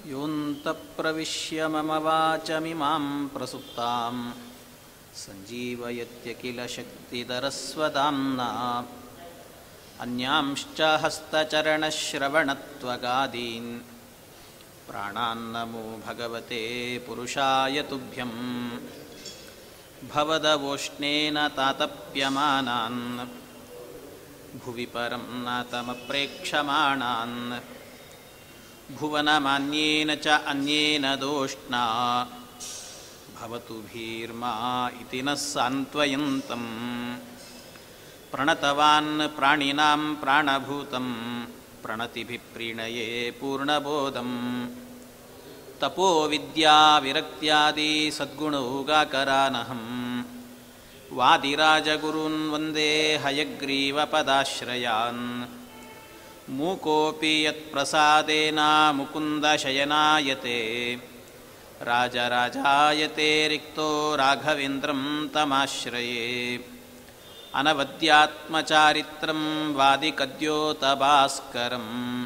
योऽन्तप्रविश्य मम वाचमिमां प्रसुप्तां सञ्जीवयत्य किल शक्तिधरस्वदाम्ना अन्यांश्च हस्तचरणश्रवणत्वगादीन् प्राणान्नमो भगवते पुरुषाय तुभ्यं भवदवोष्णेन तातप्यमानान् भुवि परं नातमप्रेक्षमाणान् भुवनमान्येन च अन्येन दोष्णा भवतु भीर्मा इति नः सान्त्वयन्तम् प्रणतवान् प्राणिनां प्राणभूतं प्रणतिभिः प्रीणये पूर्णबोधम् तपोविद्याविरक्त्यादि सद्गुणौगाकरानहं वादिराजगुरून् वन्दे हयग्रीवपदाश्रयान् मूकोऽपि यत्प्रसादेन मुकुन्दशयनायते राजराजायते रिक्तो राघवेन्द्रं तमाश्रये अनवद्यात्मचारित्रं वादिकद्योतभास्करं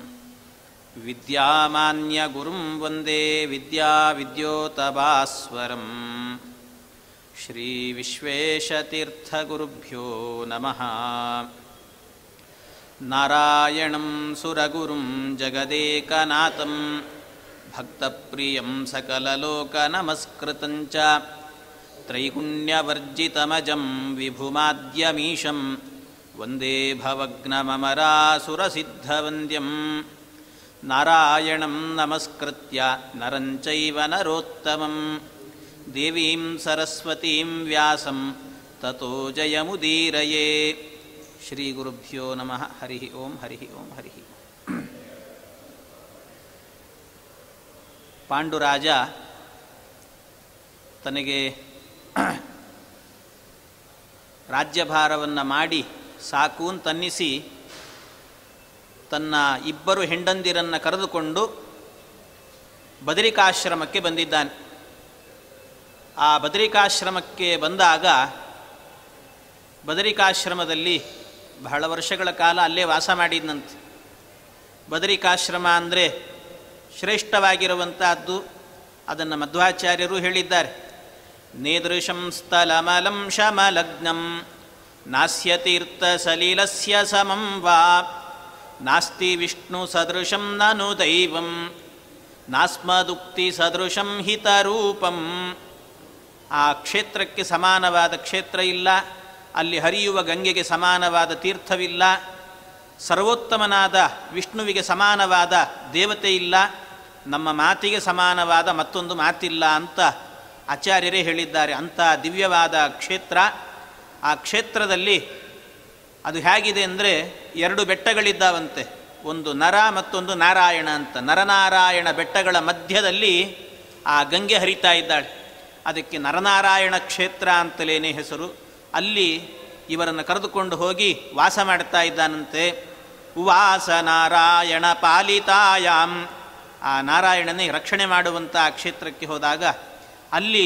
विद्यामान्यगुरुं वन्दे विद्याविद्योतभास्वरं श्रीविश्वेशतीर्थगुरुभ्यो नमः नारायणं सुरगुरुं जगदेकनाथं भक्तप्रियं सकललोकनमस्कृतं च त्रैगुण्यवर्जितमजं विभुमाद्यमीशं वन्दे भवग्नममरासुरसिद्धवन्द्यं नारायणं नमस्कृत्य नरं चैव नरोत्तमं देवीं सरस्वतीं व्यासं ततो जयमुदीरये ಶ್ರೀಗುರುಭ್ಯೋ ನಮಃ ಹರಿ ಓಂ ಹರಿ ಓಂ ಹರಿ ಪಾಂಡುರಾಜ ತನಗೆ ರಾಜ್ಯಭಾರವನ್ನು ಮಾಡಿ ಸಾಕು ಅಂತನ್ನಿಸಿ ತನ್ನ ಇಬ್ಬರು ಹೆಂಡಂದಿರನ್ನು ಕರೆದುಕೊಂಡು ಬದರಿಕಾಶ್ರಮಕ್ಕೆ ಬಂದಿದ್ದಾನೆ ಆ ಬದರಿಕಾಶ್ರಮಕ್ಕೆ ಬಂದಾಗ ಬದರಿಕಾಶ್ರಮದಲ್ಲಿ ಬಹಳ ವರ್ಷಗಳ ಕಾಲ ಅಲ್ಲೇ ವಾಸ ಮಾಡಿದ್ನಂತೆ ಬದರಿಕಾಶ್ರಮ ಅಂದರೆ ಶ್ರೇಷ್ಠವಾಗಿರುವಂತಹದ್ದು ಅದನ್ನು ಮಧ್ವಾಚಾರ್ಯರು ಹೇಳಿದ್ದಾರೆ ನೇದೃಶಂ ಸ್ಥಲಮಲಂ ಶಮಲಗ್ನಂ ನಾಸ್ಯ ತೀರ್ಥ ಸಲೀಲಸ್ಯ ಸಮಂ ವಾ ನಾಸ್ತಿ ವಿಷ್ಣು ಸದೃಶಂ ನನು ದೈವಂ ನಾಸ್ಮದುಕ್ತಿ ಸದೃಶಂ ಹಿತರೂಪಂ ಆ ಕ್ಷೇತ್ರಕ್ಕೆ ಸಮಾನವಾದ ಕ್ಷೇತ್ರ ಇಲ್ಲ ಅಲ್ಲಿ ಹರಿಯುವ ಗಂಗೆಗೆ ಸಮಾನವಾದ ತೀರ್ಥವಿಲ್ಲ ಸರ್ವೋತ್ತಮನಾದ ವಿಷ್ಣುವಿಗೆ ಸಮಾನವಾದ ದೇವತೆ ಇಲ್ಲ ನಮ್ಮ ಮಾತಿಗೆ ಸಮಾನವಾದ ಮತ್ತೊಂದು ಮಾತಿಲ್ಲ ಅಂತ ಆಚಾರ್ಯರೇ ಹೇಳಿದ್ದಾರೆ ಅಂಥ ದಿವ್ಯವಾದ ಕ್ಷೇತ್ರ ಆ ಕ್ಷೇತ್ರದಲ್ಲಿ ಅದು ಹೇಗಿದೆ ಅಂದರೆ ಎರಡು ಬೆಟ್ಟಗಳಿದ್ದಾವಂತೆ ಒಂದು ನರ ಮತ್ತೊಂದು ನಾರಾಯಣ ಅಂತ ನರನಾರಾಯಣ ಬೆಟ್ಟಗಳ ಮಧ್ಯದಲ್ಲಿ ಆ ಗಂಗೆ ಹರಿತಾ ಇದ್ದಾಳೆ ಅದಕ್ಕೆ ನರನಾರಾಯಣ ಕ್ಷೇತ್ರ ಅಂತಲೇನೇ ಹೆಸರು ಅಲ್ಲಿ ಇವರನ್ನು ಕರೆದುಕೊಂಡು ಹೋಗಿ ವಾಸ ಮಾಡ್ತಾ ಇದ್ದಾನಂತೆ ಉವಾಸ ನಾರಾಯಣ ಪಾಲಿತಾಯಾಂ ಆ ನಾರಾಯಣನೇ ರಕ್ಷಣೆ ಮಾಡುವಂಥ ಆ ಕ್ಷೇತ್ರಕ್ಕೆ ಹೋದಾಗ ಅಲ್ಲಿ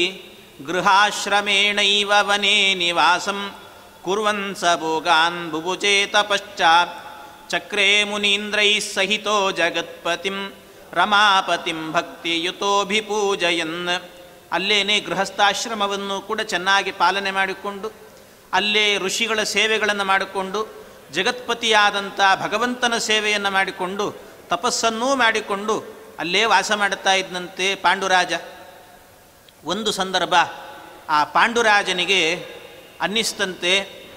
ಗೃಹಾಶ್ರಮೇಣೈವ ವನೇ ನಿವಾಸಂ ಕುರ್ವನ್ ಸ ಭೋಗಾನ್ ಬುಭುಚೇತ ಪಶ್ಚಾತ್ ಚಕ್ರೇ ಮುನೀಂದ್ರೈ ಸಹಿತೋ ಜಗತ್ಪತಿಂ ರಮಾಪತಿಂ ಭಕ್ತಿಯುತೋಭಿಪೂಜಯನ್ ಅಲ್ಲೇನೇ ಗೃಹಸ್ಥಾಶ್ರಮವನ್ನು ಕೂಡ ಚೆನ್ನಾಗಿ ಪಾಲನೆ ಮಾಡಿಕೊಂಡು ಅಲ್ಲೇ ಋಷಿಗಳ ಸೇವೆಗಳನ್ನು ಮಾಡಿಕೊಂಡು ಜಗತ್ಪತಿಯಾದಂಥ ಭಗವಂತನ ಸೇವೆಯನ್ನು ಮಾಡಿಕೊಂಡು ತಪಸ್ಸನ್ನೂ ಮಾಡಿಕೊಂಡು ಅಲ್ಲೇ ವಾಸ ಮಾಡುತ್ತಾ ಇದ್ದಂತೆ ಪಾಂಡುರಾಜ ಒಂದು ಸಂದರ್ಭ ಆ ಪಾಂಡುರಾಜನಿಗೆ ಅನ್ನಿಸ್ತಂತೆ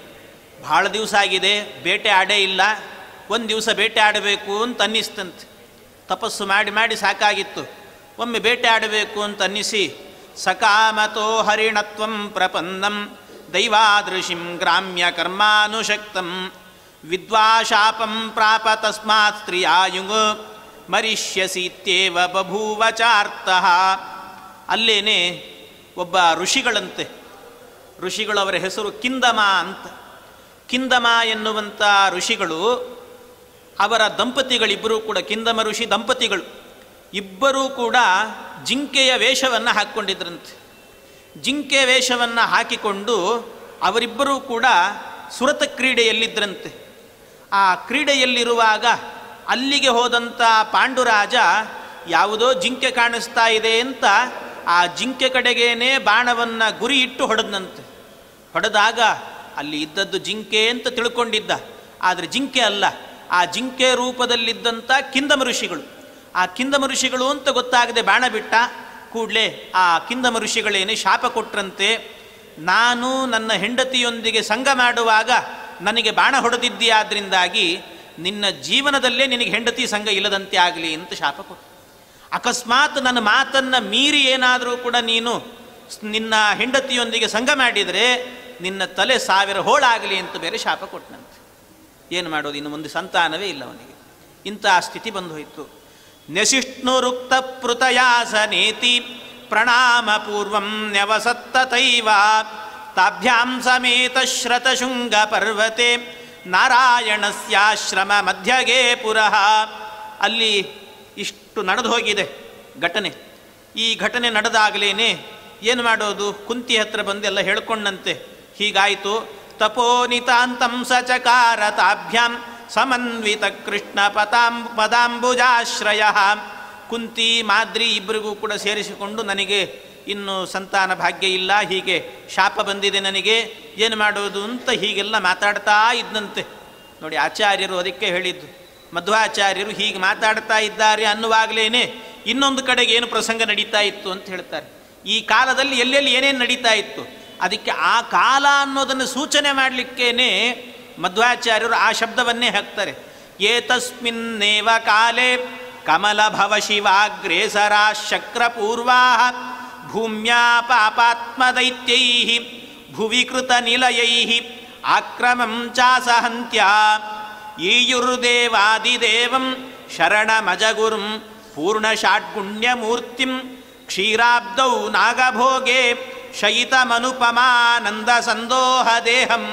ಭಾಳ ದಿವಸ ಆಗಿದೆ ಬೇಟೆ ಆಡೇ ಇಲ್ಲ ಒಂದು ದಿವಸ ಬೇಟೆ ಆಡಬೇಕು ಅಂತ ಅನ್ನಿಸ್ತಂತೆ ತಪಸ್ಸು ಮಾಡಿ ಮಾಡಿ ಸಾಕಾಗಿತ್ತು ಒಮ್ಮೆ ಬೇಟೆ ಆಡಬೇಕು ಅಂತ ಅನ್ನಿಸಿ ಸಕಾಮತೋ ಹರಿಣತ್ವಂ ಪ್ರಪನ್ನಂ ದೈವಾದೃಶಿಂ ಗ್ರಾಮ್ಯ ಕರ್ಮಾನುಶಕ್ತಂ ವಿದ್ವಾಶಾಪಂ ಪ್ರಾಪ ತಸ್ಮಾತ್ ಸ್ತ್ರೀಯಾಯುಂಗ್ ಮರಿಷ್ಯಸೀತ್ಯೇವ ಬಭೂವ ಚಾರ್ತಃ ಅಲ್ಲೇನೆ ಒಬ್ಬ ಋಷಿಗಳಂತೆ ಋಷಿಗಳವರ ಹೆಸರು ಕಿಂದಮ ಅಂತ ಕಿಂದಮ ಎನ್ನುವಂಥ ಋಷಿಗಳು ಅವರ ದಂಪತಿಗಳಿಬ್ಬರೂ ಕೂಡ ಕಿಂದಮ ಋಷಿ ದಂಪತಿಗಳು ಇಬ್ಬರೂ ಕೂಡ ಜಿಂಕೆಯ ವೇಷವನ್ನು ಹಾಕ್ಕೊಂಡಿದ್ರಂತೆ ಜಿಂಕೆ ವೇಷವನ್ನು ಹಾಕಿಕೊಂಡು ಅವರಿಬ್ಬರೂ ಕೂಡ ಸುರತ ಕ್ರೀಡೆಯಲ್ಲಿದ್ದರಂತೆ ಆ ಕ್ರೀಡೆಯಲ್ಲಿರುವಾಗ ಅಲ್ಲಿಗೆ ಹೋದಂಥ ಪಾಂಡುರಾಜ ಯಾವುದೋ ಜಿಂಕೆ ಕಾಣಿಸ್ತಾ ಇದೆ ಅಂತ ಆ ಜಿಂಕೆ ಕಡೆಗೇನೆ ಬಾಣವನ್ನು ಗುರಿ ಇಟ್ಟು ಹೊಡೆದನಂತೆ ಹೊಡೆದಾಗ ಅಲ್ಲಿ ಇದ್ದದ್ದು ಜಿಂಕೆ ಅಂತ ತಿಳ್ಕೊಂಡಿದ್ದ ಆದರೆ ಜಿಂಕೆ ಅಲ್ಲ ಆ ಜಿಂಕೆ ರೂಪದಲ್ಲಿದ್ದಂಥ ಕಿಂದಮ ಋಷಿಗಳು ಆ ಕಿಂದಮ ಋಷಿಗಳು ಅಂತ ಗೊತ್ತಾಗದೆ ಬಾಣ ಬಿಟ್ಟ ಕೂಡಲೇ ಆ ಕಿಂದಮ ಋಷಿಗಳೇನೆ ಶಾಪ ಕೊಟ್ರಂತೆ ನಾನು ನನ್ನ ಹೆಂಡತಿಯೊಂದಿಗೆ ಸಂಘ ಮಾಡುವಾಗ ನನಗೆ ಬಾಣ ಹೊಡೆದಿದ್ದೀಯಾದ್ರಿಂದಾಗಿ ನಿನ್ನ ಜೀವನದಲ್ಲೇ ನಿನಗೆ ಹೆಂಡತಿ ಸಂಘ ಇಲ್ಲದಂತೆ ಆಗಲಿ ಅಂತ ಶಾಪ ಕೊಟ್ಟು ಅಕಸ್ಮಾತ್ ನನ್ನ ಮಾತನ್ನು ಮೀರಿ ಏನಾದರೂ ಕೂಡ ನೀನು ಸ್- ನಿನ್ನ ಹೆಂಡತಿಯೊಂದಿಗೆ ಸಂಘ ಮಾಡಿದರೆ ನಿನ್ನ ತಲೆ ಸಾವಿರ ಹೋಳಾಗಲಿ ಅಂತ ಬೇರೆ ಶಾಪ ಕೊಟ್ಟನಂತೆ ಏನು ಮಾಡೋದು ಇನ್ನು ಮುಂದೆ ಸಂತಾನವೇ ಇಲ್ಲ ಅವನಿಗೆ ಇಂತಹ ಸ್ಥಿತಿ ಬಂದು ಹೋಯಿತು ನ್ಯಸಿಷ್ಣುರುಕ್ತ ಪೃತಯಾಸ ನೇತಿ ಪ್ರಣಾಮ ಪೂರ್ವಂ ನ್ಯವಸತ್ತತೈವ ತಾಭ್ಯಾಂ ಸಮೇತ ಶ್ರತಶೃಂಗ ಪರ್ವತೆ ನಾರಾಯಣಸ್ಯಾಶ್ರಮ ಮಧ್ಯಗೇ ಪುರಃ ಅಲ್ಲಿ ಇಷ್ಟು ನಡೆದು ಹೋಗಿದೆ ಘಟನೆ ಈ ಘಟನೆ ನಡೆದಾಗಲೇನೆ ಏನು ಮಾಡೋದು ಕುಂತಿ ಹತ್ರ ಬಂದು ಎಲ್ಲ ಹೇಳ್ಕೊಂಡಂತೆ ಹೀಗಾಯಿತು ತಪೋನಿತಾಂತಂ ಸಚಕಾರ ತಾಭ್ಯಾಂ ಸಮನ್ವಿತ ಕೃಷ್ಣ ಪತಾಂ ಪದಾಂಬುಜಾಶ್ರಯ ಕುಂತಿ ಮಾದ್ರಿ ಇಬ್ಬರಿಗೂ ಕೂಡ ಸೇರಿಸಿಕೊಂಡು ನನಗೆ ಇನ್ನು ಸಂತಾನ ಭಾಗ್ಯ ಇಲ್ಲ ಹೀಗೆ ಶಾಪ ಬಂದಿದೆ ನನಗೆ ಏನು ಮಾಡೋದು ಅಂತ ಹೀಗೆಲ್ಲ ಮಾತಾಡ್ತಾ ಇದ್ದಂತೆ ನೋಡಿ ಆಚಾರ್ಯರು ಅದಕ್ಕೆ ಹೇಳಿದ್ದು ಮಧ್ವಾಚಾರ್ಯರು ಹೀಗೆ ಮಾತಾಡ್ತಾ ಇದ್ದಾರೆ ಅನ್ನುವಾಗಲೇ ಇನ್ನೊಂದು ಕಡೆಗೆ ಏನು ಪ್ರಸಂಗ ನಡೀತಾ ಇತ್ತು ಅಂತ ಹೇಳ್ತಾರೆ ಈ ಕಾಲದಲ್ಲಿ ಎಲ್ಲೆಲ್ಲಿ ಏನೇನು ನಡೀತಾ ಇತ್ತು ಅದಕ್ಕೆ ಆ ಕಾಲ ಅನ್ನೋದನ್ನು ಸೂಚನೆ ಮಾಡಲಿಕ್ಕೇನೆ ಮಧ್ವಾಚಾರ್ಯರು ಆ ಶಬ್ದವನ್ನೇ ಹಾಕ್ತಾರೆ ಏತಸ್ಮಿನ್ನೇವ ಕಾಲೇ ಕಮಲಭವ ಶಿವಾಗ್ರೇಸರಾ ಶಕ್ರಪೂರ್ವಾ ಭೂಮ್ಯಾ ಪಾಪಾತ್ಮದೈತ್ಯೈ ಭುವಿ ಕೃತ ನಿಲಯೈ ಆಕ್ರಮಂ ಚಾಸಹಂತ್ಯ ಈಯುರ್ದೇವಾದಿದೇವಂ ಶರಣಮಜಗುರುಂ ಪೂರ್ಣಷಾಡ್ಗುಣ್ಯಮೂರ್ತಿಂ ಕ್ಷೀರಾಬ್ದೌ ನಾಗಭೋಗೆ ಶಯಿತಮನುಪಮಾನಂದ ಸಂದೋಹ ದೇಹಂ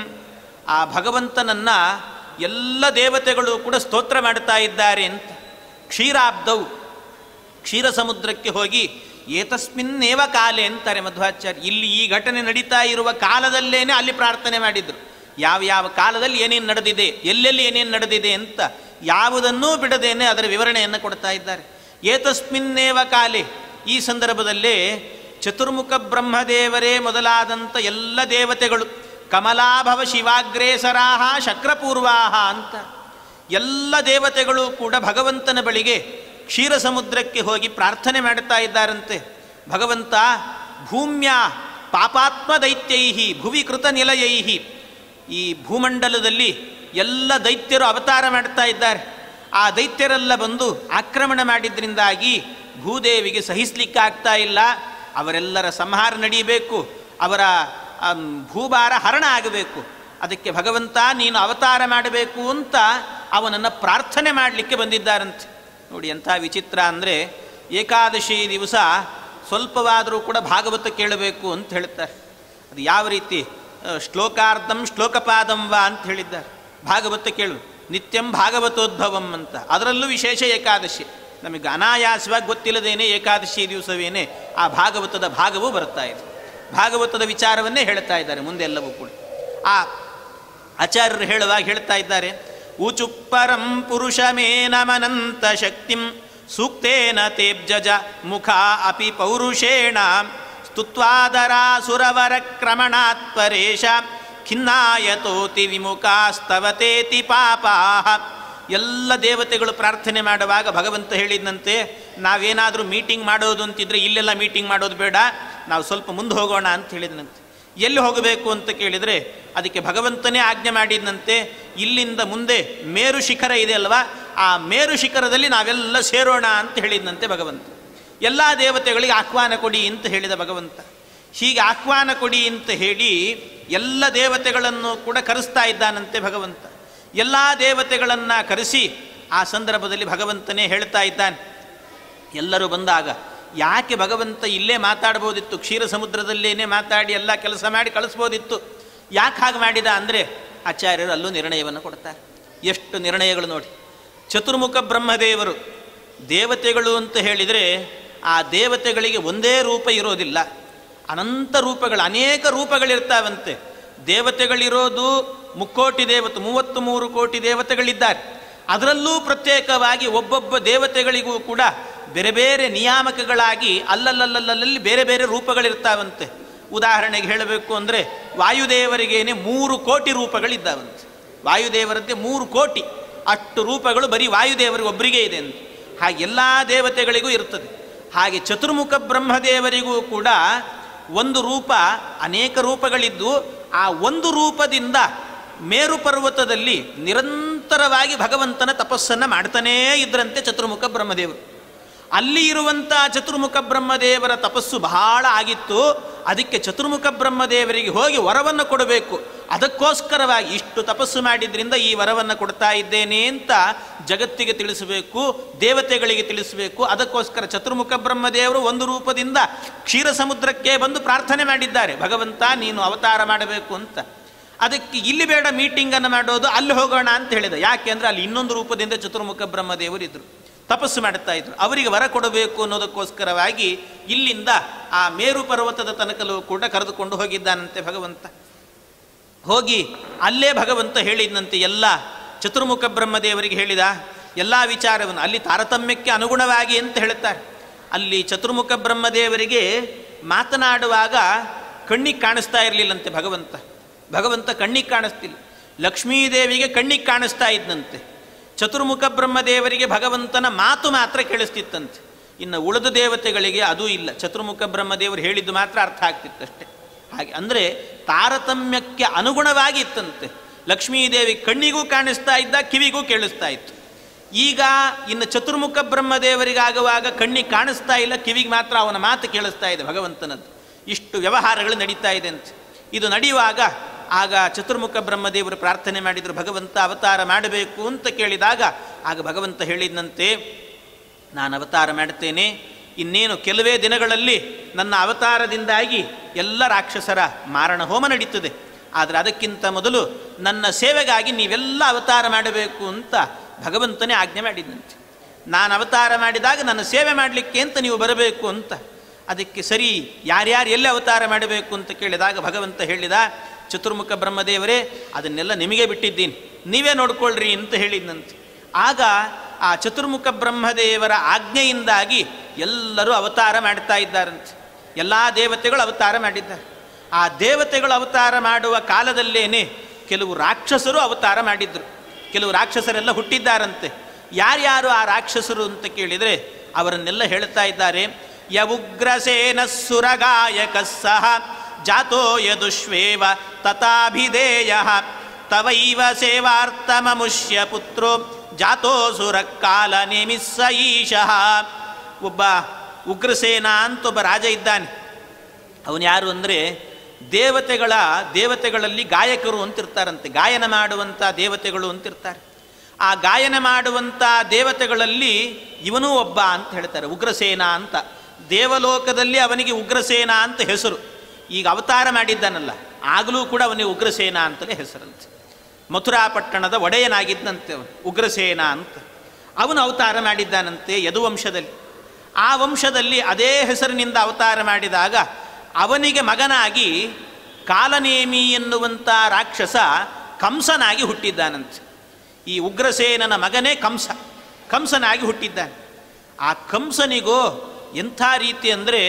ಆ ಭಗವಂತನನ್ನ ಎಲ್ಲ ದೇವತೆಗಳು ಕೂಡ ಸ್ತೋತ್ರ ಮಾಡ್ತಾ ಇದ್ದಾರೆ ಅಂತ ಕ್ಷೀರಾಬ್ದೌ ಕ್ಷೀರ ಸಮುದ್ರಕ್ಕೆ ಹೋಗಿ ಏತಸ್ಮಿನ್ನೇವ ಕಾಲೆ ಅಂತಾರೆ ಮಧ್ವಾಚಾರ್ಯ ಇಲ್ಲಿ ಈ ಘಟನೆ ನಡೀತಾ ಇರುವ ಕಾಲದಲ್ಲೇನೆ ಅಲ್ಲಿ ಪ್ರಾರ್ಥನೆ ಮಾಡಿದ್ರು ಯಾವ ಯಾವ ಕಾಲದಲ್ಲಿ ಏನೇನು ನಡೆದಿದೆ ಎಲ್ಲೆಲ್ಲಿ ಏನೇನು ನಡೆದಿದೆ ಅಂತ ಯಾವುದನ್ನೂ ಬಿಡದೇನೆ ಅದರ ವಿವರಣೆಯನ್ನು ಕೊಡ್ತಾ ಇದ್ದಾರೆ ಏತಸ್ಮಿನ್ನೇವ ಕಾಲೆ ಈ ಸಂದರ್ಭದಲ್ಲೇ ಚತುರ್ಮುಖ ಬ್ರಹ್ಮದೇವರೇ ಮೊದಲಾದಂಥ ಎಲ್ಲ ದೇವತೆಗಳು ಕಮಲಾಭವ ಶಿವಾಗ್ರೇಸರಾಹ ಶಕ್ರಪೂರ್ವಾಹ ಅಂತ ಎಲ್ಲ ದೇವತೆಗಳು ಕೂಡ ಭಗವಂತನ ಬಳಿಗೆ ಕ್ಷೀರ ಸಮುದ್ರಕ್ಕೆ ಹೋಗಿ ಪ್ರಾರ್ಥನೆ ಮಾಡುತ್ತಾ ಇದ್ದಾರಂತೆ ಭಗವಂತ ಭೂಮ್ಯ ಪಾಪಾತ್ಮ ದೈತ್ಯೈಹಿ ಭುವಿ ಕೃತ ನಿಲಯೈಹಿ ಈ ಭೂಮಂಡಲದಲ್ಲಿ ಎಲ್ಲ ದೈತ್ಯರು ಅವತಾರ ಮಾಡ್ತಾ ಇದ್ದಾರೆ ಆ ದೈತ್ಯರೆಲ್ಲ ಬಂದು ಆಕ್ರಮಣ ಮಾಡಿದ್ರಿಂದಾಗಿ ಭೂದೇವಿಗೆ ಸಹಿಸ್ಲಿಕ್ಕಾಗ್ತಾ ಇಲ್ಲ ಅವರೆಲ್ಲರ ಸಂಹಾರ ನಡೀಬೇಕು ಅವರ ಆಮ್, ಭೂಭಾರ ಹರಣ ಆಗಬೇಕು ಅದಕ್ಕೆ ಭಗವಂತ ನೀನು ಅವತಾರ ಮಾಡಬೇಕು ಅಂತ ಅವನನ್ನು ಪ್ರಾರ್ಥನೆ ಮಾಡಲಿಕ್ಕೆ ಬಂದಿದ್ದಾರಂತೆ ನೋಡಿ ಎಂಥ ವಿಚಿತ್ರ ಅಂದರೆ ಏಕಾದಶಿ ದಿವಸ ಸ್ವಲ್ಪವಾದರೂ ಕೂಡ ಭಾಗವತ ಕೇಳಬೇಕು ಅಂತ ಹೇಳ್ತಾರೆ ಅದು ಯಾವ ರೀತಿ ಆ, ಶ್ಲೋಕಾರ್ಧಂ ಶ್ಲೋಕಪಾದಂ ವಾ ಅಂತ ಹೇಳಿದ್ದಾರೆ ಭಾಗವತ ಕೇಳು ನಿತ್ಯಂ ಭಾಗವತೋದ್ಭವಂ ಅಂತ ಅದರಲ್ಲೂ ವಿಶೇಷ ಏಕಾದಶಿ ನಮಗೆ ಅನಾಯಾಸವಾಗಿ ಗೊತ್ತಿಲ್ಲದೇನೆ ಏಕಾದಶಿ ದಿವಸವೇನೆ ಆ ಭಾಗವತದ ಭಾಗವೂ ಬರ್ತಾ ಇದೆ ಭಾಗವತದ ವಿಚಾರವನ್ನೇ ಹೇಳ್ತಾ ಇದ್ದಾರೆ ಮುಂದೆಲ್ಲವೂ ಕೂಡ ಆ ಆಚಾರ್ಯರು ಹೇಳುವಾಗ ಹೇಳ್ತಾ ಇದ್ದಾರೆ ಊಚುಪ್ಪರಂ ಪುರುಷಮೇನಮನಂತ ಶಕ್ತಿಂ ಸೂಕ್ತೇನ ತೇಬ್ಜಜ ಮುಖ ಅಪಿ ಪೌರುಷೇಣ ಸ್ತುತ್ವಾದರಾಸುರವರ ಕ್ರಮಣಾತ್ ಪರೇಶ ಖಿನ್ನಾಯತೋತಿ ವಿಮುಖಾಸ್ತವತೇತಿ ಪಾಪಾಹ ಎಲ್ಲ ದೇವತೆಗಳು ಪ್ರಾರ್ಥನೆ ಮಾಡುವಾಗ ಭಗವಂತ ಹೇಳಿದಂತೆ ನಾವೇನಾದರೂ ಮೀಟಿಂಗ್ ಮಾಡೋದು ಅಂತಿದ್ರೆ ಇಲ್ಲೆಲ್ಲ ಮೀಟಿಂಗ್ ಮಾಡೋದು ಬೇಡ ನಾವು ಸ್ವಲ್ಪ ಮುಂದೆ ಹೋಗೋಣ ಅಂತ ಹೇಳಿದನಂತೆ ಎಲ್ಲಿ ಹೋಗಬೇಕು ಅಂತ ಕೇಳಿದರೆ ಅದಕ್ಕೆ ಭಗವಂತನೇ ಆಜ್ಞೆ ಮಾಡಿದಂತೆ ಇಲ್ಲಿಂದ ಮುಂದೆ ಮೇರು ಶಿಖರ ಇದೆ ಅಲ್ವಾ ಆ ಮೇರು ಶಿಖರದಲ್ಲಿ ನಾವೆಲ್ಲ ಸೇರೋಣ ಅಂತ ಹೇಳಿದಂತೆ ಭಗವಂತ ಎಲ್ಲ ದೇವತೆಗಳಿಗೆ ಆಹ್ವಾನ ಕೊಡಿ ಅಂತ ಹೇಳಿದ ಭಗವಂತ ಹೀಗೆ ಆಹ್ವಾನ ಕೊಡಿ ಅಂತ ಹೇಳಿ ಎಲ್ಲ ದೇವತೆಗಳನ್ನು ಕೂಡ ಕರೆಸ್ತಾ ಇದ್ದಾನಂತೆ ಭಗವಂತ ಎಲ್ಲ ದೇವತೆಗಳನ್ನು ಕರೆಸಿ ಆ ಸಂದರ್ಭದಲ್ಲಿ ಭಗವಂತನೇ ಹೇಳ್ತಾ ಇದ್ದಾನೆ ಎಲ್ಲರೂ ಬಂದಾಗ ಯಾಕೆ ಭಗವಂತ ಇಲ್ಲೇ ಮಾತಾಡ್ಬೋದಿತ್ತು ಕ್ಷೀರ ಸಮುದ್ರದಲ್ಲೇನೆ ಮಾತಾಡಿ ಎಲ್ಲ ಕೆಲಸ ಮಾಡಿ ಕಳಿಸ್ಬೋದಿತ್ತು ಯಾಕೆ ಹಾಗೆ ಮಾಡಿದ ಅಂದರೆ ಆಚಾರ್ಯರು ಅಲ್ಲೂ ನಿರ್ಣಯವನ್ನು ಕೊಡ್ತಾರೆ ಎಷ್ಟು ನಿರ್ಣಯಗಳು ನೋಡಿ ಚತುರ್ಮುಖ ಬ್ರಹ್ಮದೇವರು ದೇವತೆಗಳು ಅಂತ ಹೇಳಿದರೆ ಆ ದೇವತೆಗಳಿಗೆ ಒಂದೇ ರೂಪ ಇರೋದಿಲ್ಲ ಅನಂತ ರೂಪಗಳು ಅನೇಕ ರೂಪಗಳಿರ್ತಾವಂತೆ ದೇವತೆಗಳಿರೋದು ಮುಕ್ಕೋಟಿ ದೇವತೆ ಮೂವತ್ತು ಮೂರು ಕೋಟಿ ದೇವತೆಗಳಿದ್ದಾರೆ ಅದರಲ್ಲೂ ಪ್ರತ್ಯೇಕವಾಗಿ ಒಬ್ಬೊಬ್ಬ ದೇವತೆಗಳಿಗೂ ಕೂಡ ಬೇರೆ ಬೇರೆ ನಿಯಾಮಕಗಳಾಗಿ ಅಲ್ಲಲ್ಲಲ್ಲಲ್ಲಿ ಬೇರೆ ಬೇರೆ ರೂಪಗಳಿರ್ತಾವಂತೆ ಉದಾಹರಣೆಗೆ ಹೇಳಬೇಕು ಅಂದರೆ ವಾಯುದೇವರಿಗೇನೆ ಮೂರು ಕೋಟಿ ರೂಪಗಳಿದ್ದಾವಂತೆ ವಾಯುದೇವರಂತೆ ಮೂರು ಕೋಟಿ ಅಷ್ಟು ರೂಪಗಳು ಬರೀ ವಾಯುದೇವರಿಗೆ ಒಬ್ಬರಿಗೆ ಇದೆ ಅಂತ ಹಾಗೆ ಎಲ್ಲ ದೇವತೆಗಳಿಗೂ ಇರ್ತದೆ ಹಾಗೆ ಚತುರ್ಮುಖ ಬ್ರಹ್ಮದೇವರಿಗೂ ಕೂಡ ಒಂದು ರೂಪ ಅನೇಕ ರೂಪಗಳಿದ್ದು ಆ ಒಂದು ರೂಪದಿಂದ ಮೇರು ಪರ್ವತದಲ್ಲಿ ನಿರಂತರವಾಗಿ ಭಗವಂತನ ತಪಸ್ಸನ್ನು ಮಾಡ್ತಾನೇ ಇದ್ರಂತೆ ಚತುರ್ಮುಖ ಬ್ರಹ್ಮದೇವರು ಅಲ್ಲಿ ಇರುವಂಥ ಚತುರ್ಮುಖ ಬ್ರಹ್ಮದೇವರ ತಪಸ್ಸು ಬಹಳ ಆಗಿತ್ತು ಅದಕ್ಕೆ ಚತುರ್ಮುಖ ಬ್ರಹ್ಮದೇವರಿಗೆ ಹೋಗಿ ವರವನ್ನು ಕೊಡಬೇಕು ಅದಕ್ಕೋಸ್ಕರವಾಗಿ ಇಷ್ಟು ತಪಸ್ಸು ಮಾಡಿದ್ರಿಂದ ಈ ವರವನ್ನು ಕೊಡ್ತಾ ಇದ್ದೇನೆ ಅಂತ ಜಗತ್ತಿಗೆ ತಿಳಿಸಬೇಕು ದೇವತೆಗಳಿಗೆ ತಿಳಿಸಬೇಕು ಅದಕ್ಕೋಸ್ಕರ ಚತುರ್ಮುಖ ಬ್ರಹ್ಮದೇವರು ಒಂದು ರೂಪದಿಂದ ಕ್ಷೀರ ಸಮುದ್ರಕ್ಕೆ ಬಂದು ಪ್ರಾರ್ಥನೆ ಮಾಡಿದ್ದಾರೆ ಭಗವಂತ ನೀನು ಅವತಾರ ಮಾಡಬೇಕು ಅಂತ ಅದಕ್ಕೆ ಇಲ್ಲಿ ಬೇಡ ಮೀಟಿಂಗನ್ನು ಮಾಡೋದು ಅಲ್ಲಿ ಹೋಗೋಣ ಅಂತ ಹೇಳಿದ ಯಾಕೆ ಅಂದರೆ ಅಲ್ಲಿ ಇನ್ನೊಂದು ರೂಪದಿಂದ ಚತುರ್ಮುಖ ಬ್ರಹ್ಮದೇವರು ಇದ್ರು ತಪಸ್ಸು ಮಾಡುತ್ತಾ ಇದ್ರು ಅವರಿಗೆ ವರ ಕೊಡಬೇಕು ಅನ್ನೋದಕ್ಕೋಸ್ಕರವಾಗಿ ಇಲ್ಲಿಂದ ಆ ಮೇರು ಪರ್ವತದ ತನಕಲೂ ಕೂಡ ಕರೆದುಕೊಂಡು ಹೋಗಿದ್ದಾನಂತೆ ಭಗವಂತ ಹೋಗಿ ಅಲ್ಲೇ ಭಗವಂತ ಹೇಳಿದಂತೆ ಎಲ್ಲ ಚತುರ್ಮುಖ ಬ್ರಹ್ಮದೇವರಿಗೆ ಹೇಳಿದ ಎಲ್ಲ ವಿಚಾರವನ್ನು ಅಲ್ಲಿ ತಾರತಮ್ಯಕ್ಕೆ ಅನುಗುಣವಾಗಿ ಅಂತ ಹೇಳುತ್ತಾರೆ ಅಲ್ಲಿ ಚತುರ್ಮುಖ ಬ್ರಹ್ಮದೇವರಿಗೆ ಮಾತನಾಡುವಾಗ ಕಣ್ಣಿಗೆ ಕಾಣಿಸ್ತಾ ಇರಲಿಲ್ಲಂತೆ ಭಗವಂತ ಭಗವಂತ ಕಣ್ಣಿಗೆ ಕಾಣಿಸ್ತಿಲ್ಲ ಲಕ್ಷ್ಮೀದೇವಿಗೆ ಕಣ್ಣಿಗೆ ಕಾಣಿಸ್ತಾ ಇದ್ದಂತೆ ಚತುರ್ಮುಖ ಬ್ರಹ್ಮದೇವರಿಗೆ ಭಗವಂತನ ಮಾತು ಮಾತ್ರ ಕೇಳಿಸ್ತಿತ್ತಂತೆ ಇನ್ನು ಉಳಿದ ದೇವತೆಗಳಿಗೆ ಅದೂ ಇಲ್ಲ ಚತುರ್ಮುಖ ಬ್ರಹ್ಮದೇವರು ಹೇಳಿದ್ದು ಮಾತ್ರ ಅರ್ಥ ಆಗ್ತಿತ್ತಷ್ಟೆ ಹಾಗೆ ಅಂದರೆ ತಾರತಮ್ಯಕ್ಕೆ ಅನುಗುಣವಾಗಿ ಇತ್ತಂತೆ ಲಕ್ಷ್ಮೀದೇವಿ ಕಣ್ಣಿಗೂ ಕಾಣಿಸ್ತಾ ಇದ್ದ ಕಿವಿಗೂ ಕೇಳಿಸ್ತಾ ಇತ್ತು ಈಗ ಇನ್ನು ಚತುರ್ಮುಖ ಬ್ರಹ್ಮದೇವರಿಗಾಗುವಾಗ ಕಣ್ಣಿಗೆ ಕಾಣಿಸ್ತಾ ಇಲ್ಲ ಕಿವಿಗೆ ಮಾತ್ರ ಅವನ ಮಾತು ಕೇಳಿಸ್ತಾ ಇದೆ ಭಗವಂತನದ್ದು ಇಷ್ಟು ವ್ಯವಹಾರಗಳು ನಡೀತಾ ಇದೆ ಅಂತ ಇದು ನಡೆಯುವಾಗ ಆಗ ಚತುರ್ಮುಖ ಬ್ರಹ್ಮದೇವರು ಪ್ರಾರ್ಥನೆ ಮಾಡಿದರು ಭಗವಂತ ಅವತಾರ ಮಾಡಬೇಕು ಅಂತ ಕೇಳಿದಾಗ ಆಗ ಭಗವಂತ ಹೇಳಿದಂತೆ ನಾನು ಅವತಾರ ಮಾಡುತ್ತೇನೆ ಇನ್ನೇನು ಕೆಲವೇ ದಿನಗಳಲ್ಲಿ ನನ್ನ ಅವತಾರದಿಂದಾಗಿ ಎಲ್ಲ ರಾಕ್ಷಸರ ಮಾರಣ ಹೋಮ ನಡೀತದೆ ಆದರೆ ಅದಕ್ಕಿಂತ ಮೊದಲು ನನ್ನ ಸೇವೆಗಾಗಿ ನೀವೆಲ್ಲ ಅವತಾರ ಮಾಡಬೇಕು ಅಂತ ಭಗವಂತನೇ ಆಜ್ಞೆ ಮಾಡಿದಂತೆ ನಾನು ಅವತಾರ ಮಾಡಿದಾಗ ನನ್ನ ಸೇವೆ ಮಾಡಲಿಕ್ಕೆ ಅಂತ ನೀವು ಬರಬೇಕು ಅಂತ ಅದಕ್ಕೆ ಸರಿ ಯಾರ್ಯಾರು ಎಲ್ಲಿ ಅವತಾರ ಮಾಡಬೇಕು ಅಂತ ಕೇಳಿದಾಗ ಭಗವಂತ ಹೇಳಿದ ಚತುರ್ಮುಖ ಬ್ರಹ್ಮದೇವರೇ ಅದನ್ನೆಲ್ಲ ನಿಮಗೆ ಬಿಟ್ಟಿದ್ದೀನಿ ನೀವೇ ನೋಡ್ಕೊಳ್ರಿ ಅಂತ ಹೇಳಿದಂತೆ ಆಗ ಆ ಚತುರ್ಮುಖ ಬ್ರಹ್ಮದೇವರ ಆಜ್ಞೆಯಿಂದಾಗಿ ಎಲ್ಲರೂ ಅವತಾರ ಮಾಡ್ತಾ ಇದ್ದಾರಂತೆ ಎಲ್ಲ ದೇವತೆಗಳು ಅವತಾರ ಮಾಡಿದ್ದಾರೆ ಆ ದೇವತೆಗಳು ಅವತಾರ ಮಾಡುವ ಕಾಲದಲ್ಲೇನೆ ಕೆಲವು ರಾಕ್ಷಸರು ಅವತಾರ ಮಾಡಿದ್ರು ಕೆಲವು ರಾಕ್ಷಸರೆಲ್ಲ ಹುಟ್ಟಿದ್ದಾರಂತೆ ಯಾರ್ಯಾರು ಆ ರಾಕ್ಷಸರು ಅಂತ ಕೇಳಿದರೆ ಅವರನ್ನೆಲ್ಲ ಹೇಳ್ತಾ ಇದ್ದಾರೆ ಯವುಗ್ರಸೇನ ಸುರಗಾಯಕ ಸಹ ಜಾತೋ ಯದುಷ್ವೇವ ತಥಾಭಿಧೇಯ ತವೈವ ಸೇವಾರ್ಥಮಮುಷ್ಯ ಪುತ್ರೋ ಜಾತೋ ಸುರಕಾಲ ನೇಮಿಸ್ಸ ಈಶಃ ಒಬ್ಬ ಉಗ್ರಸೇನ ಅಂತ ಒಬ್ಬ ರಾಜ ಇದ್ದಾನೆ ಅವನು ಯಾರು ಅಂದರೆ ದೇವತೆಗಳ ದೇವತೆಗಳಲ್ಲಿ ಗಾಯಕರು ಅಂತಿರ್ತಾರಂತೆ ಗಾಯನ ಮಾಡುವಂಥ ದೇವತೆಗಳು ಅಂತಿರ್ತಾರೆ ಆ ಗಾಯನ ಮಾಡುವಂಥ ದೇವತೆಗಳಲ್ಲಿ ಇವನೂ ಒಬ್ಬ ಅಂತ ಹೇಳ್ತಾರೆ ಉಗ್ರಸೇನ ಅಂತ ದೇವಲೋಕದಲ್ಲಿ ಅವನಿಗೆ ಉಗ್ರಸೇನ ಅಂತ ಹೆಸರು ಈಗ ಅವತಾರ ಮಾಡಿದ್ದಾನಲ್ಲ ಆಗಲೂ ಕೂಡ ಅವನಿಗೆ ಉಗ್ರಸೇನ ಅಂತಲೇ ಹೆಸರಂತೆ ಮಥುರಾಪಟ್ಟಣದ ಒಡೆಯನಾಗಿದ್ದಂತೆ ಅವನು ಉಗ್ರಸೇನ ಅಂತ ಅವನು ಅವತಾರ ಮಾಡಿದ್ದಾನಂತೆ ಯದುವಂಶದಲ್ಲಿ ಆ ವಂಶದಲ್ಲಿ ಅದೇ ಹೆಸರಿನಿಂದ ಅವತಾರ ಮಾಡಿದಾಗ ಅವನಿಗೆ ಮಗನಾಗಿ ಕಾಲನೇಮಿ ಎನ್ನುವಂಥ ರಾಕ್ಷಸ ಕಂಸನಾಗಿ ಹುಟ್ಟಿದ್ದಾನಂತೆ ಈ ಉಗ್ರಸೇನನ ಮಗನೇ ಕಂಸ ಕಂಸನಾಗಿ ಹುಟ್ಟಿದ್ದಾನೆ ಆ ಕಂಸನಿಗೋ ಎಂಥ ರೀತಿ ಅಂದರೆ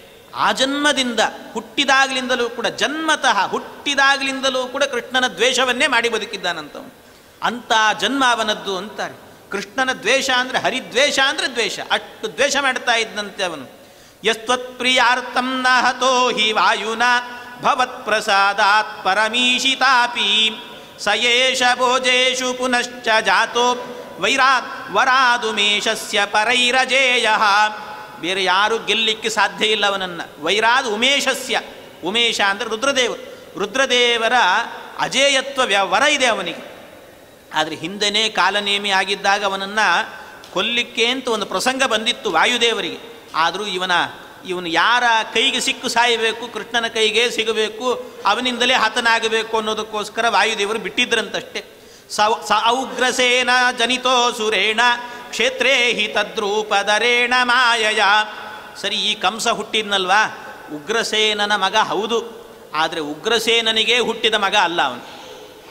ಆ ಜನ್ಮದಿಂದ ಹುಟ್ಟಿದಾಗಲಿಂದಲೂ ಕೂಡ ಜನ್ಮತಃ ಹುಟ್ಟಿದಾಗಲಿಂದಲೂ ಕೂಡ ಕೃಷ್ಣನ ದ್ವೇಷವನ್ನೇ ಮಾಡಿ ಬದುಕಿದ್ದಾನಂತವನು ಅಂಥ ಜನ್ಮ ಅವನದ್ದು ಅಂತಾರೆ ಕೃಷ್ಣನ ದ್ವೇಷ ಅಂದರೆ ಹರಿದ್ವೇಷ ಅಂದರೆ ದ್ವೇಷ ಅಷ್ಟು ದ್ವೇಷ ಮಾಡ್ತಾ ಇದ್ದಂತೆ ಅವನು ಯಸ್ತ್ವತ್ಪ್ರಿಯಾರ್ಥಂ ನ ಹತೋ ಹಿ ವಾಯುನ ಭವತ್ ಪ್ರಸಾದಾತ್ ಪರಮೀಶಿತಾಪಿ ಸಯೇಷ ಭೋಜೇಷು ಪುನಶ್ಚ ಜಾತೋ ವೈರಾತ್ ವರಾದುಮೇಶಸ್ಯ ಪರೈರಜೇಯ ಬೇರೆ ಯಾರು ಗೆಲ್ಲಿಕ್ಕೆ ಸಾಧ್ಯ ಇಲ್ಲ ಅವನನ್ನು ವೈರಾದ್ ಉಮೇಶಸ್ಯ ಉಮೇಶ ಅಂದರೆ ರುದ್ರದೇವರು ರುದ್ರದೇವರ ಅಜೇಯತ್ವ ವ್ಯ ವರ ಇದೆ ಅವನಿಗೆ ಆದರೆ ಹಿಂದೆನೇ ಕಾಲನೇಮಿ ಆಗಿದ್ದಾಗ ಅವನನ್ನು ಕೊಲ್ಲಿಕ್ಕೆ ಅಂತ ಒಂದು ಪ್ರಸಂಗ ಬಂದಿತ್ತು ವಾಯುದೇವರಿಗೆ ಆದರೂ ಇವನ ಇವನು ಯಾರ ಕೈಗೆ ಸಿಕ್ಕು ಸಾಯಬೇಕು ಕೃಷ್ಣನ ಕೈಗೆ ಸಿಗಬೇಕು ಅವನಿಂದಲೇ ಹತನಾಗಬೇಕು ಅನ್ನೋದಕ್ಕೋಸ್ಕರ ವಾಯುದೇವರು ಬಿಟ್ಟಿದ್ರಂತಷ್ಟೇ ಸ ಸ ಔಗ್ರಸೇನ ಜನಿತೋ ಸುರೇಣ ಕ್ಷೇತ್ರೇ ಹಿ ತದ್ರೂಪದರೇಣ ಮಾಯಯ ಸರಿ ಈ ಕಂಸ ಹುಟ್ಟಿದ್ನಲ್ವಾ ಉಗ್ರಸೇನನ ಮಗ ಹೌದು ಆದರೆ ಉಗ್ರಸೇನನಿಗೆ ಹುಟ್ಟಿದ ಮಗ ಅಲ್ಲ ಅವನು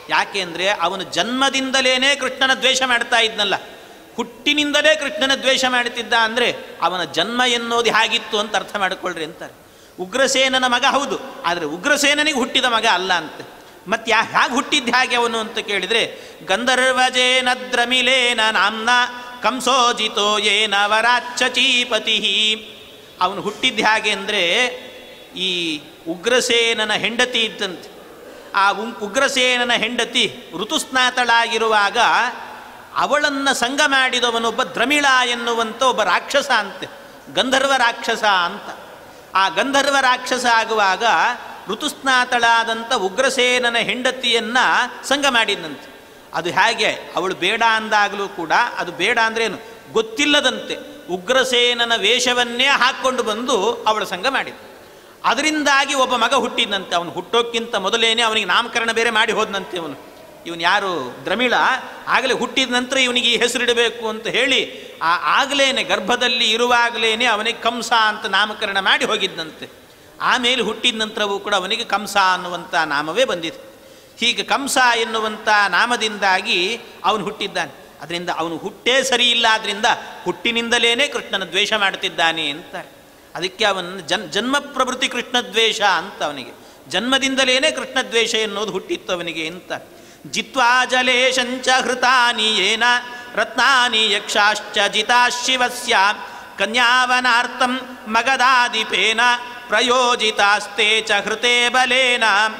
ಯಾಕೆ ಅಂದರೆ ಅವನು ಜನ್ಮದಿಂದಲೇ ಕೃಷ್ಣನ ದ್ವೇಷ ಮಾಡ್ತಾ ಇದ್ನಲ್ಲ ಹುಟ್ಟಿನಿಂದಲೇ ಕೃಷ್ಣನ ದ್ವೇಷ ಮಾಡುತ್ತಿದ್ದ ಅಂದರೆ ಅವನ ಜನ್ಮ ಎನ್ನೋದು ಹೇಗಿತ್ತು ಅಂತ ಅರ್ಥ ಮಾಡಿಕೊಳ್ಳ್ರಿ ಅಂತಾರೆ ಉಗ್ರಸೇನನ ಮಗ ಹೌದು ಆದರೆ ಉಗ್ರಸೇನನಿಗೆ ಹುಟ್ಟಿದ ಮಗ ಅಲ್ಲ ಅಂತೆ ಮತ್ತೆ ಯಾ ಹೇಗೆ ಹುಟ್ಟಿದ್ದು ಹೇಗೆ ಅವನು ಅಂತ ಕೇಳಿದರೆ ಗಂಧರ್ವಜೇನ ದ್ರಮಿಲೇನ ನಾಮ್ನ ಕಂಸೋಜಿತೋ ಏನ ವರಾಚ್ಚಚೀಪತಿ ಅವನು ಹುಟ್ಟಿದ್ದು ಹೇಗೆ ಅಂದರೆ ಈ ಉಗ್ರಸೇನನ ಹೆಂಡತಿ ಇದ್ದಂತೆ ಆ ಉಂ- ಉಗ್ರಸೇನನ ಹೆಂಡತಿ ಋತುಸ್ನಾತಳಾಗಿರುವಾಗ ಅವಳನ್ನು ಸಂಗ ಮಾಡಿದವನೊಬ್ಬ ದ್ರಮಿಳ ಎನ್ನುವಂಥ ಒಬ್ಬ ರಾಕ್ಷಸ ಅಂತೆ ಗಂಧರ್ವ ರಾಕ್ಷಸ ಅಂತ ಆ ಗಂಧರ್ವ ರಾಕ್ಷಸ ಆಗುವಾಗ ಋತುಸ್ನಾತಳಾದಂಥ ಉಗ್ರಸೇನನ ಹೆಂಡತಿಯನ್ನು ಸಂಗ ಮಾಡಿದಂತೆ ಅದು ಹೇಗೆ ಅವಳು ಬೇಡ ಅಂದಾಗಲೂ ಕೂಡ ಅದು ಬೇಡ ಅಂದ್ರೇನು ಗೊತ್ತಿಲ್ಲದಂತೆ ಉಗ್ರಸೇನನ ವೇಷವನ್ನೇ ಹಾಕ್ಕೊಂಡು ಬಂದು ಅವಳ ಸಂಗ ಮಾಡಿದ ಅದರಿಂದಾಗಿ ಒಬ್ಬ ಮಗ ಹುಟ್ಟಿದಂತೆ ಅವನು ಹುಟ್ಟೋಕ್ಕಿಂತ ಮೊದಲೇನೆ ಅವನಿಗೆ ನಾಮಕರಣ ಬೇರೆ ಮಾಡಿ ಹೋದನಂತೆ ಅವನು ಇವನು ಯಾರು ದ್ರಮಿಳ ಆಗಲೇ ಹುಟ್ಟಿದ ನಂತರ ಇವನಿಗೆ ಈ ಹೆಸರಿಡಬೇಕು ಅಂತ ಹೇಳಿ ಆ ಆಗಲೇನೆ ಗರ್ಭದಲ್ಲಿ ಇರುವಾಗಲೇನೆ ಅವನಿಗೆ ಕಂಸ ಅಂತ ನಾಮಕರಣ ಮಾಡಿ ಹೋಗಿದ್ದಂತೆ ಆಮೇಲೆ ಹುಟ್ಟಿದ ನಂತರವೂ ಕೂಡ ಅವನಿಗೆ ಕಂಸ ಅನ್ನುವಂಥ ನಾಮವೇ ಬಂದಿದೆ ಹೀಗೆ ಕಂಸ ಎನ್ನುವಂಥ ನಾಮದಿಂದಾಗಿ ಅವನು ಹುಟ್ಟಿದ್ದಾನೆ ಅದರಿಂದ ಅವನು ಹುಟ್ಟೇ ಸರಿ ಇಲ್ಲ ಆದ್ದರಿಂದ ಹುಟ್ಟಿನಿಂದಲೇ ಕೃಷ್ಣನ ದ್ವೇಷ ಮಾಡುತ್ತಿದ್ದಾನೆ ಅಂತಾರೆ ಅದಕ್ಕೆ ಅವನ ಜನ್ ಜನ್ಮ ಪ್ರವೃತ್ತಿ ಕೃಷ್ಣ ದ್ವೇಷ ಅಂತ ಅವನಿಗೆ ಜನ್ಮದಿಂದಲೇ ಕೃಷ್ಣ ದ್ವೇಷ ಎನ್ನುವುದು ಹುಟ್ಟಿತ್ತು ಅವನಿಗೆ ಅಂತ ಜಿತ್ವಾ ಜಲೇಶಂಚ ಹೃತಾನಿ ಏನ ರತ್ನಾನಿ ಯಕ್ಷಾಶ್ಚ ಜಿತಾ ಶಿವಸ್ಯ ಕನ್ಯಾವನಾರ್ಥಂ ಮಗದಾದಿಪೇನ ಪ್ರಯೋಜಿತಾಸ್ತೆ ಚ ಹೃತೆ ಬಲೇನ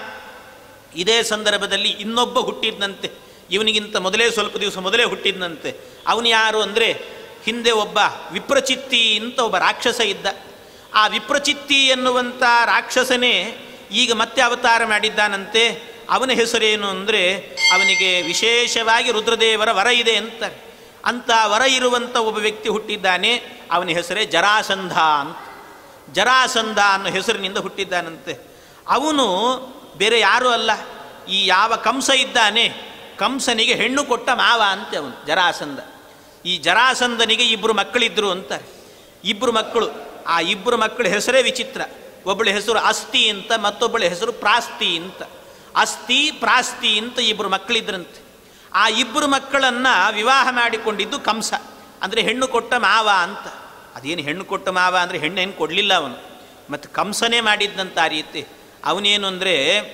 ಇದೇ ಸಂದರ್ಭದಲ್ಲಿ ಇನ್ನೊಬ್ಬ ಹುಟ್ಟಿದ್ನಂತೆ ಇವನಿಗಿಂತ ಮೊದಲೇ ಸ್ವಲ್ಪ ದಿವಸ ಮೊದಲೇ ಹುಟ್ಟಿದ್ನಂತೆ ಅವನು ಯಾರು ಅಂದರೆ ಹಿಂದೆ ಒಬ್ಬ ವಿಪ್ರಚಿತ್ತಿ ಅಂತ ಒಬ್ಬ ರಾಕ್ಷಸ ಇದ್ದ ಆ ವಿಪ್ರಚಿತ್ತಿ ಎನ್ನುವಂಥ ರಾಕ್ಷಸನೇ ಈಗ ಮತ್ತೆ ಅವತಾರ ಮಾಡಿದ್ದಾನಂತೆ ಅವನ ಹೆಸರೇನು ಅಂದರೆ ಅವನಿಗೆ ವಿಶೇಷವಾಗಿ ರುದ್ರದೇವರ ವರ ಇದೆ ಅಂತಾರೆ ಅಂಥ ವರ ಇರುವಂಥ ಒಬ್ಬ ವ್ಯಕ್ತಿ ಹುಟ್ಟಿದ್ದಾನೆ ಅವನ ಹೆಸರೇ ಜರಾಸಂಧ ಅಂತ ಜರಾಸಂಧ ಅನ್ನೋ ಹೆಸರಿನಿಂದ ಹುಟ್ಟಿದ್ದಾನಂತೆ ಅವನು ಬೇರೆ ಯಾರೂ ಅಲ್ಲ ಈ ಯಾವ ಕಂಸ ಇದ್ದಾನೆ ಕಂಸನಿಗೆ ಹೆಣ್ಣು ಕೊಟ್ಟ ಮಾವ ಅಂತೆ ಅವನು ಜರಾಸಂಧ ಈ ಜರಾಸಂಧನಿಗೆ ಇಬ್ಬರು ಮಕ್ಕಳಿದ್ರು ಅಂತಾರೆ ಇಬ್ಬರು ಮಕ್ಕಳು ಆ ಇಬ್ಬರು ಮಕ್ಕಳ ಹೆಸರೇ ವಿಚಿತ್ರ ಒಬ್ಬಳ ಹೆಸರು ಅಸ್ತಿ ಅಂತ ಮತ್ತೊಬ್ಬಳ ಹೆಸರು ಪ್ರಾಸ್ತಿ ಅಂತ ಅಸ್ತಿ ಪ್ರಾಸ್ತಿ ಅಂತ ಇಬ್ಬರು ಮಕ್ಕಳಿದ್ರಂತೆ ಆ ಇಬ್ಬರು ಮಕ್ಕಳನ್ನು ವಿವಾಹ ಮಾಡಿಕೊಂಡಿದ್ದು ಕಂಸ ಅಂದರೆ ಹೆಣ್ಣು ಕೊಟ್ಟ ಮಾವ ಅಂತ ಅದೇನು ಹೆಣ್ಣು ಕೊಟ್ಟ ಮಾವ ಅಂದರೆ ಹೆಣ್ಣೇನು ಕೊಡಲಿಲ್ಲ ಅವನು ಮತ್ತು ಕಂಸನೇ ಮಾಡಿದ್ದಂಥ ಆ ರೀತಿ ಅವನೇನು ಅಂದರೆ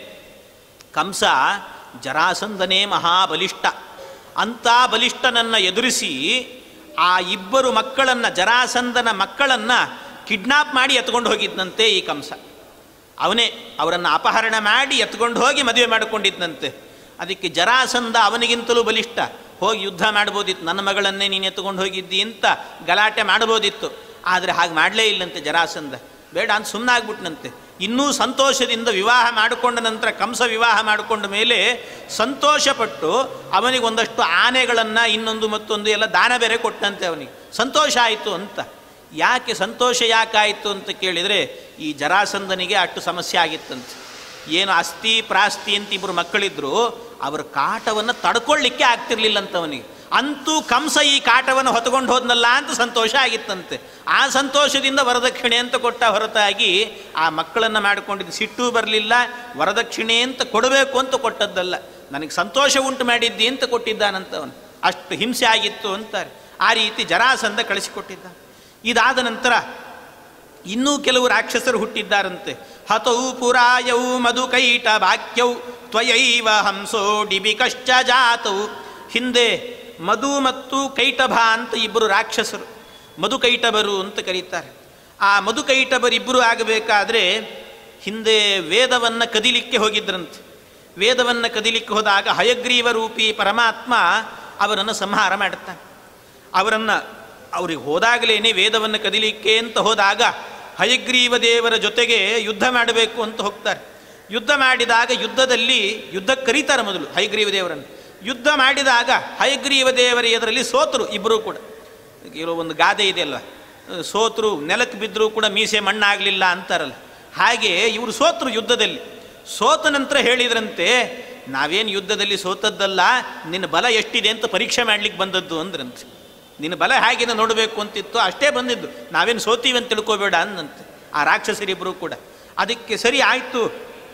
ಕಂಸ ಜರಾಸಂಧನೇ ಮಹಾಬಲಿಷ್ಠ ಅಂಥ ಬಲಿಷ್ಠನನ್ನು ಎದುರಿಸಿ ಆ ಇಬ್ಬರು ಮಕ್ಕಳನ್ನು ಜರಾಸಂಧನ ಮಕ್ಕಳನ್ನು ಕಿಡ್ನಾಪ್ ಮಾಡಿ ಎತ್ಕೊಂಡು ಹೋಗಿದ್ದಂತೆ ಈ ಕಂಸ ಅವನೇ ಅವರನ್ನು ಅಪಹರಣ ಮಾಡಿ ಎತ್ಕೊಂಡು ಹೋಗಿ ಮದುವೆ ಮಾಡಿಕೊಂಡಿದ್ದಂತೆ ಅದಕ್ಕೆ ಜರಾಸಂಧ ಅವನಿಗಿಂತಲೂ ಬಲಿಷ್ಠ ಹೋಗಿ ಯುದ್ಧ ಮಾಡ್ಬೋದಿತ್ತು ನನ್ನ ಮಗಳನ್ನೇ ನೀನು ಎತ್ಕೊಂಡು ಹೋಗಿದ್ದಿ ಅಂತ ಗಲಾಟೆ ಮಾಡ್ಬೋದಿತ್ತು ಆದರೆ ಹಾಗೆ ಮಾಡಲೇ ಇಲ್ಲಂತೆ ಜರಾಸಂಧ ಬೇಡ ಅಂತ ಸುಮ್ಮನಾಗ್ಬಿಟ್ನಂತೆ ಇನ್ನೂ ಸಂತೋಷದಿಂದ ವಿವಾಹ ಮಾಡಿಕೊಂಡ ನಂತರ ಕಂಸ ವಿವಾಹ ಮಾಡಿಕೊಂಡ ಮೇಲೆ ಸಂತೋಷಪಟ್ಟು ಅವನಿಗೆ ಒಂದಷ್ಟು ಆನೆಗಳನ್ನು ಇನ್ನೊಂದು ಮತ್ತೊಂದು ಎಲ್ಲ ದಾನ ಬೇರೆ ಕೊಟ್ಟಂತೆ ಅವನಿಗೆ ಸಂತೋಷ ಆಯಿತು ಅಂತ ಯಾಕೆ ಸಂತೋಷ ಯಾಕಾಯಿತು ಅಂತ ಕೇಳಿದರೆ ಈ ಜರಾಸಂಧನಿಗೆ ಅಷ್ಟು ಸಮಸ್ಯೆ ಆಗಿತ್ತಂತೆ ಏನು ಅಸ್ತಿ ಪ್ರಾಸ್ತಿ ಅಂತ ಇಬ್ಬರು ಮಕ್ಕಳಿದ್ರು ಅವರ ಕಾಟವನ್ನು ತಡ್ಕೊಳ್ಳಿಕ್ಕೆ ಆಗ್ತಿರ್ಲಿಲ್ಲಂತ ಅವನಿಗೆ ಅಂತೂ ಕಂಸ ಈ ಕಾಟವನ್ನು ಹೊತ್ಕೊಂಡು ಹೋದ್ನಲ್ಲ ಅಂತ ಸಂತೋಷ ಆಗಿತ್ತಂತೆ ಆ ಸಂತೋಷದಿಂದ ವರದಕ್ಷಿಣೆ ಅಂತ ಕೊಟ್ಟ ಹೊರತಾಗಿ ಆ ಮಕ್ಕಳನ್ನು ಮಾಡಿಕೊಂಡಿದ್ದು ಸಿಟ್ಟು ಬರಲಿಲ್ಲ ವರದಕ್ಷಿಣೆ ಅಂತ ಕೊಡಬೇಕು ಅಂತ ಕೊಟ್ಟದ್ದಲ್ಲ ನನಗೆ ಸಂತೋಷ ಉಂಟು ಮಾಡಿದ್ದಿ ಅಂತ ಕೊಟ್ಟಿದ್ದಾನಂತ ಅವನು ಅಷ್ಟು ಹಿಂಸೆ ಆಗಿತ್ತು ಅಂತಾರೆ ಆ ರೀತಿ ಜರಾಸಂಧ ಕಳಿಸಿಕೊಟ್ಟಿದ್ದ ಇದಾದ ನಂತರ ಇನ್ನೂ ಕೆಲವು ರಾಕ್ಷಸರು ಹುಟ್ಟಿದ್ದಾರಂತೆ ಹತೌ ಪುರಾಯೌ ಮಧುಕೈಟ ವಾಕ್ಯೌ ತ್ವಯೈವ ಹಂಸೋ ಡಿಬಿಕಶ್ಚ ಜಾತೌ ಹಿಂದೆ ಮಧು ಮತ್ತು ಕೈಟಭ ಅಂತ ಇಬ್ಬರು ರಾಕ್ಷಸರು ಮಧುಕೈಟಭರು ಅಂತ ಕರೀತಾರೆ ಆ ಮಧುಕೈಟಭರಿಬ್ಬರು ಆಗಬೇಕಾದ್ರೆ ಹಿಂದೆ ವೇದವನ್ನು ಕದಿಲಿಕ್ಕೆ ಹೋಗಿದ್ರಂತೆ ವೇದವನ್ನು ಕದಿಲಿಕ್ಕೆ ಹೋದಾಗ ಹಯಗ್ರೀವ ರೂಪಿ ಪರಮಾತ್ಮ ಅವರನ್ನು ಸಂಹಾರ ಮಾಡುತ್ತಾನೆ ಅವರನ್ನು ಅವ್ರಿಗೆ ಹೋದಾಗಲೇ ವೇದವನ್ನು ಕದಿಲಿಕ್ಕೆ ಅಂತ ಹೋದಾಗ ಹಯಗ್ರೀವ ದೇವರ ಜೊತೆಗೆ ಯುದ್ಧ ಮಾಡಬೇಕು ಅಂತ ಹೋಗ್ತಾರೆ ಯುದ್ಧ ಮಾಡಿದಾಗ ಯುದ್ಧದಲ್ಲಿ ಯುದ್ಧ ಕರೀತಾರೆ ಮೊದಲು ಹಯಗ್ರೀವ ದೇವರನ್ನು ಯುದ್ಧ ಮಾಡಿದಾಗ ಹಯಗ್ರೀವ ದೇವರ ಎದುರಲ್ಲಿ ಸೋತರು ಇಬ್ಬರೂ ಕೂಡ ಇರೋ ಒಂದು ಗಾದೆ ಇದೆಯಲ್ವ ಸೋತರು ನೆಲಕ್ಕೆ ಬಿದ್ದರೂ ಕೂಡ ಮೀಸೆ ಮಣ್ಣಾಗಲಿಲ್ಲ ಅಂತಾರಲ್ಲ ಹಾಗೆ ಇವರು ಸೋತರು ಯುದ್ಧದಲ್ಲಿ ಸೋತ ನಂತರ ಹೇಳಿದ್ರಂತೆ ನಾವೇನು ಯುದ್ಧದಲ್ಲಿ ಸೋತದ್ದಲ್ಲ ನಿನ್ನ ಬಲ ಎಷ್ಟಿದೆ ಅಂತ ಪರೀಕ್ಷೆ ಮಾಡ್ಲಿಕ್ಕೆ ಬಂದದ್ದು ಅಂದ್ರಂತೆ ನಿನ್ನ ಬಲ ಹೇಗಿದೆ ನೋಡಬೇಕು ಅಂತಿತ್ತು ಅಷ್ಟೇ ಬಂದಿದ್ದು ನಾವೇನು ಸೋತೀವಿ ಅಂತ ತಿಳ್ಕೋಬೇಡ ಅಂದಂತೆ ಆ ರಾಕ್ಷಸರಿಬ್ಬರು ಕೂಡ ಅದಕ್ಕೆ ಸರಿ ಆಯಿತು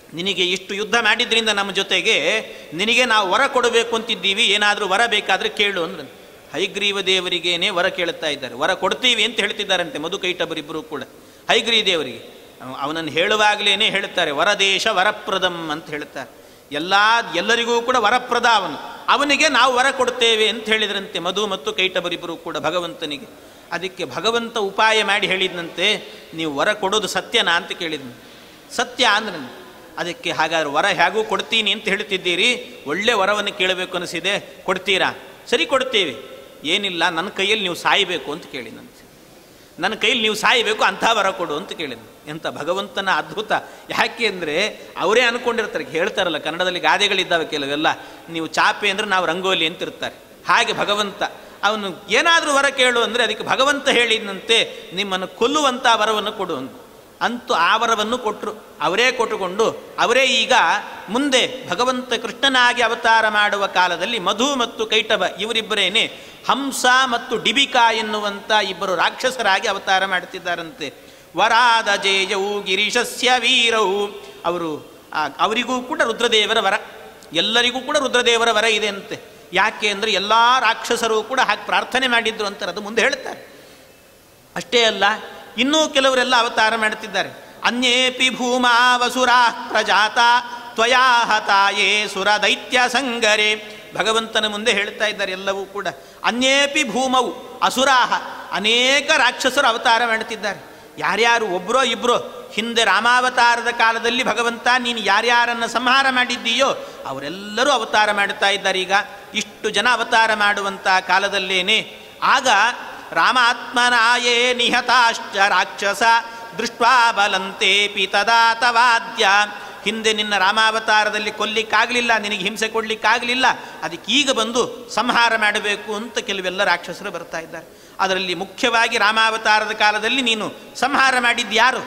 ನಿನಗೆ ಇಷ್ಟು ಯುದ್ಧ ಮಾಡಿದ್ರಿಂದ ನಮ್ಮ ಜೊತೆಗೆ ನಿನಗೆ ನಾವು ವರ ಕೊಡಬೇಕು ಅಂತಿದ್ದೀವಿ ಏನಾದರೂ ವರ ಬೇಕಾದರೆ ಕೇಳು ಅಂದ್ರೆ ಹೈಗ್ರೀವ ದೇವರಿಗೇನೆ ವರ ಕೇಳುತ್ತಾ ಇದ್ದಾರೆ ವರ ಕೊಡ್ತೀವಿ ಅಂತ ಹೇಳ್ತಿದ್ದಾರಂತೆ ಮಧು ಕೈಟಬರಿಬ್ಬರು ಕೂಡ ಹೈಗ್ರೀವ ದೇವರಿಗೆ ಅವ- ಅವನನ್ನು ಹೇಳುವಾಗಲೇ ಹೇಳ್ತಾರೆ ವರದೇಶ ವರಪ್ರದಂ ಅಂತ ಹೇಳ್ತಾರೆ ಎಲ್ಲ ಎಲ್ಲರಿಗೂ ಕೂಡ ವರಪ್ರದ ಅವನು ಅವನಿಗೆ ನಾವು ವರ ಕೊಡ್ತೇವೆ ಅಂತ ಹೇಳಿದ್ರಂತೆ ಮಧು ಮತ್ತು ಕೈಟಬರಿಬ್ಬರು ಕೂಡ ಭಗವಂತನಿಗೆ ಅದಕ್ಕೆ ಭಗವಂತ ಉಪಾಯ ಮಾಡಿ ಹೇಳಿದ್ನಂತೆ ನೀವು ವರ ಕೊಡೋದು ಸತ್ಯನಾ ಅಂತ ಕೇಳಿದ್ನು ಸತ್ಯ ಅಂದ್ರೆ ಅದಕ್ಕೆ ಹಾಗಾದ್ರೆ ವರ ಹೇಗೂ ಕೊಡ್ತೀನಿ ಅಂತ ಹೇಳ್ತಿದ್ದೀರಿ ಒಳ್ಳೆ ವರವನ್ನು ಕೇಳಬೇಕು ಅನಿಸಿದೆ ಕೊಡ್ತೀರಾ ಸರಿ ಕೊಡ್ತೀವಿ ಏನಿಲ್ಲ ನನ್ನ ಕೈಯಲ್ಲಿ ನೀವು ಸಾಯಬೇಕು ಅಂತ ಕೇಳಿದಂತೆ ನನ್ನ ಕೈಯಲ್ಲಿ ನೀವು ಸಾಯಬೇಕು ಅಂಥ ವರ ಕೊಡು ಅಂತ ಕೇಳಿದ್ನು ಎಂಥ ಭಗವಂತನ ಅದ್ಭುತ ಯಾಕೆ ಅಂದರೆ ಅವರೇ ಅನ್ಕೊಂಡಿರ್ತಾರೆ ಹೇಳ್ತಾರಲ್ಲ ಕನ್ನಡದಲ್ಲಿ ಗಾದೆಗಳಿದ್ದಾವೆ ಕೆಲವೆಲ್ಲ ನೀವು ಚಾಪೆ ಅಂದರೆ ನಾವು ರಂಗೋಲಿ ಅಂತ ಇರ್ತಾರೆ ಹಾಗೆ ಭಗವಂತ ಅವನು ಏನಾದರೂ ವರ ಕೇಳು ಅಂದರೆ ಅದಕ್ಕೆ ಭಗವಂತ ಹೇಳಿದಂತೆ ನಿಮ್ಮನ್ನು ಕೊಲ್ಲುವಂಥ ವರವನ್ನು ಕೊಡು ಅಂತ ಅಂತೂ ಆ ವರವನ್ನು ಕೊಟ್ಟರು ಅವರೇ ಕೊಟ್ಟುಕೊಂಡು ಅವರೇ ಈಗ ಮುಂದೆ ಭಗವಂತ ಕೃಷ್ಣನಾಗಿ ಅವತಾರ ಮಾಡುವ ಕಾಲದಲ್ಲಿ ಮಧು ಮತ್ತು ಕೈಟಭ ಇವರಿಬ್ಬರೇನೆ ಹಂಸ ಮತ್ತು ಡಿಬಿಕಾ ಎನ್ನುವಂಥ ಇಬ್ಬರು ರಾಕ್ಷಸರಾಗಿ ಅವತಾರ ಮಾಡುತ್ತಿದ್ದಾರಂತೆ ವರಾದ ಜೇಯವು ಗಿರೀಶಸ್ಯ ವೀರವು ಅವರು ಆ- ಅವರಿಗೂ ಕೂಡ ರುದ್ರದೇವರ ವರ ಎಲ್ಲರಿಗೂ ಕೂಡ ರುದ್ರದೇವರ ವರ ಇದೆ ಅಂತೆ ಯಾಕೆ ಅಂದರೆ ಎಲ್ಲ ರಾಕ್ಷಸರು ಕೂಡ ಹಾಗೆ ಪ್ರಾರ್ಥನೆ ಮಾಡಿದ್ರು ಅಂತಾರೆ ಅದು ಮುಂದೆ ಹೇಳ್ತಾರೆ ಅಷ್ಟೇ ಅಲ್ಲ ಇನ್ನೂ ಕೆಲವರೆಲ್ಲ ಅವತಾರ ಮಾಡುತ್ತಿದ್ದಾರೆ ಅನ್ಯೇಪಿ ಭೂಮಾ ವಸುರಾ ಪ್ರಜಾತ ತ್ವಯಾ ಹತಾಯೇ ಸುರ ದೈತ್ಯ ಸಂಗರೆ ಭಗವಂತನ ಮುಂದೆ ಹೇಳ್ತಾ ಇದ್ದಾರೆ ಎಲ್ಲವೂ ಕೂಡ ಅನ್ಯೇಪಿ ಭೂಮವು ಅಸುರಾಹ ಅನೇಕ ರಾಕ್ಷಸರು ಅವತಾರ ಮಾಡುತ್ತಿದ್ದಾರೆ ಯಾರ್ಯಾರು ಒಬ್ಬರೋ ಇಬ್ಬರೋ ಹಿಂದೆ ರಾಮಾವತಾರದ ಕಾಲದಲ್ಲಿ ಭಗವಂತ ನೀನು ಯಾರ್ಯಾರನ್ನು ಸಂಹಾರ ಮಾಡಿದ್ದೀಯೋ ಅವರೆಲ್ಲರೂ ಅವತಾರ ಮಾಡುತ್ತಾ ಇದ್ದಾರೆ ಈಗ ಇಷ್ಟು ಜನ ಅವತಾರ ಮಾಡುವಂಥ ಕಾಲದಲ್ಲೇನೆ ಆಗ ರಾಮಾತ್ಮನಾಯೇ ನಿಹತಾಶ್ಚ ರಾಕ್ಷಸ ದೃಷ್ಟ್ವಾ ಬಲಂತೆ ಪಿತದಾ ತವಾದ್ಯ ಹಿಂದೆ ನಿನ್ನ ರಾಮಾವತಾರದಲ್ಲಿ ಕೊಲ್ಲಿಕ್ಕಾಗಲಿಲ್ಲ ನಿನಗೆ ಹಿಂಸೆ ಕೊಡಲಿಕ್ಕಾಗಲಿಲ್ಲ ಅದಕ್ಕೆ ಈಗ ಬಂದು ಸಂಹಾರ ಮಾಡಬೇಕು ಅಂತ ಕೆಲವೆಲ್ಲ ರಾಕ್ಷಸರು ಬರ್ತಾ ಇದ್ದಾರೆ ಅದರಲ್ಲಿ ಮುಖ್ಯವಾಗಿ ರಾಮಾವತಾರದ ಕಾಲದಲ್ಲಿ ನೀನು ಸಂಹಾರ ಮಾಡಿದ್ಯಾರು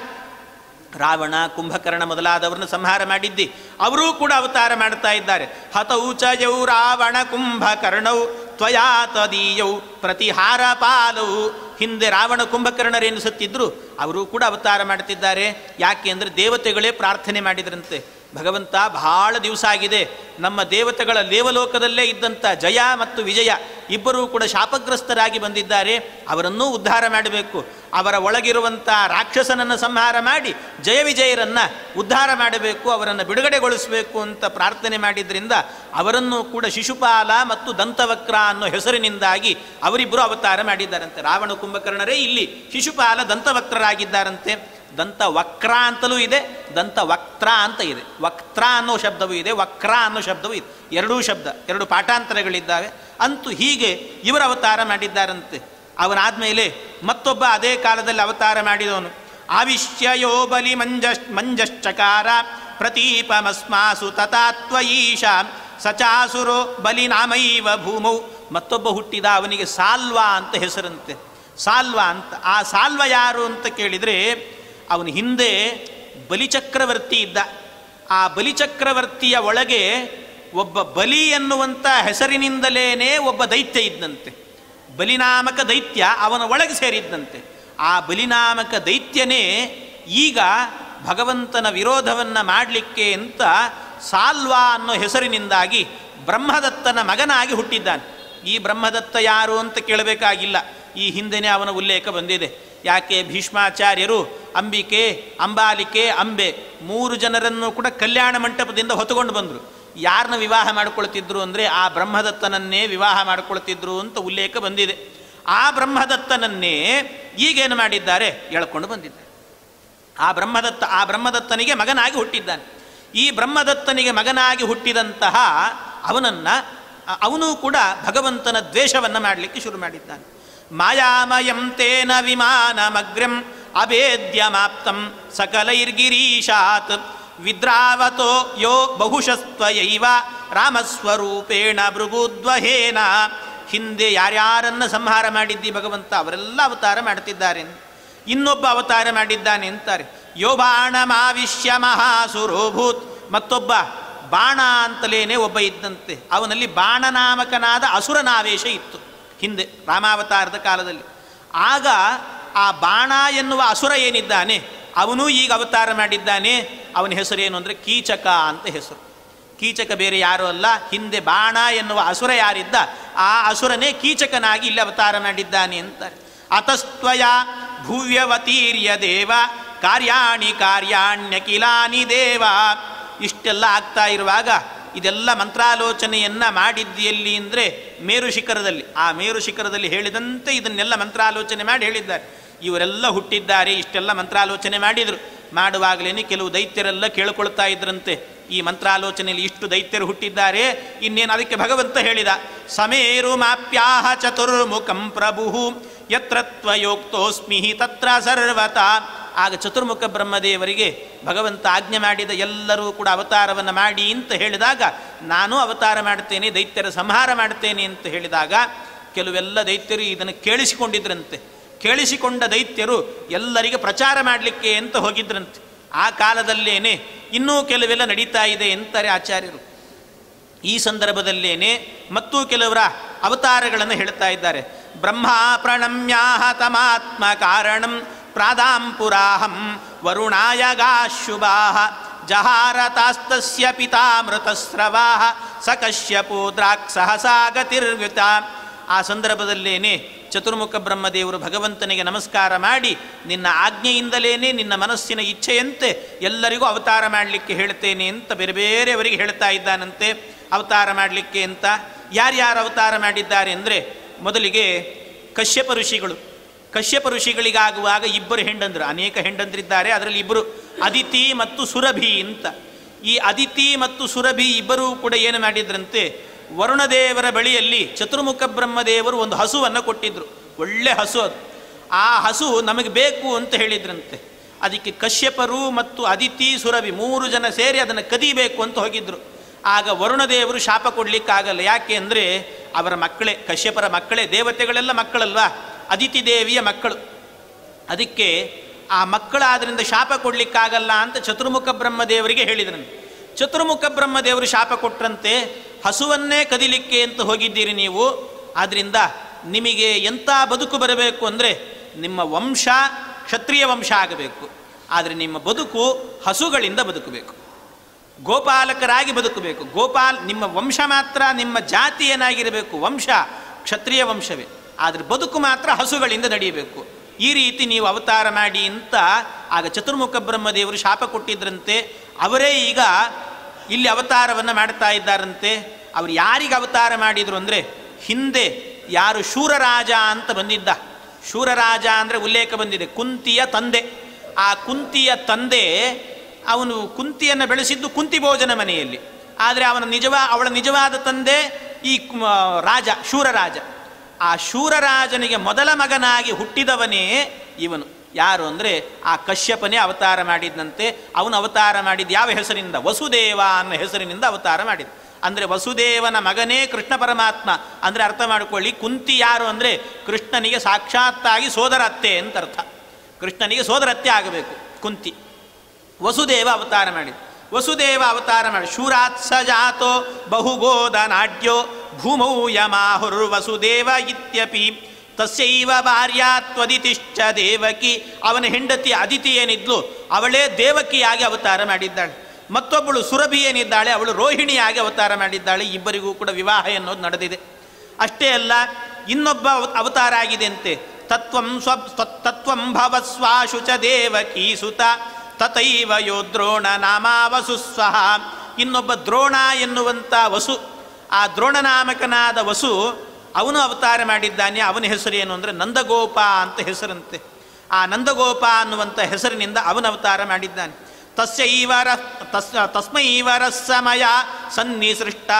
ರಾವಣ ಕುಂಭಕರ್ಣ ಮೊದಲಾದವರನ್ನು ಸಂಹಾರ ಮಾಡಿದ್ದಿ ಅವರೂ ಕೂಡ ಅವತಾರ ಮಾಡ್ತಾ ಇದ್ದಾರೆ ಹತೌಚಯೌ ರಾವಣ ಕುಂಭಕರ್ಣೌ ತ್ವಯಾ ತದೀಯೌ ಪ್ರತಿಹಾರ ಪಾಲವು ಹಿಂದೆ ರಾವಣ ಕುಂಭಕರ್ಣರೇನು ಸತ್ತಿದ್ರು ಅವರು ಕೂಡ ಅವತಾರ ಮಾಡ್ತಿದ್ದಾರೆ ಯಾಕೆ ಅಂದರೆ ದೇವತೆಗಳೇ ಪ್ರಾರ್ಥನೆ ಮಾಡಿದ್ರಂತೆ ಭಗವಂತ ಬಹಳ ದಿವಸ ಆಗಿದೆ ನಮ್ಮ ದೇವತೆಗಳ ದೇವಲೋಕದಲ್ಲೇ ಇದ್ದಂಥ ಜಯ ಮತ್ತು ವಿಜಯ ಇಬ್ಬರೂ ಕೂಡ ಶಾಪಗ್ರಸ್ತರಾಗಿ ಬಂದಿದ್ದಾರೆ ಅವರನ್ನೂ ಉದ್ಧಾರ ಮಾಡಬೇಕು ಅವರ ಒಳಗಿರುವಂಥ ರಾಕ್ಷಸನನ್ನು ಸಂಹಾರ ಮಾಡಿ ಜಯ ವಿಜಯರನ್ನು ಉದ್ಧಾರ ಮಾಡಬೇಕು ಅವರನ್ನು ಬಿಡುಗಡೆಗೊಳಿಸಬೇಕು ಅಂತ ಪ್ರಾರ್ಥನೆ ಮಾಡಿದ್ರಿಂದ ಅವರನ್ನು ಕೂಡ ಶಿಶುಪಾಲ ಮತ್ತು ದಂತವಕ್ರ ಅನ್ನೋ ಹೆಸರಿನಿಂದಾಗಿ ಅವರಿಬ್ಬರು ಅವತಾರ ಮಾಡಿದ್ದಾರಂತೆ ರಾವಣ ಕುಂಭಕರ್ಣರೇ ಇಲ್ಲಿ ಶಿಶುಪಾಲ ದಂತವಕ್ರರಾಗಿದ್ದಾರಂತೆ ದಂತ ವಕ್ರ ಅಂತಲೂ ಇದೆ ದಂತ ವಕ್ತ್ರ ಅಂತ ಇದೆ ವಕ್ತ್ರ ಅನ್ನೋ ಶಬ್ದವೂ ಇದೆ ವಕ್ರ ಅನ್ನೋ ಶಬ್ದವೂ ಇದೆ ಎರಡೂ ಶಬ್ದ ಎರಡು ಪಾಠಾಂತರಗಳಿದ್ದಾವೆ ಅಂತೂ ಹೀಗೆ ಇವರು ಅವತಾರ ಮಾಡಿದ್ದಾರಂತೆ ಅವನಾದಮೇಲೆ ಮತ್ತೊಬ್ಬ ಅದೇ ಕಾಲದಲ್ಲಿ ಅವತಾರ ಮಾಡಿದವನು ಆವಿಶ್ಯಯೋ ಬಲಿ ಮಂಜಶ್ ಮಂಜಶ್ಚಕಾರ ಪ್ರತೀಪಮಸ್ಮಾಸು ತಥಾತ್ವಯೀಶ ಸಚಾಸುರೋ ಬಲಿನಾಮೈವ ಭೂಮೌ ಮತ್ತೊಬ್ಬ ಹುಟ್ಟಿದ ಅವನಿಗೆ ಸಾಲ್ವ ಅಂತ ಹೆಸರಂತೆ ಸಾಲ್ವ ಅಂತ ಆ ಸಾಲ್ವ ಯಾರು ಅಂತ ಕೇಳಿದರೆ ಅವನ ಹಿಂದೆ ಬಲಿಚಕ್ರವರ್ತಿ ಇದ್ದ ಆ ಬಲಿಚಕ್ರವರ್ತಿಯ ಒಳಗೆ ಒಬ್ಬ ಬಲಿ ಎನ್ನುವಂಥ ಹೆಸರಿನಿಂದಲೇ ಒಬ್ಬ ದೈತ್ಯ ಇದ್ದಂತೆ ಬಲಿನಾಮಕ ದೈತ್ಯ ಅವನ ಒಳಗೆ ಸೇರಿದ್ದಂತೆ ಆ ಬಲಿನಾಮಕ ದೈತ್ಯನೇ ಈಗ ಭಗವಂತನ ವಿರೋಧವನ್ನು ಮಾಡಲಿಕ್ಕೆ ಅಂತ ಸಾಲ್ವಾ ಅನ್ನೋ ಹೆಸರಿನಿಂದಾಗಿ ಬ್ರಹ್ಮದತ್ತನ ಮಗನಾಗಿ ಹುಟ್ಟಿದ್ದಾನೆ ಈ ಬ್ರಹ್ಮದತ್ತ ಯಾರು ಅಂತ ಕೇಳಬೇಕಾಗಿಲ್ಲ ಈ ಹಿಂದೆನೇ ಅವನ ಉಲ್ಲೇಖ ಬಂದಿದೆ ಯಾಕೆ ಭೀಷ್ಮಾಚಾರ್ಯರು ಅಂಬಿಕೆ ಅಂಬಾಲಿಕೆ ಅಂಬೆ ಮೂರು ಜನರನ್ನು ಕೂಡ ಕಲ್ಯಾಣ ಮಂಟಪದಿಂದ ಹೊತ್ತುಕೊಂಡು ಬಂದರು ಯಾರನ್ನ ವಿವಾಹ ಮಾಡಿಕೊಳ್ತಿದ್ರು ಅಂದರೆ ಆ ಬ್ರಹ್ಮದತ್ತನನ್ನೇ ವಿವಾಹ ಮಾಡಿಕೊಳ್ತಿದ್ರು ಅಂತ ಉಲ್ಲೇಖ ಬಂದಿದೆ ಆ ಬ್ರಹ್ಮದತ್ತನನ್ನೇ ಈಗೇನು ಮಾಡಿದ್ದಾರೆ ಎಳ್ಕೊಂಡು ಬಂದಿದ್ದಾರೆ ಆ ಬ್ರಹ್ಮದತ್ತ ಆ ಬ್ರಹ್ಮದತ್ತನಿಗೆ ಮಗನಾಗಿ ಹುಟ್ಟಿದ್ದಾನೆ ಈ ಬ್ರಹ್ಮದತ್ತನಿಗೆ ಮಗನಾಗಿ ಹುಟ್ಟಿದಂತಹ ಅವನನ್ನು ಅವನು ಕೂಡ ಭಗವಂತನ ದ್ವೇಷವನ್ನು ಮಾಡಲಿಕ್ಕೆ ಶುರು ಮಾಡಿದ್ದಾನೆ ಮಾಯಾಮಯಂ ತೇನ ವಿಮಾನಮಗ್ರಂ ಅಭೇದ್ಯಮಾಪ್ತಂ ಸಕಲೈರ್ಗಿರೀಶಾತ್ ವಿದ್ರಾವತೋ ಯೋ ಬಹುಶಸ್ತ್ವಯೈವ ರಾಮಸ್ವರೂಪೇಣ ಭೃಗುದ್ವಹೇನ ಹಿಂದೆ ಯಾರ್ಯಾರನ್ನ ಸಂಹಾರ ಮಾಡಿದ್ದಿ ಭಗವಂತ ಅವರೆಲ್ಲ ಅವತಾರ ಮಾಡ್ತಿದ್ದಾರೆ ಇನ್ನೊಬ್ಬ ಅವತಾರ ಮಾಡಿದ್ದಾನೆ ಅಂತಾರೆ ಯೋ ಬಾಣಮಾವಿಶ್ಯ ಮಹಾಸುರೋಭೂತ್ ಮತ್ತೊಬ್ಬ ಬಾಣ ಅಂತಲೇನೆ ಒಬ್ಬ ಇದ್ದಂತೆ ಅವನಲ್ಲಿ ಬಾಣನಾಮಕನಾದ ಅಸುರನಾವೇಶ ಇತ್ತು ಹಿಂದೆ ರಾಮಾವತಾರದ ಕಾಲದಲ್ಲಿ ಆಗ ಆ ಬಾಣ ಎನ್ನುವ ಅಸುರ ಏನಿದ್ದಾನೆ ಅವನು ಈಗ ಅವತಾರ ಮಾಡಿದ್ದಾನೆ ಅವನ ಹೆಸರೇನು ಅಂದರೆ ಕೀಚಕ ಅಂತ ಹೆಸರು ಕೀಚಕ ಬೇರೆ ಯಾರೂ ಅಲ್ಲ ಹಿಂದೆ ಬಾಣ ಎನ್ನುವ ಅಸುರ ಯಾರಿದ್ದ ಆ ಅಸುರನೇ ಕೀಚಕನಾಗಿ ಇಲ್ಲಿ ಅವತಾರ ಮಾಡಿದ್ದಾನೆ ಅಂತಾರೆ ಅತಸ್ತ್ವಯ ಭೂವ್ಯವತೀರ್ಯ ದೇವ ಕಾರ್ಯಾಣಿ ಕಾರ್ಯಾಣ್ಯಕಿಲಾನಿ ದೇವ ಇಷ್ಟೆಲ್ಲ ಆಗ್ತಾ ಇರುವಾಗ ಇದೆಲ್ಲ ಮಂತ್ರಾಲೋಚನೆಯನ್ನ ಮಾಡಿದ್ದು ಎಲ್ಲಿ ಅಂದರೆ ಮೇರು ಶಿಖರದಲ್ಲಿ ಆ ಮೇರು ಶಿಖರದಲ್ಲಿ ಹೇಳಿದಂತೆ ಇದನ್ನೆಲ್ಲ ಮಂತ್ರಾಲೋಚನೆ ಮಾಡಿ ಹೇಳಿದ್ದಾರೆ ಇವರೆಲ್ಲ ಹುಟ್ಟಿದ್ದಾರೆ ಇಷ್ಟೆಲ್ಲ ಮಂತ್ರಾಲೋಚನೆ ಮಾಡಿದರು ಮಾಡುವಾಗಲೇ ಕೆಲವು ದೈತ್ಯರೆಲ್ಲ ಕೇಳಿಕೊಳ್ತಾ ಇದ್ರಂತೆ ಈ ಮಂತ್ರಾಲೋಚನೆಯಲ್ಲಿ ಇಷ್ಟು ದೈತ್ಯರು ಹುಟ್ಟಿದ್ದಾರೆ ಇನ್ನೇನು ಅದಕ್ಕೆ ಭಗವಂತ ಹೇಳಿದ ಸಮೇರು ಮಾಪ್ಯಾಹ ಚತುರ್ಮುಖಂ ಪ್ರಭು ಯತ್ರ ತ್ವಯೋಕ್ತೋಸ್ಮಿ ತತ್ರ ಸರ್ವತ ಆಗ ಚತುರ್ಮುಖ ಬ್ರಹ್ಮದೇವರಿಗೆ ಭಗವಂತ ಆಜ್ಞೆ ಮಾಡಿದ ಎಲ್ಲರೂ ಕೂಡ ಅವತಾರವನ್ನು ಮಾಡಿ ಅಂತ ಹೇಳಿದಾಗ ನಾನು ಅವತಾರ ಮಾಡ್ತೇನೆ ದೈತ್ಯರ ಸಂಹಾರ ಮಾಡ್ತೇನೆ ಅಂತ ಹೇಳಿದಾಗ ಕೆಲವೆಲ್ಲ ದೈತ್ಯರು ಇದನ್ನು ಕೇಳಿಸಿಕೊಂಡಿದ್ರಂತೆ ಕೇಳಿಸಿಕೊಂಡ ದೈತ್ಯರು ಎಲ್ಲರಿಗೆ ಪ್ರಚಾರ ಮಾಡಲಿಕ್ಕೆ ಅಂತ ಹೋಗಿದ್ರಂತೆ ಆ ಕಾಲದಲ್ಲೇನೆ ಇನ್ನೂ ಕೆಲವೆಲ್ಲ ನಡೀತಾ ಇದೆ ಅಂತಾರೆ ಆಚಾರ್ಯರು ಈ ಸಂದರ್ಭದಲ್ಲೇನೆ ಮತ್ತೂ ಕೆಲವರ ಅವತಾರಗಳನ್ನು ಹೇಳ್ತಾ ಇದ್ದಾರೆ ಬ್ರಹ್ಮ ಪ್ರಣಮ್ಯಾಹ ತಮಾತ್ಮ ಕಾರಣಂ ಪ್ರಾದಾಂಪುರಾಹಂ ವರುಣಾಯಗಾಶುಭಾಹ ಜಹಾರತಾಸ್ತಸ್ಯ ಪಿತಾಮೃತಸ್ರವಾಹ ಸ ಕಶ್ಯಪೋ ದ್ರಾಕ್ಸಹಸಾಗತಿರ್ವಿತ ಆ ಸಂದರ್ಭದಲ್ಲೇನೆ ಚತುರ್ಮುಖ ಬ್ರಹ್ಮದೇವರು ಭಗವಂತನಿಗೆ ನಮಸ್ಕಾರ ಮಾಡಿ ನಿನ್ನ ಆಜ್ಞೆಯಿಂದಲೇನೆ ನಿನ್ನ ಮನಸ್ಸಿನ ಇಚ್ಛೆಯಂತೆ ಎಲ್ಲರಿಗೂ ಅವತಾರ ಮಾಡಲಿಕ್ಕೆ ಹೇಳ್ತೇನೆ ಅಂತ ಬೇರೆ ಬೇರೆಯವರಿಗೆ ಹೇಳ್ತಾ ಇದ್ದಾನಂತೆ ಅವತಾರ ಮಾಡಲಿಕ್ಕೆ ಅಂತ ಯಾರ್ಯಾರು ಅವತಾರ ಮಾಡಿದ್ದಾರೆ ಅಂದರೆ ಮೊದಲಿಗೆ ಕಶ್ಯಪ ಋಷಿಗಳು ಕಶ್ಯಪ ಋಷಿಗಳಿಗಾಗುವಾಗ ಇಬ್ಬರು ಹೆಂಡಂದ್ರು ಅನೇಕ ಹೆಂಡಂದ್ರಿದ್ದಾರೆ ಅದರಲ್ಲಿ ಇಬ್ಬರು ಅದಿತಿ ಮತ್ತು ಸುರಭಿ ಅಂತ ಈ ಅದಿತಿ ಮತ್ತು ಸುರಭಿ ಇಬ್ಬರೂ ಕೂಡ ಏನು ಮಾಡಿದ್ರಂತೆ ವರುಣದೇವರ ಬಳಿಯಲ್ಲಿ ಚತುರ್ಮುಖ ಬ್ರಹ್ಮದೇವರು ಒಂದು ಹಸುವನ್ನು ಕೊಟ್ಟಿದ್ರು ಒಳ್ಳೆ ಹಸು ಅದು ಆ ಹಸು ನಮಗೆ ಬೇಕು ಅಂತ ಹೇಳಿದ್ರಂತೆ ಅದಕ್ಕೆ ಕಶ್ಯಪರು ಮತ್ತು ಅದಿತಿ ಸುರಭಿ ಮೂರು ಜನ ಸೇರಿ ಅದನ್ನು ಕದಿಬೇಕು ಅಂತ ಹೋಗಿದ್ರು ಆಗ ವರುಣದೇವರು ಶಾಪ ಕೊಡಲಿಕ್ಕಾಗಲ್ಲ ಯಾಕೆ ಅಂದರೆ ಅವರ ಮಕ್ಕಳೇ ಕಶ್ಯಪರ ಮಕ್ಕಳೇ ದೇವತೆಗಳೆಲ್ಲ ಮಕ್ಕಳಲ್ವಾ ಅದಿತಿ ದೇವಿಯ ಮಕ್ಕಳು ಅದಕ್ಕೆ ಆ ಮಕ್ಕಳಾದ್ರಿಂದ ಶಾಪ ಕೊಡಲಿಕ್ಕಾಗಲ್ಲ ಅಂತ ಚತುರ್ಮುಖ ಬ್ರಹ್ಮದೇವರಿಗೆ ಹೇಳಿದ್ರಂತೆ ಚತುರ್ಮುಖ ಬ್ರಹ್ಮದೇವರು ಶಾಪ ಕೊಟ್ರಂತೆ ಹಸುವನ್ನೇ ಕದಿಲಿಕ್ಕೆ ಅಂತ ಹೋಗಿದ್ದೀರಿ ನೀವು ಆದ್ದರಿಂದ ನಿಮಗೆ ಎಂಥ ಬದುಕು ಬರಬೇಕು ಅಂದರೆ ನಿಮ್ಮ ವಂಶ ಕ್ಷತ್ರಿಯ ವಂಶ ಆಗಬೇಕು ಆದರೆ ನಿಮ್ಮ ಬದುಕು ಹಸುಗಳಿಂದ ಬದುಕಬೇಕು ಗೋಪಾಲಕರಾಗಿ ಬದುಕಬೇಕು ಗೋಪಾಲ್ ನಿಮ್ಮ ವಂಶ ಮಾತ್ರ ನಿಮ್ಮ ಜಾತಿ ಏನಾಗಿರಬೇಕು ವಂಶ ಕ್ಷತ್ರಿಯ ವಂಶವೇ ಆದರೆ ಬದುಕು ಮಾತ್ರ ಹಸುಗಳಿಂದ ನಡೆಯಬೇಕು ಈ ರೀತಿ ನೀವು ಅವತಾರ ಮಾಡಿ ಅಂತ ಆಗ ಚತುರ್ಮುಖ ಬ್ರಹ್ಮದೇವರು ಶಾಪ ಕೊಟ್ಟಿದ್ರಂತೆ ಅವರೇ ಈಗ ಇಲ್ಲಿ ಅವತಾರವನ್ನು ಮಾಡ್ತಾ ಇದ್ದಾರಂತೆ ಅವರು ಯಾರಿಗೆ ಅವತಾರ ಮಾಡಿದರು ಅಂದರೆ ಹಿಂದೆ ಯಾರು ಶೂರರಾಜ ಅಂತ ಬಂದಿದ್ದ ಶೂರರಾಜ ಅಂದರೆ ಉಲ್ಲೇಖ ಬಂದಿದೆ ಕುಂತಿಯ ತಂದೆ ಆ ಕುಂತಿಯ ತಂದೆ ಅವನು ಕುಂತಿಯನ್ನು ಬೆಳೆಸಿದ್ದು ಕುಂತಿ ಭೋಜನ ಮನೆಯಲ್ಲಿ ಆದರೆ ಅವನ ನಿಜವಾ ಅವಳ ನಿಜವಾದ ತಂದೆ ಈ ಕು- ರಾಜ ಶೂರರಾಜ ಆ ಶೂರರಾಜನಿಗೆ ಮೊದಲ ಮಗನಾಗಿ ಹುಟ್ಟಿದವನೇ ಇವನು ಯಾರು ಅಂದರೆ ಆ ಕಶ್ಯಪನೇ ಅವತಾರ ಮಾಡಿದ್ದಂತೆ ಅವನು ಅವತಾರ ಮಾಡಿದ ಯಾವ ಹೆಸರಿನಿಂದ ವಸುದೇವ ಅನ್ನೋ ಹೆಸರಿನಿಂದ ಅವತಾರ ಮಾಡಿದ ಅಂದರೆ ವಸುದೇವನ ಮಗನೇ ಕೃಷ್ಣ ಪರಮಾತ್ಮ ಅಂದರೆ ಅರ್ಥ ಮಾಡಿಕೊಳ್ಳಿ ಕುಂತಿ ಯಾರು ಅಂದರೆ ಕೃಷ್ಣನಿಗೆ ಸಾಕ್ಷಾತ್ತಾಗಿ ಸೋದರತ್ತೆ ಅಂತ ಅರ್ಥ ಕೃಷ್ಣನಿಗೆ ಸೋದರತ್ತೆ ಆಗಬೇಕು ಕುಂತಿ ವಸುದೇವ ಅವತಾರ ಮಾಡಿದ ವಸುದೇವ ಅವತಾರ ಮಾಡಿ ಶೂರಾತ್ಸ ಜಾತೋ ಬಹುಗೋದ ನಾಡ್ಯೋ ಭೂಮೌ ಯಮಾಹುರ್ ವಸುದೇವ ಇತ್ಯಪಿ ತಸ್ಯೈವ ಭಾರ್ಯಾತ್ವದಿತಿಶ್ಚ ದೇವಕಿ ಅವನ ಹೆಂಡತಿ ಅದಿತಿ ಏನಿದ್ಲು ಅವಳೇ ದೇವಕಿಯಾಗಿ ಅವತಾರ ಮಾಡಿದ್ದಾಳೆ ಮತ್ತೊಬ್ಬಳು ಸುರಭಿ ಏನಿದ್ದಾಳೆ ಅವಳು ರೋಹಿಣಿಯಾಗಿ ಅವತಾರ ಮಾಡಿದ್ದಾಳೆ ಇಬ್ಬರಿಗೂ ಕೂಡ ವಿವಾಹ ಎನ್ನುವುದು ನಡೆದಿದೆ ಅಷ್ಟೇ ಅಲ್ಲ ಇನ್ನೊಬ್ಬ ಅವ- ಅವತಾರ ಆಗಿದೆ ಅಂತೆ ತತ್ವಂ ಸ್ವ ತ- ತತ್ವಂ ಭವಸ್ವಾಶು ಚ ದೇವಕೀ ಸುತ ತಥೈವ ಯೋ ದ್ರೋಣ ನಾಮಾವಸು ಸ್ವಹ ಇನ್ನೊಬ್ಬ ದ್ರೋಣ ಎನ್ನುವಂಥ ವಸು ಆ ದ್ರೋಣನಾಮಕನಾದ ವಸು ಅವನು ಅವತಾರ ಮಾಡಿದ್ದಾನೆ ಅವನ ಹೆಸರು ಏನು ಅಂದರೆ ನಂದಗೋಪ ಅಂತ ಹೆಸರಂತೆ ಆ ನಂದಗೋಪ ಅನ್ನುವಂಥ ಹೆಸರಿನಿಂದ ಅವನ ಅವತಾರ ಮಾಡಿದ್ದಾನೆ ತಸ್ಯೈವರ ತಸ್ ತಸ್ಮೈವರ ಸಮಯ ಸನ್ನಿಸೃಷ್ಟ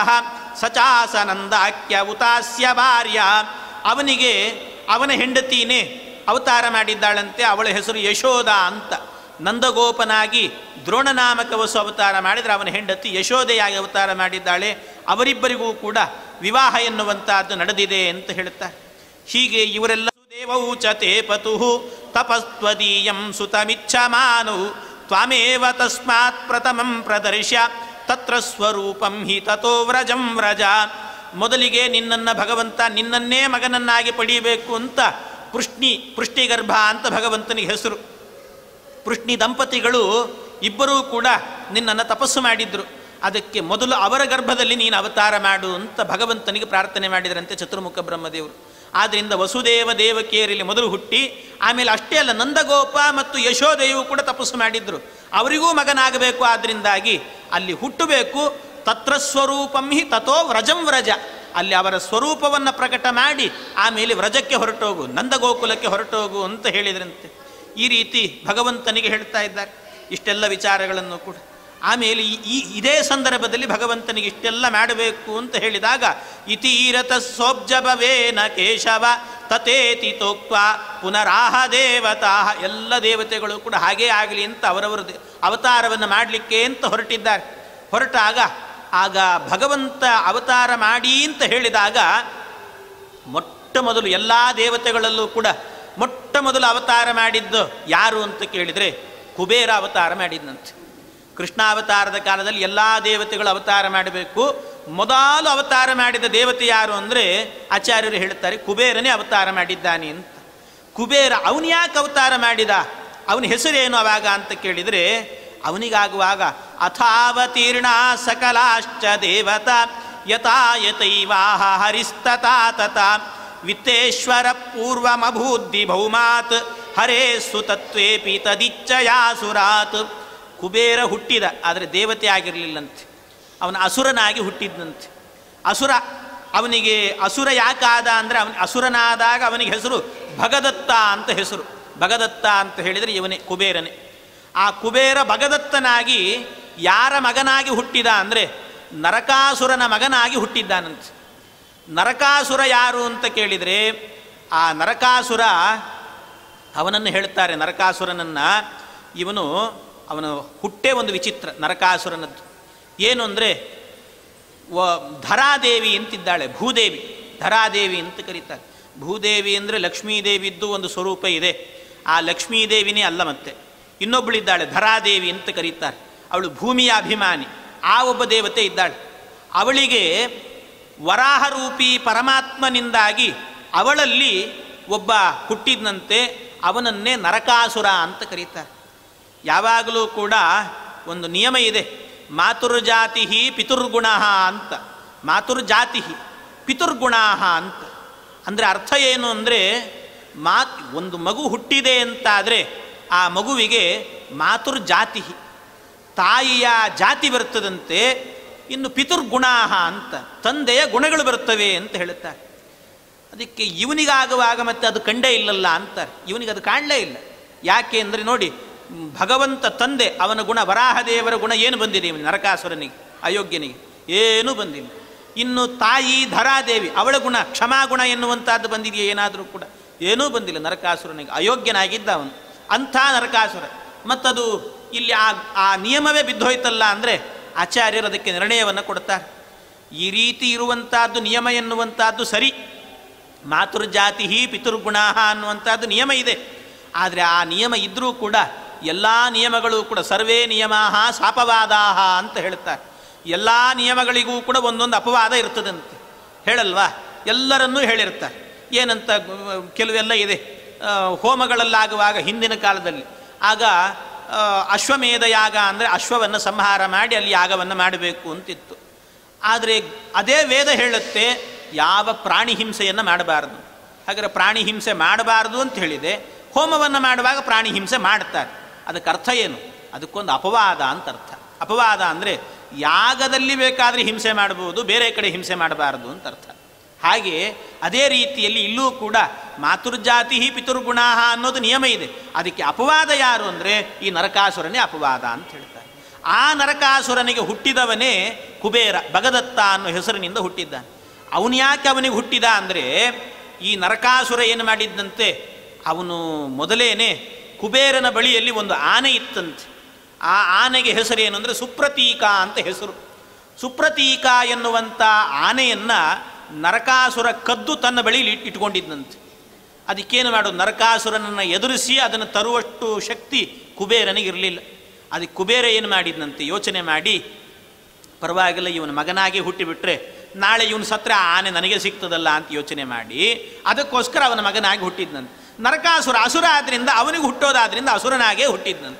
ಸಚಾಸ ನಂದಾಕ್ಯ ಉತಾಸ್ಯ ಭಾರ್ಯ ಅವನಿಗೆ ಅವನ ಹೆಂಡತಿನೇ ಅವತಾರ ಮಾಡಿದ್ದಾಳಂತೆ ಅವಳ ಹೆಸರು ಯಶೋಧ ಅಂತ ನಂದಗೋಪನಾಗಿ ದ್ರೋಣನಾಮಕ ವಸು ಅವತಾರ ಮಾಡಿದರೆ ಅವನ ಹೆಂಡತಿ ಯಶೋದೆಯಾಗಿ ಅವತಾರ ಮಾಡಿದ್ದಾಳೆ ಅವರಿಬ್ಬರಿಗೂ ಕೂಡ ವಿವಾಹ ಎನ್ನುವಂತಹದ್ದು ನಡೆದಿದೆ ಅಂತ ಹೇಳುತ್ತಾರೆ ಹೀಗೆ ಇವರೆಲ್ಲ ದೇವೌ ಚ ತೇ ಪತು ತಪಸ್ತ್ವದೀಯಂ ಸುತಮಿಚ್ಛಮಾನು ತ್ವಾಮೇವ ತಸ್ಮಾತ್ ಪ್ರಥಮಂ ಪ್ರದರ್ಶ್ಯ ತತ್ರ ಸ್ವರೂಪಂ ಹಿ ತಥೋ ವ್ರಜಂ ವ್ರಜ ಮೊದಲಿಗೆ ನಿನ್ನನ್ನು ಭಗವಂತ ನಿನ್ನನ್ನೇ ಮಗನನ್ನಾಗಿ ಪಡೆಯಬೇಕು ಅಂತ ಪೃಷ್ಣಿ ಪೃಷ್ಟಿಗರ್ಭ ಅಂತ ಭಗವಂತನಿಗೆ ಹೆಸರು ಪೃಷ್ಣಿ ದಂಪತಿಗಳು ಇಬ್ಬರೂ ಕೂಡ ನಿನ್ನನ್ನು ತಪಸ್ಸು ಮಾಡಿದ್ರು ಅದಕ್ಕೆ ಮೊದಲು ಅವರ ಗರ್ಭದಲ್ಲಿ ನೀನು ಅವತಾರ ಮಾಡು ಅಂತ ಭಗವಂತನಿಗೆ ಪ್ರಾರ್ಥನೆ ಮಾಡಿದರಂತೆ ಚತುರ್ಮುಖ ಬ್ರಹ್ಮದೇವರು ಆದ್ದರಿಂದ ವಸುದೇವ ದೇವಕಿಯರಲ್ಲಿ ಮೊದಲು ಹುಟ್ಟಿ ಆಮೇಲೆ ಅಷ್ಟೇ ಅಲ್ಲ ನಂದಗೋಪ ಮತ್ತು ಯಶೋದೆಯು ಕೂಡ ತಪಸ್ಸು ಮಾಡಿದ್ರು ಅವರಿಗೂ ಮಗನಾಗಬೇಕು ಆದ್ದರಿಂದಾಗಿ ಅಲ್ಲಿ ಹುಟ್ಟಬೇಕು ತತ್ರ ಸ್ವರೂಪಂ ಹಿ ತಥೋ ವ್ರಜಂ ವ್ರಜ ಅಲ್ಲಿ ಅವರ ಸ್ವರೂಪವನ್ನು ಪ್ರಕಟ ಮಾಡಿ ಆಮೇಲೆ ವ್ರಜಕ್ಕೆ ಹೊರಟೋಗು ನಂದಗೋಕುಲಕ್ಕೆ ಹೊರಟೋಗು ಅಂತ ಹೇಳಿದ್ರಂತೆ ಈ ರೀತಿ ಭಗವಂತನಿಗೆ ಹೇಳ್ತಾ ಇದ್ದಾರೆ ಇಷ್ಟೆಲ್ಲ ವಿಚಾರಗಳನ್ನು ಕೂಡ ಆಮೇಲೆ ಈ- ಈ ಇದೇ ಸಂದರ್ಭದಲ್ಲಿ ಭಗವಂತನಿಗೆ ಇಷ್ಟೆಲ್ಲ ಮಾಡಬೇಕು ಅಂತ ಹೇಳಿದಾಗ ಇತೀರತ ಸೋಬ್ಜಭವೇನ ಕೇಶವ ತತೇತಿ ತೋಕ್ವ ಪುನರಾಹ ದೇವತಾ ಎಲ್ಲ ದೇವತೆಗಳು ಕೂಡ ಹಾಗೇ ಆಗಲಿ ಅಂತ ಅವರವರು ದೇ- ಅವತಾರವನ್ನು ಮಾಡಲಿಕ್ಕೆ ಅಂತ ಹೊರಟಿದ್ದಾರೆ ಹೊರಟಾಗ ಆಗ ಭಗವಂತ ಅವತಾರ ಮಾಡಿ ಅಂತ ಹೇಳಿದಾಗ ಮೊಟ್ಟ ಮೊದಲು ಎಲ್ಲ ದೇವತೆಗಳಲ್ಲೂ ಕೂಡ ಮೊಟ್ಟ ಮೊದಲು ಅವತಾರ ಮಾಡಿದ್ದು ಯಾರು ಅಂತ ಕೇಳಿದರೆ ಕುಬೇರ ಅವತಾರ ಮಾಡಿದ್ನಂತೆ ಕೃಷ್ಣಾವತಾರದ ಕಾಲದಲ್ಲಿ ಎಲ್ಲ ದೇವತೆಗಳು ಅವತಾರ ಮಾಡಬೇಕು ಮೊದಲು ಅವತಾರ ಮಾಡಿದ ದೇವತೆ ಯಾರು ಅಂದರೆ ಆಚಾರ್ಯರು ಹೇಳ್ತಾರೆ ಕುಬೇರನೇ ಅವತಾರ ಮಾಡಿದ್ದಾನೆ ಅಂತ ಕುಬೇರ ಅವನು ಯಾಕೆ ಅವತಾರ ಮಾಡಿದ ಅವನ ಹೆಸರೇನು ಅವಾಗ ಅಂತ ಕೇಳಿದರೆ ಅವನಿಗಾಗುವಾಗ ಅಥಾವತೀರ್ಣ ಸಕಲಾಶ್ಚ ದೇವತಾ ಯಥಾಯತೈವಾಹ ಹರಿಸ್ತತಾ ತಥಾ ವಿತ್ತೇಶ್ವರ ಪೂರ್ವಮಭೂದ್ದಿ ಭೌಮಾತ್ ಹರೇ ಸುತತ್ವೇಪಿ ತದಿಚ್ಛಯಾಸುರಾತ್ ಕುಬೇರ ಹುಟ್ಟಿದ ಆದರೆ ದೇವತೆ ಆಗಿರಲಿಲ್ಲಂತೆ ಅವನ ಅಸುರನಾಗಿ ಹುಟ್ಟಿದ್ನಂತೆ ಅಸುರ ಅವನಿಗೆ ಅಸುರ ಯಾಕಾದ ಅಂದರೆ ಅವನ ಅಸುರನಾದಾಗ ಅವನಿಗೆ ಹೆಸರು ಭಗದತ್ತ ಅಂತ ಹೆಸರು ಭಗದತ್ತ ಅಂತ ಹೇಳಿದರೆ ಇವನೇ ಕುಬೇರನೇ ಆ ಕುಬೇರ ಭಗದತ್ತನಾಗಿ ಯಾರ ಮಗನಾಗಿ ಹುಟ್ಟಿದ ಅಂದರೆ ನರಕಾಸುರನ ಮಗನಾಗಿ ಹುಟ್ಟಿದ್ದಾನಂತೆ ನರಕಾಸುರ ಯಾರು ಅಂತ ಕೇಳಿದರೆ ಆ ನರಕಾಸುರ ಅವನನ್ನು ಹೇಳ್ತಾರೆ ನರಕಾಸುರನನ್ನು ಇವನು ಅವನು ಹುಟ್ಟೇ ಒಂದು ವಿಚಿತ್ರ ನರಕಾಸುರನದ್ದು ಏನು ಅಂದರೆ ವ ಧರಾದೇವಿ ಅಂತಿದ್ದಾಳೆ ಭೂದೇವಿ ಧರಾದೇವಿ ಅಂತ ಕರೀತಾರೆ ಭೂದೇವಿ ಅಂದರೆ ಲಕ್ಷ್ಮೀದೇವಿದ್ದು ಒಂದು ಸ್ವರೂಪ ಇದೆ ಆ ಲಕ್ಷ್ಮೀದೇವಿನೇ ಅಲ್ಲ ಮತ್ತೆ ಇನ್ನೊಬ್ಬಳಿದ್ದಾಳೆ ಧರಾದೇವಿ ಅಂತ ಕರೀತಾರೆ ಅವಳು ಭೂಮಿಯ ಅಭಿಮಾನಿ ಆ ಒಬ್ಬ ದೇವತೆ ಇದ್ದಾಳೆ ಅವಳಿಗೆ ವರಾಹರೂಪಿ ಪರಮಾತ್ಮನಿಂದಾಗಿ ಅವಳಲ್ಲಿ ಒಬ್ಬ ಹುಟ್ಟಿದ್ನಂತೆ ಅವನನ್ನೇ ನರಕಾಸುರ ಅಂತ ಕರೀತಾರೆ ಯಾವಾಗಲೂ ಕೂಡ ಒಂದು ನಿಯಮ ಇದೆ ಮಾತುರ್ಜಾತಿ ಪಿತುರ್ಗುಣ ಅಂತ ಮಾತುರ್ಜಾತಿ ಪಿತುರ್ಗುಣ ಅಂತ ಅಂದರೆ ಅರ್ಥ ಏನು ಅಂದರೆ ಮಾತ್ ಒಂದು ಮಗು ಹುಟ್ಟಿದೆ ಅಂತಾದರೆ ಆ ಮಗುವಿಗೆ ಮಾತುರ್ಜಾತಿ ತಾಯಿಯ ಜಾತಿ ಬರ್ತದಂತೆ ಇನ್ನು ಪಿತುರ್ಗುಣ ಅಂತ ತಂದೆಯ ಗುಣಗಳು ಬರ್ತವೆ ಅಂತ ಹೇಳುತ್ತಾರೆ ಅದಕ್ಕೆ ಇವನಿಗಾಗುವಾಗ ಮತ್ತೆ ಅದು ಕಂಡೇ ಇಲ್ಲಲ್ಲ ಅಂತಾರೆ ಇವನಿಗೆ ಅದು ಕಾಣಲೇ ಇಲ್ಲ ಯಾಕೆ ಅಂದರೆ ನೋಡಿ ಮ್, ಭಗವಂತ ತಂದೆ ಅವನ ಗುಣ ವರಾಹದೇವರ ಗುಣ ಏನು ಬಂದಿದೆ ಇವನು ನರಕಾಸುರನಿಗೆ ಅಯೋಗ್ಯನಿಗೆ ಏನೂ ಬಂದಿಲ್ಲ ಇನ್ನು ತಾಯಿ ಧರಾದೇವಿ ಅವಳ ಗುಣ ಕ್ಷಮಾಗುಣ ಎನ್ನುವಂಥದ್ದು ಬಂದಿದೆಯೇ ಏನಾದರೂ ಕೂಡ ಏನೂ ಬಂದಿಲ್ಲ ನರಕಾಸುರನಿಗೆ ಅಯೋಗ್ಯನಾಗಿದ್ದ ಅವನು ಅಂಥ ನರಕಾಸುರ ಮತ್ತದು ಇಲ್ಲಿ ಆ ಆ ನಿಯಮವೇ ಬಿದ್ದೋಯ್ತಲ್ಲ ಅಂದರೆ ಆಚಾರ್ಯರು ಅದಕ್ಕೆ ನಿರ್ಣಯವನ್ನು ಕೊಡ್ತಾರೆ ಈ ರೀತಿ ಇರುವಂತಹದ್ದು ನಿಯಮ ಎನ್ನುವಂಥದ್ದು ಸರಿ ಮಾತೃಜಾತಿ ಪಿತೃಗುಣ ಅನ್ನುವಂಥದ್ದು ನಿಯಮ ಇದೆ ಆದರೆ ಆ ನಿಯಮ ಇದ್ದರೂ ಕೂಡ ಎಲ್ಲ ನಿಯಮಗಳು ಕೂಡ ಸರ್ವೇ ನಿಯಮ ಸಾಪವಾದಾಹ ಅಂತ ಹೇಳ್ತಾರೆ ಎಲ್ಲ ನಿಯಮಗಳಿಗೂ ಕೂಡ ಒಂದೊಂದು ಅಪವಾದ ಇರ್ತದಂತೆ ಹೇಳಲ್ವಾ ಎಲ್ಲರನ್ನೂ ಹೇಳಿರ್ತಾರೆ ಏನಂತ ಗು- ಕೆಲವೆಲ್ಲ ಇದೆ ಆ, ಹೋಮಗಳಲ್ಲಾಗುವಾಗ ಹಿಂದಿನ ಕಾಲದಲ್ಲಿ ಆಗ ಆ, ಅಶ್ವಮೇಧ ಯಾಗ ಅಂದರೆ ಅಶ್ವವನ್ನು ಸಂಹಾರ ಮಾಡಿ ಅಲ್ಲಿ ಯಾಗವನ್ನು ಮಾಡಬೇಕು ಅಂತಿತ್ತು ಆದರೆ ಅದೇ ವೇದ ಹೇಳುತ್ತೆ ಯಾವ ಪ್ರಾಣಿ ಹಿಂಸೆಯನ್ನು ಮಾಡಬಾರದು ಹಾಗಾದ್ರೆ ಪ್ರಾಣಿ ಹಿಂಸೆ ಮಾಡಬಾರದು ಅಂತ ಹೇಳಿದೆ ಹೋಮವನ್ನು ಮಾಡುವಾಗ ಪ್ರಾಣಿ ಹಿಂಸೆ ಮಾಡ್ತಾರೆ ಅದಕ್ಕೆ ಅರ್ಥ ಏನು ಅದಕ್ಕೊಂದು ಅಪವಾದ ಅಂತ ಅರ್ಥ ಅಪವಾದ ಅಂದರೆ ಯಾಗದಲ್ಲಿ ಬೇಕಾದರೆ ಹಿಂಸೆ ಮಾಡಬಹುದು ಬೇರೆ ಕಡೆ ಹಿಂಸೆ ಮಾಡಬಾರದು ಅಂತ ಅರ್ಥ ಹಾಗೆ ಅದೇ ರೀತಿಯಲ್ಲಿ ಇಲ್ಲೂ ಕೂಡ ಮಾತೃಜಾತಿ ಪಿತೃಗುಣ ಅನ್ನೋದು ನಿಯಮ ಇದೆ ಅದಕ್ಕೆ ಅಪವಾದ ಯಾರು ಅಂದರೆ ಈ ನರಕಾಸುರನೇ ಅಪವಾದ ಅಂತ ಹೇಳ್ತಾರೆ ಆ ನರಕಾಸುರನಿಗೆ ಹುಟ್ಟಿದವನೇ ಕುಬೇರ ಭಗದತ್ತ ಅನ್ನೋ ಹೆಸರಿನಿಂದ ಹುಟ್ಟಿದ್ದಾನೆ ಅವನು ಯಾಕೆ ಅವನಿಗೆ ಹುಟ್ಟಿದ ಅಂದರೆ ಈ ನರಕಾಸುರ ಏನು ಮಾಡಿದ್ದಂತೆ ಅವನು ಮೊದಲೇನೆ ಕುಬೇರನ ಬಳಿಯಲ್ಲಿ ಒಂದು ಆನೆ ಇತ್ತಂತೆ ಆ ಆನೆಗೆ ಹೆಸರೇನು ಅಂದರೆ ಸುಪ್ರತೀಕ ಅಂತ ಹೆಸರು ಸುಪ್ರತೀಕ ಎನ್ನುವಂಥ ಆನೆಯನ್ನು ನರಕಾಸುರ ಕದ್ದು ತನ್ನ ಬಳಿಯಲ್ಲಿ ಇಟ್- ಇಟ್ಕೊಂಡಿದ್ದಂತೆ ಅದಕ್ಕೇನು ಮಾಡೋದು ನರಕಾಸುರನನ್ನು ಎದುರಿಸಿ ಅದನ್ನು ತರುವಷ್ಟು ಶಕ್ತಿ ಕುಬೇರನಿಗೆ ಇರಲಿಲ್ಲ ಅದಕ್ಕೆ ಕುಬೇರ ಏನು ಮಾಡಿದ್ನಂತೆ ಯೋಚನೆ ಮಾಡಿ ಪರವಾಗಿಲ್ಲ ಇವನ ಮಗನಾಗಿ ಹುಟ್ಟಿಬಿಟ್ರೆ ನಾಳೆ ಇವನು ಸತ್ರ ಆ ಆನೆ ನನಗೆ ಸಿಗ್ತದಲ್ಲ ಅಂತ ಯೋಚನೆ ಮಾಡಿ ಅದಕ್ಕೋಸ್ಕರ ಅವನ ಮಗನಾಗಿ ಹುಟ್ಟಿದ್ನಂತೆ ನರಕಾಸುರ ಅಸುರ ಆದ್ರಿಂದ ಅವನಿಗೆ ಹುಟ್ಟೋದಾದ್ರಿಂದ ಅಸುರನಾಗೇ ಹುಟ್ಟಿದ್ನಂತೆ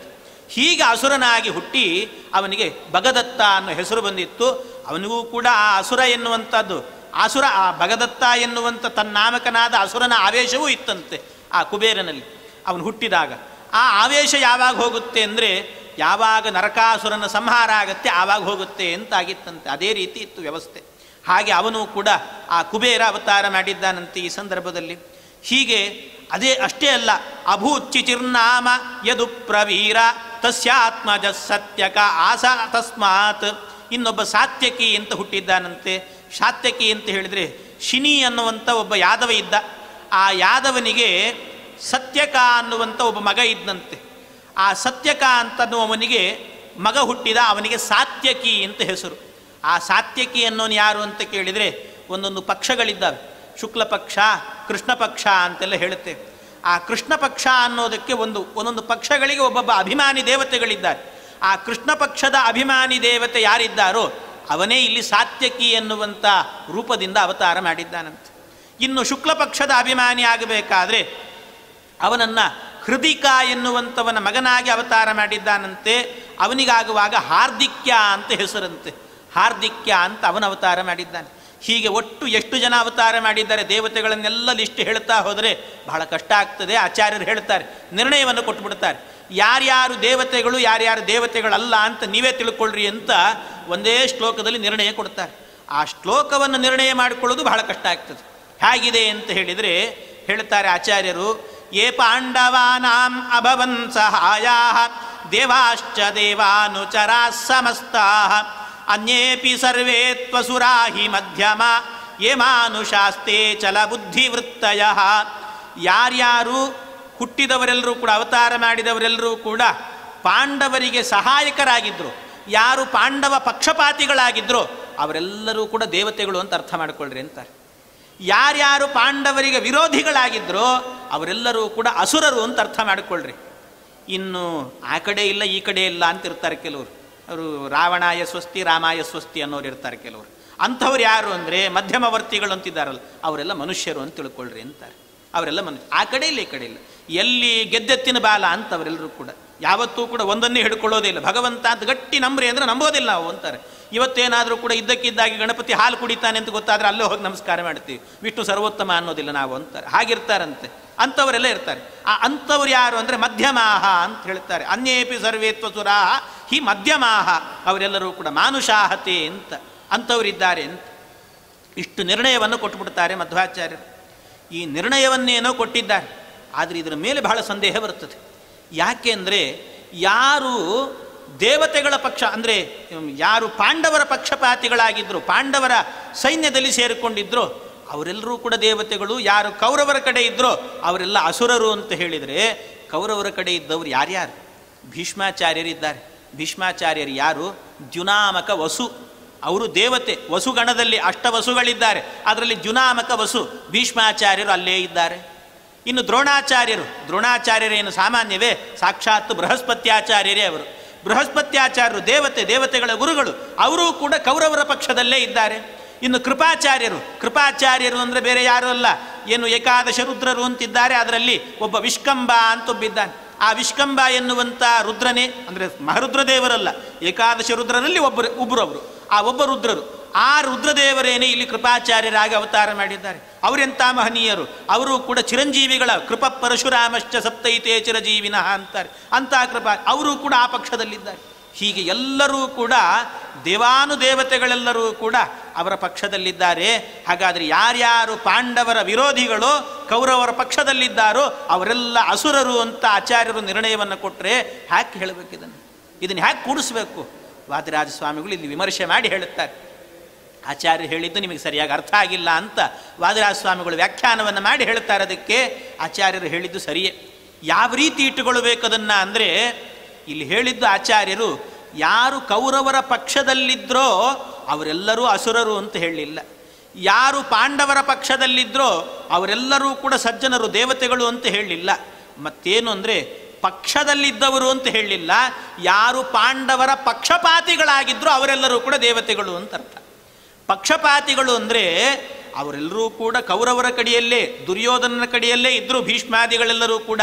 ಹೀಗೆ ಅಸುರನಾಗಿ ಹುಟ್ಟಿ ಅವನಿಗೆ ಭಗದತ್ತ ಅನ್ನೋ ಹೆಸರು ಬಂದಿತ್ತು ಅವನಿಗೂ ಕೂಡ ಆ ಅಸುರ ಎನ್ನುವಂಥದ್ದು ಅಸುರ ಆ ಭಗದತ್ತ ಎನ್ನುವಂಥ ತನ್ನಾಮಕನಾದ ಅಸುರನ ಆವೇಶವೂ ಇತ್ತಂತೆ ಆ ಕುಬೇರನಲ್ಲಿ ಅವನು ಹುಟ್ಟಿದಾಗ ಆ ಆವೇಶ ಯಾವಾಗ ಹೋಗುತ್ತೆ ಅಂದರೆ ಯಾವಾಗ ನರಕಾಸುರನ ಸಂಹಾರ ಆಗತ್ತೆ ಆವಾಗ ಹೋಗುತ್ತೆ ಅಂತಾಗಿತ್ತಂತೆ ಅದೇ ರೀತಿ ಇತ್ತು ವ್ಯವಸ್ಥೆ ಹಾಗೆ ಅವನು ಕೂಡ ಆ ಕುಬೇರ ಅವತಾರ ಮಾಡಿದ್ದಾನಂತೆ ಈ ಸಂದರ್ಭದಲ್ಲಿ ಹೀಗೆ ಅದೇ ಅಷ್ಟೇ ಅಲ್ಲ ಅಭೂಚಿಚಿರ್ನಾಮ ಯದು ಪ್ರವೀರ ತಸ್ಯಾತ್ಮಜ ಸತ್ಯಕ ಆಸ ತಸ್ಮಾತ್ ಇನ್ನೊಬ್ಬ ಸಾತ್ಯಕಿ ಅಂತ ಹುಟ್ಟಿದ್ದಾನಂತೆ ಸಾತ್ಯಕಿ ಅಂತ ಹೇಳಿದರೆ ಶಿನಿ ಅನ್ನುವಂಥ ಒಬ್ಬ ಯಾದವ ಇದ್ದ ಆ ಯಾದವನಿಗೆ ಸತ್ಯಕ ಅನ್ನುವಂಥ ಒಬ್ಬ ಮಗ ಇದ್ದಂತೆ ಆ ಸತ್ಯಕ ಅಂತನ್ನುವವನಿಗೆ ಮಗ ಹುಟ್ಟಿದ ಅವನಿಗೆ ಸಾತ್ಯಕಿ ಅಂತ ಹೆಸರು ಆ ಸಾತ್ಯಕಿ ಅನ್ನೋನು ಯಾರು ಅಂತ ಕೇಳಿದರೆ ಒಂದೊಂದು ಪಕ್ಷಗಳಿದ್ದಾವೆ ಶುಕ್ಲ ಪಕ್ಷ ಕೃಷ್ಣ ಪಕ್ಷ ಅಂತೆಲ್ಲ ಹೇಳುತ್ತೆ ಆ ಕೃಷ್ಣ ಪಕ್ಷ ಅನ್ನೋದಕ್ಕೆ ಒಂದು ಒಂದೊಂದು ಪಕ್ಷಗಳಿಗೆ ಒಬ್ಬೊಬ್ಬ ಅಭಿಮಾನಿ ದೇವತೆಗಳಿದ್ದಾರೆ ಆ ಕೃಷ್ಣ ಪಕ್ಷದ ಅಭಿಮಾನಿ ದೇವತೆ ಯಾರಿದ್ದಾರೋ ಅವನೇ ಇಲ್ಲಿ ಸಾತ್ಯಕಿ ಎನ್ನುವಂಥ ರೂಪದಿಂದ ಅವತಾರ ಮಾಡಿದ್ದಾನಂತೆ ಇನ್ನು ಶುಕ್ಲ ಪಕ್ಷದ ಅಭಿಮಾನಿ ಆಗಬೇಕಾದ್ರೆ ಅವನನ್ನು ಹೃದಿಕ ಎನ್ನುವಂಥವನ ಮಗನಾಗಿ ಅವತಾರ ಮಾಡಿದ್ದಾನಂತೆ ಅವನಿಗಾಗುವಾಗ ಹಾರ್ದಿಕ್ಯ ಅಂತ ಹೆಸರಂತೆ ಹಾರ್ದಿಕ್ಯ ಅಂತ ಅವನ ಅವತಾರ ಮಾಡಿದ್ದಾನೆ ಹೀಗೆ ಒಟ್ಟು ಎಷ್ಟು ಜನ ಅವತಾರ ಮಾಡಿದ್ದಾರೆ ದೇವತೆಗಳನ್ನೆಲ್ಲ ಲಿಸ್ಟ್ ಹೇಳ್ತಾ ಹೋದರೆ ಬಹಳ ಕಷ್ಟ ಆಗ್ತದೆ ಆಚಾರ್ಯರು ಹೇಳ್ತಾರೆ ನಿರ್ಣಯವನ್ನು ಕೊಟ್ಬಿಡ್ತಾರೆ ಯಾರ್ಯಾರು ದೇವತೆಗಳು ಯಾರ್ಯಾರು ದೇವತೆಗಳಲ್ಲ ಅಂತ ನೀವೇ ತಿಳ್ಕೊಳ್ಳ್ರಿ ಅಂತ ಒಂದೇ ಶ್ಲೋಕದಲ್ಲಿ ನಿರ್ಣಯ ಕೊಡ್ತಾರೆ ಆ ಶ್ಲೋಕವನ್ನು ನಿರ್ಣಯ ಮಾಡಿಕೊಳ್ಳೋದು ಬಹಳ ಕಷ್ಟ ಆಗ್ತದೆ ಹೇಗಿದೆ ಅಂತ ಹೇಳಿದರೆ ಹೇಳ್ತಾರೆ ಆಚಾರ್ಯರು ಯೇ ಪಾಂಡವಾನಾಂ ಅಭವನ್ ಸಹಾಯಾ ದೇವಾಶ್ಚ ದೇವಾನುಚರಾ ಸಮಸ್ತಾ ಅನ್ಯೇಪಿ ಸರ್ವೇ ತ್ವಸುರಾಹಿ ಮಧ್ಯಮ ಯೇ ಮಾನುಷಾಸ್ತೆ ಚಲ ಬುದ್ಧಿವೃತ್ತಯ ಯಾರ್ಯಾರು ಹುಟ್ಟಿದವರೆಲ್ಲರೂ ಕೂಡ ಅವತಾರ ಮಾಡಿದವರೆಲ್ಲರೂ ಕೂಡ ಪಾಂಡವರಿಗೆ ಸಹಾಯಕರಾಗಿದ್ದರು ಯಾರು ಪಾಂಡವ ಪಕ್ಷಪಾತಿಗಳಾಗಿದ್ರೋ ಅವರೆಲ್ಲರೂ ಕೂಡ ದೇವತೆಗಳು ಅಂತ ಅರ್ಥ ಮಾಡಿಕೊಳ್ಳ್ರಿ ಅಂತಾರೆ ಯಾರ್ಯಾರು ಪಾಂಡವರಿಗೆ ವಿರೋಧಿಗಳಾಗಿದ್ದರೋ ಅವರೆಲ್ಲರೂ ಕೂಡ ಅಸುರರು ಅಂತ ಅರ್ಥ ಮಾಡಿಕೊಳ್ಳ್ರಿ ಇನ್ನು ಆ ಕಡೆ ಇಲ್ಲ ಈ ಕಡೆ ಇಲ್ಲ ಅಂತ ಇರ್ತಾರೆ ಕೆಲವರು ಅವರು ರಾವಣಾಯ ಸ್ವಸ್ತಿ ರಾಮಾಯ ಸ್ವಸ್ತಿ ಅನ್ನೋರು ಇರ್ತಾರೆ ಕೆಲವರು ಅಂಥವ್ರು ಯಾರು ಅಂದರೆ ಮಧ್ಯಮವರ್ತಿಗಳು ಅಂತಿದ್ದಾರಲ್ಲ ಅವರೆಲ್ಲ ಮನುಷ್ಯರು ಅಂತ ತಿಳ್ಕೊಳ್ರಿ ಅಂತಾರೆ ಅವರೆಲ್ಲ ಮನುಷ್ಯ ಆ ಕಡೆ ಇಲ್ಲ ಈ ಕಡೆ ಇಲ್ಲ ಎಲ್ಲಿ ಗೆದ್ದೆತ್ತಿನ ಬಾಲ ಅಂತ ಅವರೆಲ್ಲರೂ ಕೂಡ ಯಾವತ್ತೂ ಕೂಡ ಒಂದನ್ನೇ ಹಿಡ್ಕೊಳ್ಳೋದೇ ಇಲ್ಲ ಭಗವಂತ ಅಂತ ಗಟ್ಟಿ ನಂಬ್ರಿ ಅಂದರೆ ನಂಬೋದಿಲ್ಲ ನಾವು ಅಂತಾರೆ ಇವತ್ತೇನಾದರೂ ಕೂಡ ಇದ್ದಕ್ಕಿದ್ದಾಗಿ ಗಣಪತಿ ಹಾಲು ಕುಡಿತಾನೆ ಅಂತ ಗೊತ್ತಾದರೆ ಅಲ್ಲೇ ಹೋಗಿ ನಮಸ್ಕಾರ ಮಾಡ್ತೀವಿ ವಿಷ್ಣು ಸರ್ವೋತ್ತಮ ಅನ್ನೋದಿಲ್ಲ ನಾವು ಅಂತಾರೆ ಹಾಗಿರ್ತಾರಂತೆ ಅಂಥವರೆಲ್ಲ ಇರ್ತಾರೆ ಆ ಅಂಥವ್ರು ಯಾರು ಅಂದರೆ ಮಧ್ಯಮಾಹ ಅಂತ ಹೇಳ್ತಾರೆ ಅನ್ಯೇಪಿ ಸರ್ವೇತ್ವ ಸುರಾಹ ಹಿ ಮಧ್ಯಮಾಹ ಅವರೆಲ್ಲರೂ ಕೂಡ ಮಾನುಷಾಹತೆ ಅಂತ ಅಂಥವರಿದ್ದಾರೆ ಅಂತ ಇಷ್ಟು ನಿರ್ಣಯವನ್ನು ಕೊಟ್ಟುಬಿಡ್ತಾರೆ ಮಧ್ವಾಚಾರ್ಯರು ಈ ನಿರ್ಣಯವನ್ನೇನೋ ಕೊಟ್ಟಿದ್ದಾರೆ ಆದರೆ ಇದರ ಮೇಲೆ ಬಹಳ ಸಂದೇಹ ಬರುತ್ತದೆ ಯಾಕೆ ಅಂದರೆ ಯಾರು ದೇವತೆಗಳ ಪಕ್ಷ ಅಂದರೆ ಯಾರು ಪಾಂಡವರ ಪಕ್ಷಪಾತಿಗಳಾಗಿದ್ದರು ಪಾಂಡವರ ಸೈನ್ಯದಲ್ಲಿ ಸೇರಿಕೊಂಡಿದ್ರೋ ಅವರೆಲ್ಲರೂ ಕೂಡ ದೇವತೆಗಳು ಯಾರು ಕೌರವರ ಕಡೆ ಇದ್ದರೋ ಅವರೆಲ್ಲ ಅಸುರರು ಅಂತ ಹೇಳಿದರೆ ಕೌರವರ ಕಡೆ ಇದ್ದವರು ಯಾರ್ಯಾರು ಭೀಷ್ಮಾಚಾರ್ಯರಿದ್ದಾರೆ ಭೀಷ್ಮಾಚಾರ್ಯರು ಯಾರು ದ್ಯುನಾಮಕ ವಸು ಅವರು ದೇವತೆ ವಸುಗಣದಲ್ಲಿ ಅಷ್ಟವಸುಗಳಿದ್ದಾರೆ ಅದರಲ್ಲಿ ಜುನಾಮಕ ವಸು ಭೀಷ್ಮಾಚಾರ್ಯರು ಅಲ್ಲೇ ಇದ್ದಾರೆ ಇನ್ನು ದ್ರೋಣಾಚಾರ್ಯರು ದ್ರೋಣಾಚಾರ್ಯರೇನು ಸಾಮಾನ್ಯವೇ ಸಾಕ್ಷಾತ್ ಬೃಹಸ್ಪತ್ಯಾಚಾರ್ಯರೇ ಅವರು ಬೃಹಸ್ಪತ್ಯಾಚಾರ್ಯರು ದೇವತೆ ದೇವತೆಗಳ ಗುರುಗಳು ಅವರೂ ಕೂಡ ಕೌರವರ ಪಕ್ಷದಲ್ಲೇ ಇದ್ದಾರೆ ಇನ್ನು ಕೃಪಾಚಾರ್ಯರು ಕೃಪಾಚಾರ್ಯರು ಅಂದರೆ ಬೇರೆ ಯಾರೂ ಅಲ್ಲ ಏನು ಏಕಾದಶ ರುದ್ರರು ಅಂತಿದ್ದಾರೆ ಅದರಲ್ಲಿ ಒಬ್ಬ ವಿಷ್ಕಂಬ ಅಂತ ಒಬ್ಬಿದ್ದಾನೆ ಆ ವಿಷ್ಕಂಬ ಎನ್ನುವಂಥ ರುದ್ರನೇ ಅಂದರೆ ಮಹರುದ್ರದೇವರಲ್ಲ ಏಕಾದಶ ರುದ್ರರಲ್ಲಿ ಒಬ್ಬರು ಒಬ್ಬರು ಅವರು ಆ ಒಬ್ಬ ರುದ್ರರು ಆ ರುದ್ರದೇವರೇನೇ ಇಲ್ಲಿ ಕೃಪಾಚಾರ್ಯರಾಗಿ ಅವತಾರ ಮಾಡಿದ್ದಾರೆ ಅವರೆಂಥ ಮಹನೀಯರು ಅವರು ಕೂಡ ಚಿರಂಜೀವಿಗಳ ಕೃಪ ಪರಶುರಾಮಶ್ಚ ಸಪ್ತೈತೆ ಚಿರಜೀವಿನಃ ಅಂತಾರೆ ಅಂಥ ಕೃಪಾ ಅವರು ಕೂಡ ಆ ಪಕ್ಷದಲ್ಲಿದ್ದಾರೆ ಹೀಗೆ ಎಲ್ಲರೂ ಕೂಡ ದೇವಾನುದೇವತೆಗಳೆಲ್ಲರೂ ಕೂಡ ಅವರ ಪಕ್ಷದಲ್ಲಿದ್ದಾರೆ ಹಾಗಾದರೆ ಯಾರ್ಯಾರು ಪಾಂಡವರ ವಿರೋಧಿಗಳು ಕೌರವರ ಪಕ್ಷದಲ್ಲಿದ್ದಾರೋ ಅವರೆಲ್ಲ ಅಸುರರು ಅಂತ ಆಚಾರ್ಯರು ನಿರ್ಣಯವನ್ನು ಕೊಟ್ಟರೆ ಹ್ಯಾಕೆ ಹೇಳಬೇಕಿದನ್ನು ಇದನ್ನು ಹ್ಯಾಕೆ ಕೂಡಿಸ್ಬೇಕು ವಾದಿರಾಜ ಸ್ವಾಮಿಗಳು ಇಲ್ಲಿ ವಿಮರ್ಶೆ ಮಾಡಿ ಹೇಳುತ್ತಾರೆ ಆಚಾರ್ಯ ಹೇಳಿದ್ದು ನಿಮಗೆ ಸರಿಯಾಗಿ ಅರ್ಥ ಆಗಿಲ್ಲ ಅಂತ ವಾದಿರಾಜ ಸ್ವಾಮಿಗಳು ವ್ಯಾಖ್ಯಾನವನ್ನು ಮಾಡಿ ಹೇಳ್ತಾರೆ ಅದಕ್ಕೆ ಆಚಾರ್ಯರು ಹೇಳಿದ್ದು ಸರಿಯೇ ಯಾವ ರೀತಿ ಇಟ್ಟುಕೊಳ್ಬೇಕು ಅದನ್ನು ಅಂದರೆ ಇಲ್ಲಿ ಹೇಳಿದ್ದು ಆಚಾರ್ಯರು ಯಾರು ಕೌರವರ ಪಕ್ಷದಲ್ಲಿದ್ದರೋ ಅವರೆಲ್ಲರೂ ಅಸುರರು ಅಂತ ಹೇಳಲಿಲ್ಲ ಯಾರು ಪಾಂಡವರ ಪಕ್ಷದಲ್ಲಿದ್ದರೋ ಅವರೆಲ್ಲರೂ ಕೂಡ ಸಜ್ಜನರು ದೇವತೆಗಳು ಅಂತ ಹೇಳಲಿಲ್ಲ ಮತ್ತೇನು ಅಂದರೆ ಪಕ್ಷದಲ್ಲಿದ್ದವರು ಅಂತ ಹೇಳಲಿಲ್ಲ ಯಾರು ಪಾಂಡವರ ಪಕ್ಷಪಾತಿಗಳಾಗಿದ್ದರೋ ಅವರೆಲ್ಲರೂ ಕೂಡ ದೇವತೆಗಳು ಅಂತ ಅರ್ಥ ಪಕ್ಷಪಾತಿಗಳು ಅಂದರೆ ಅವರೆಲ್ಲರೂ ಕೂಡ ಕೌರವರ ಕಡೆಯಲ್ಲೇ ದುರ್ಯೋಧನನ ಕಡೆಯಲ್ಲೇ ಇದ್ದರು ಭೀಷ್ಮಾದಿಗಳೆಲ್ಲರೂ ಕೂಡ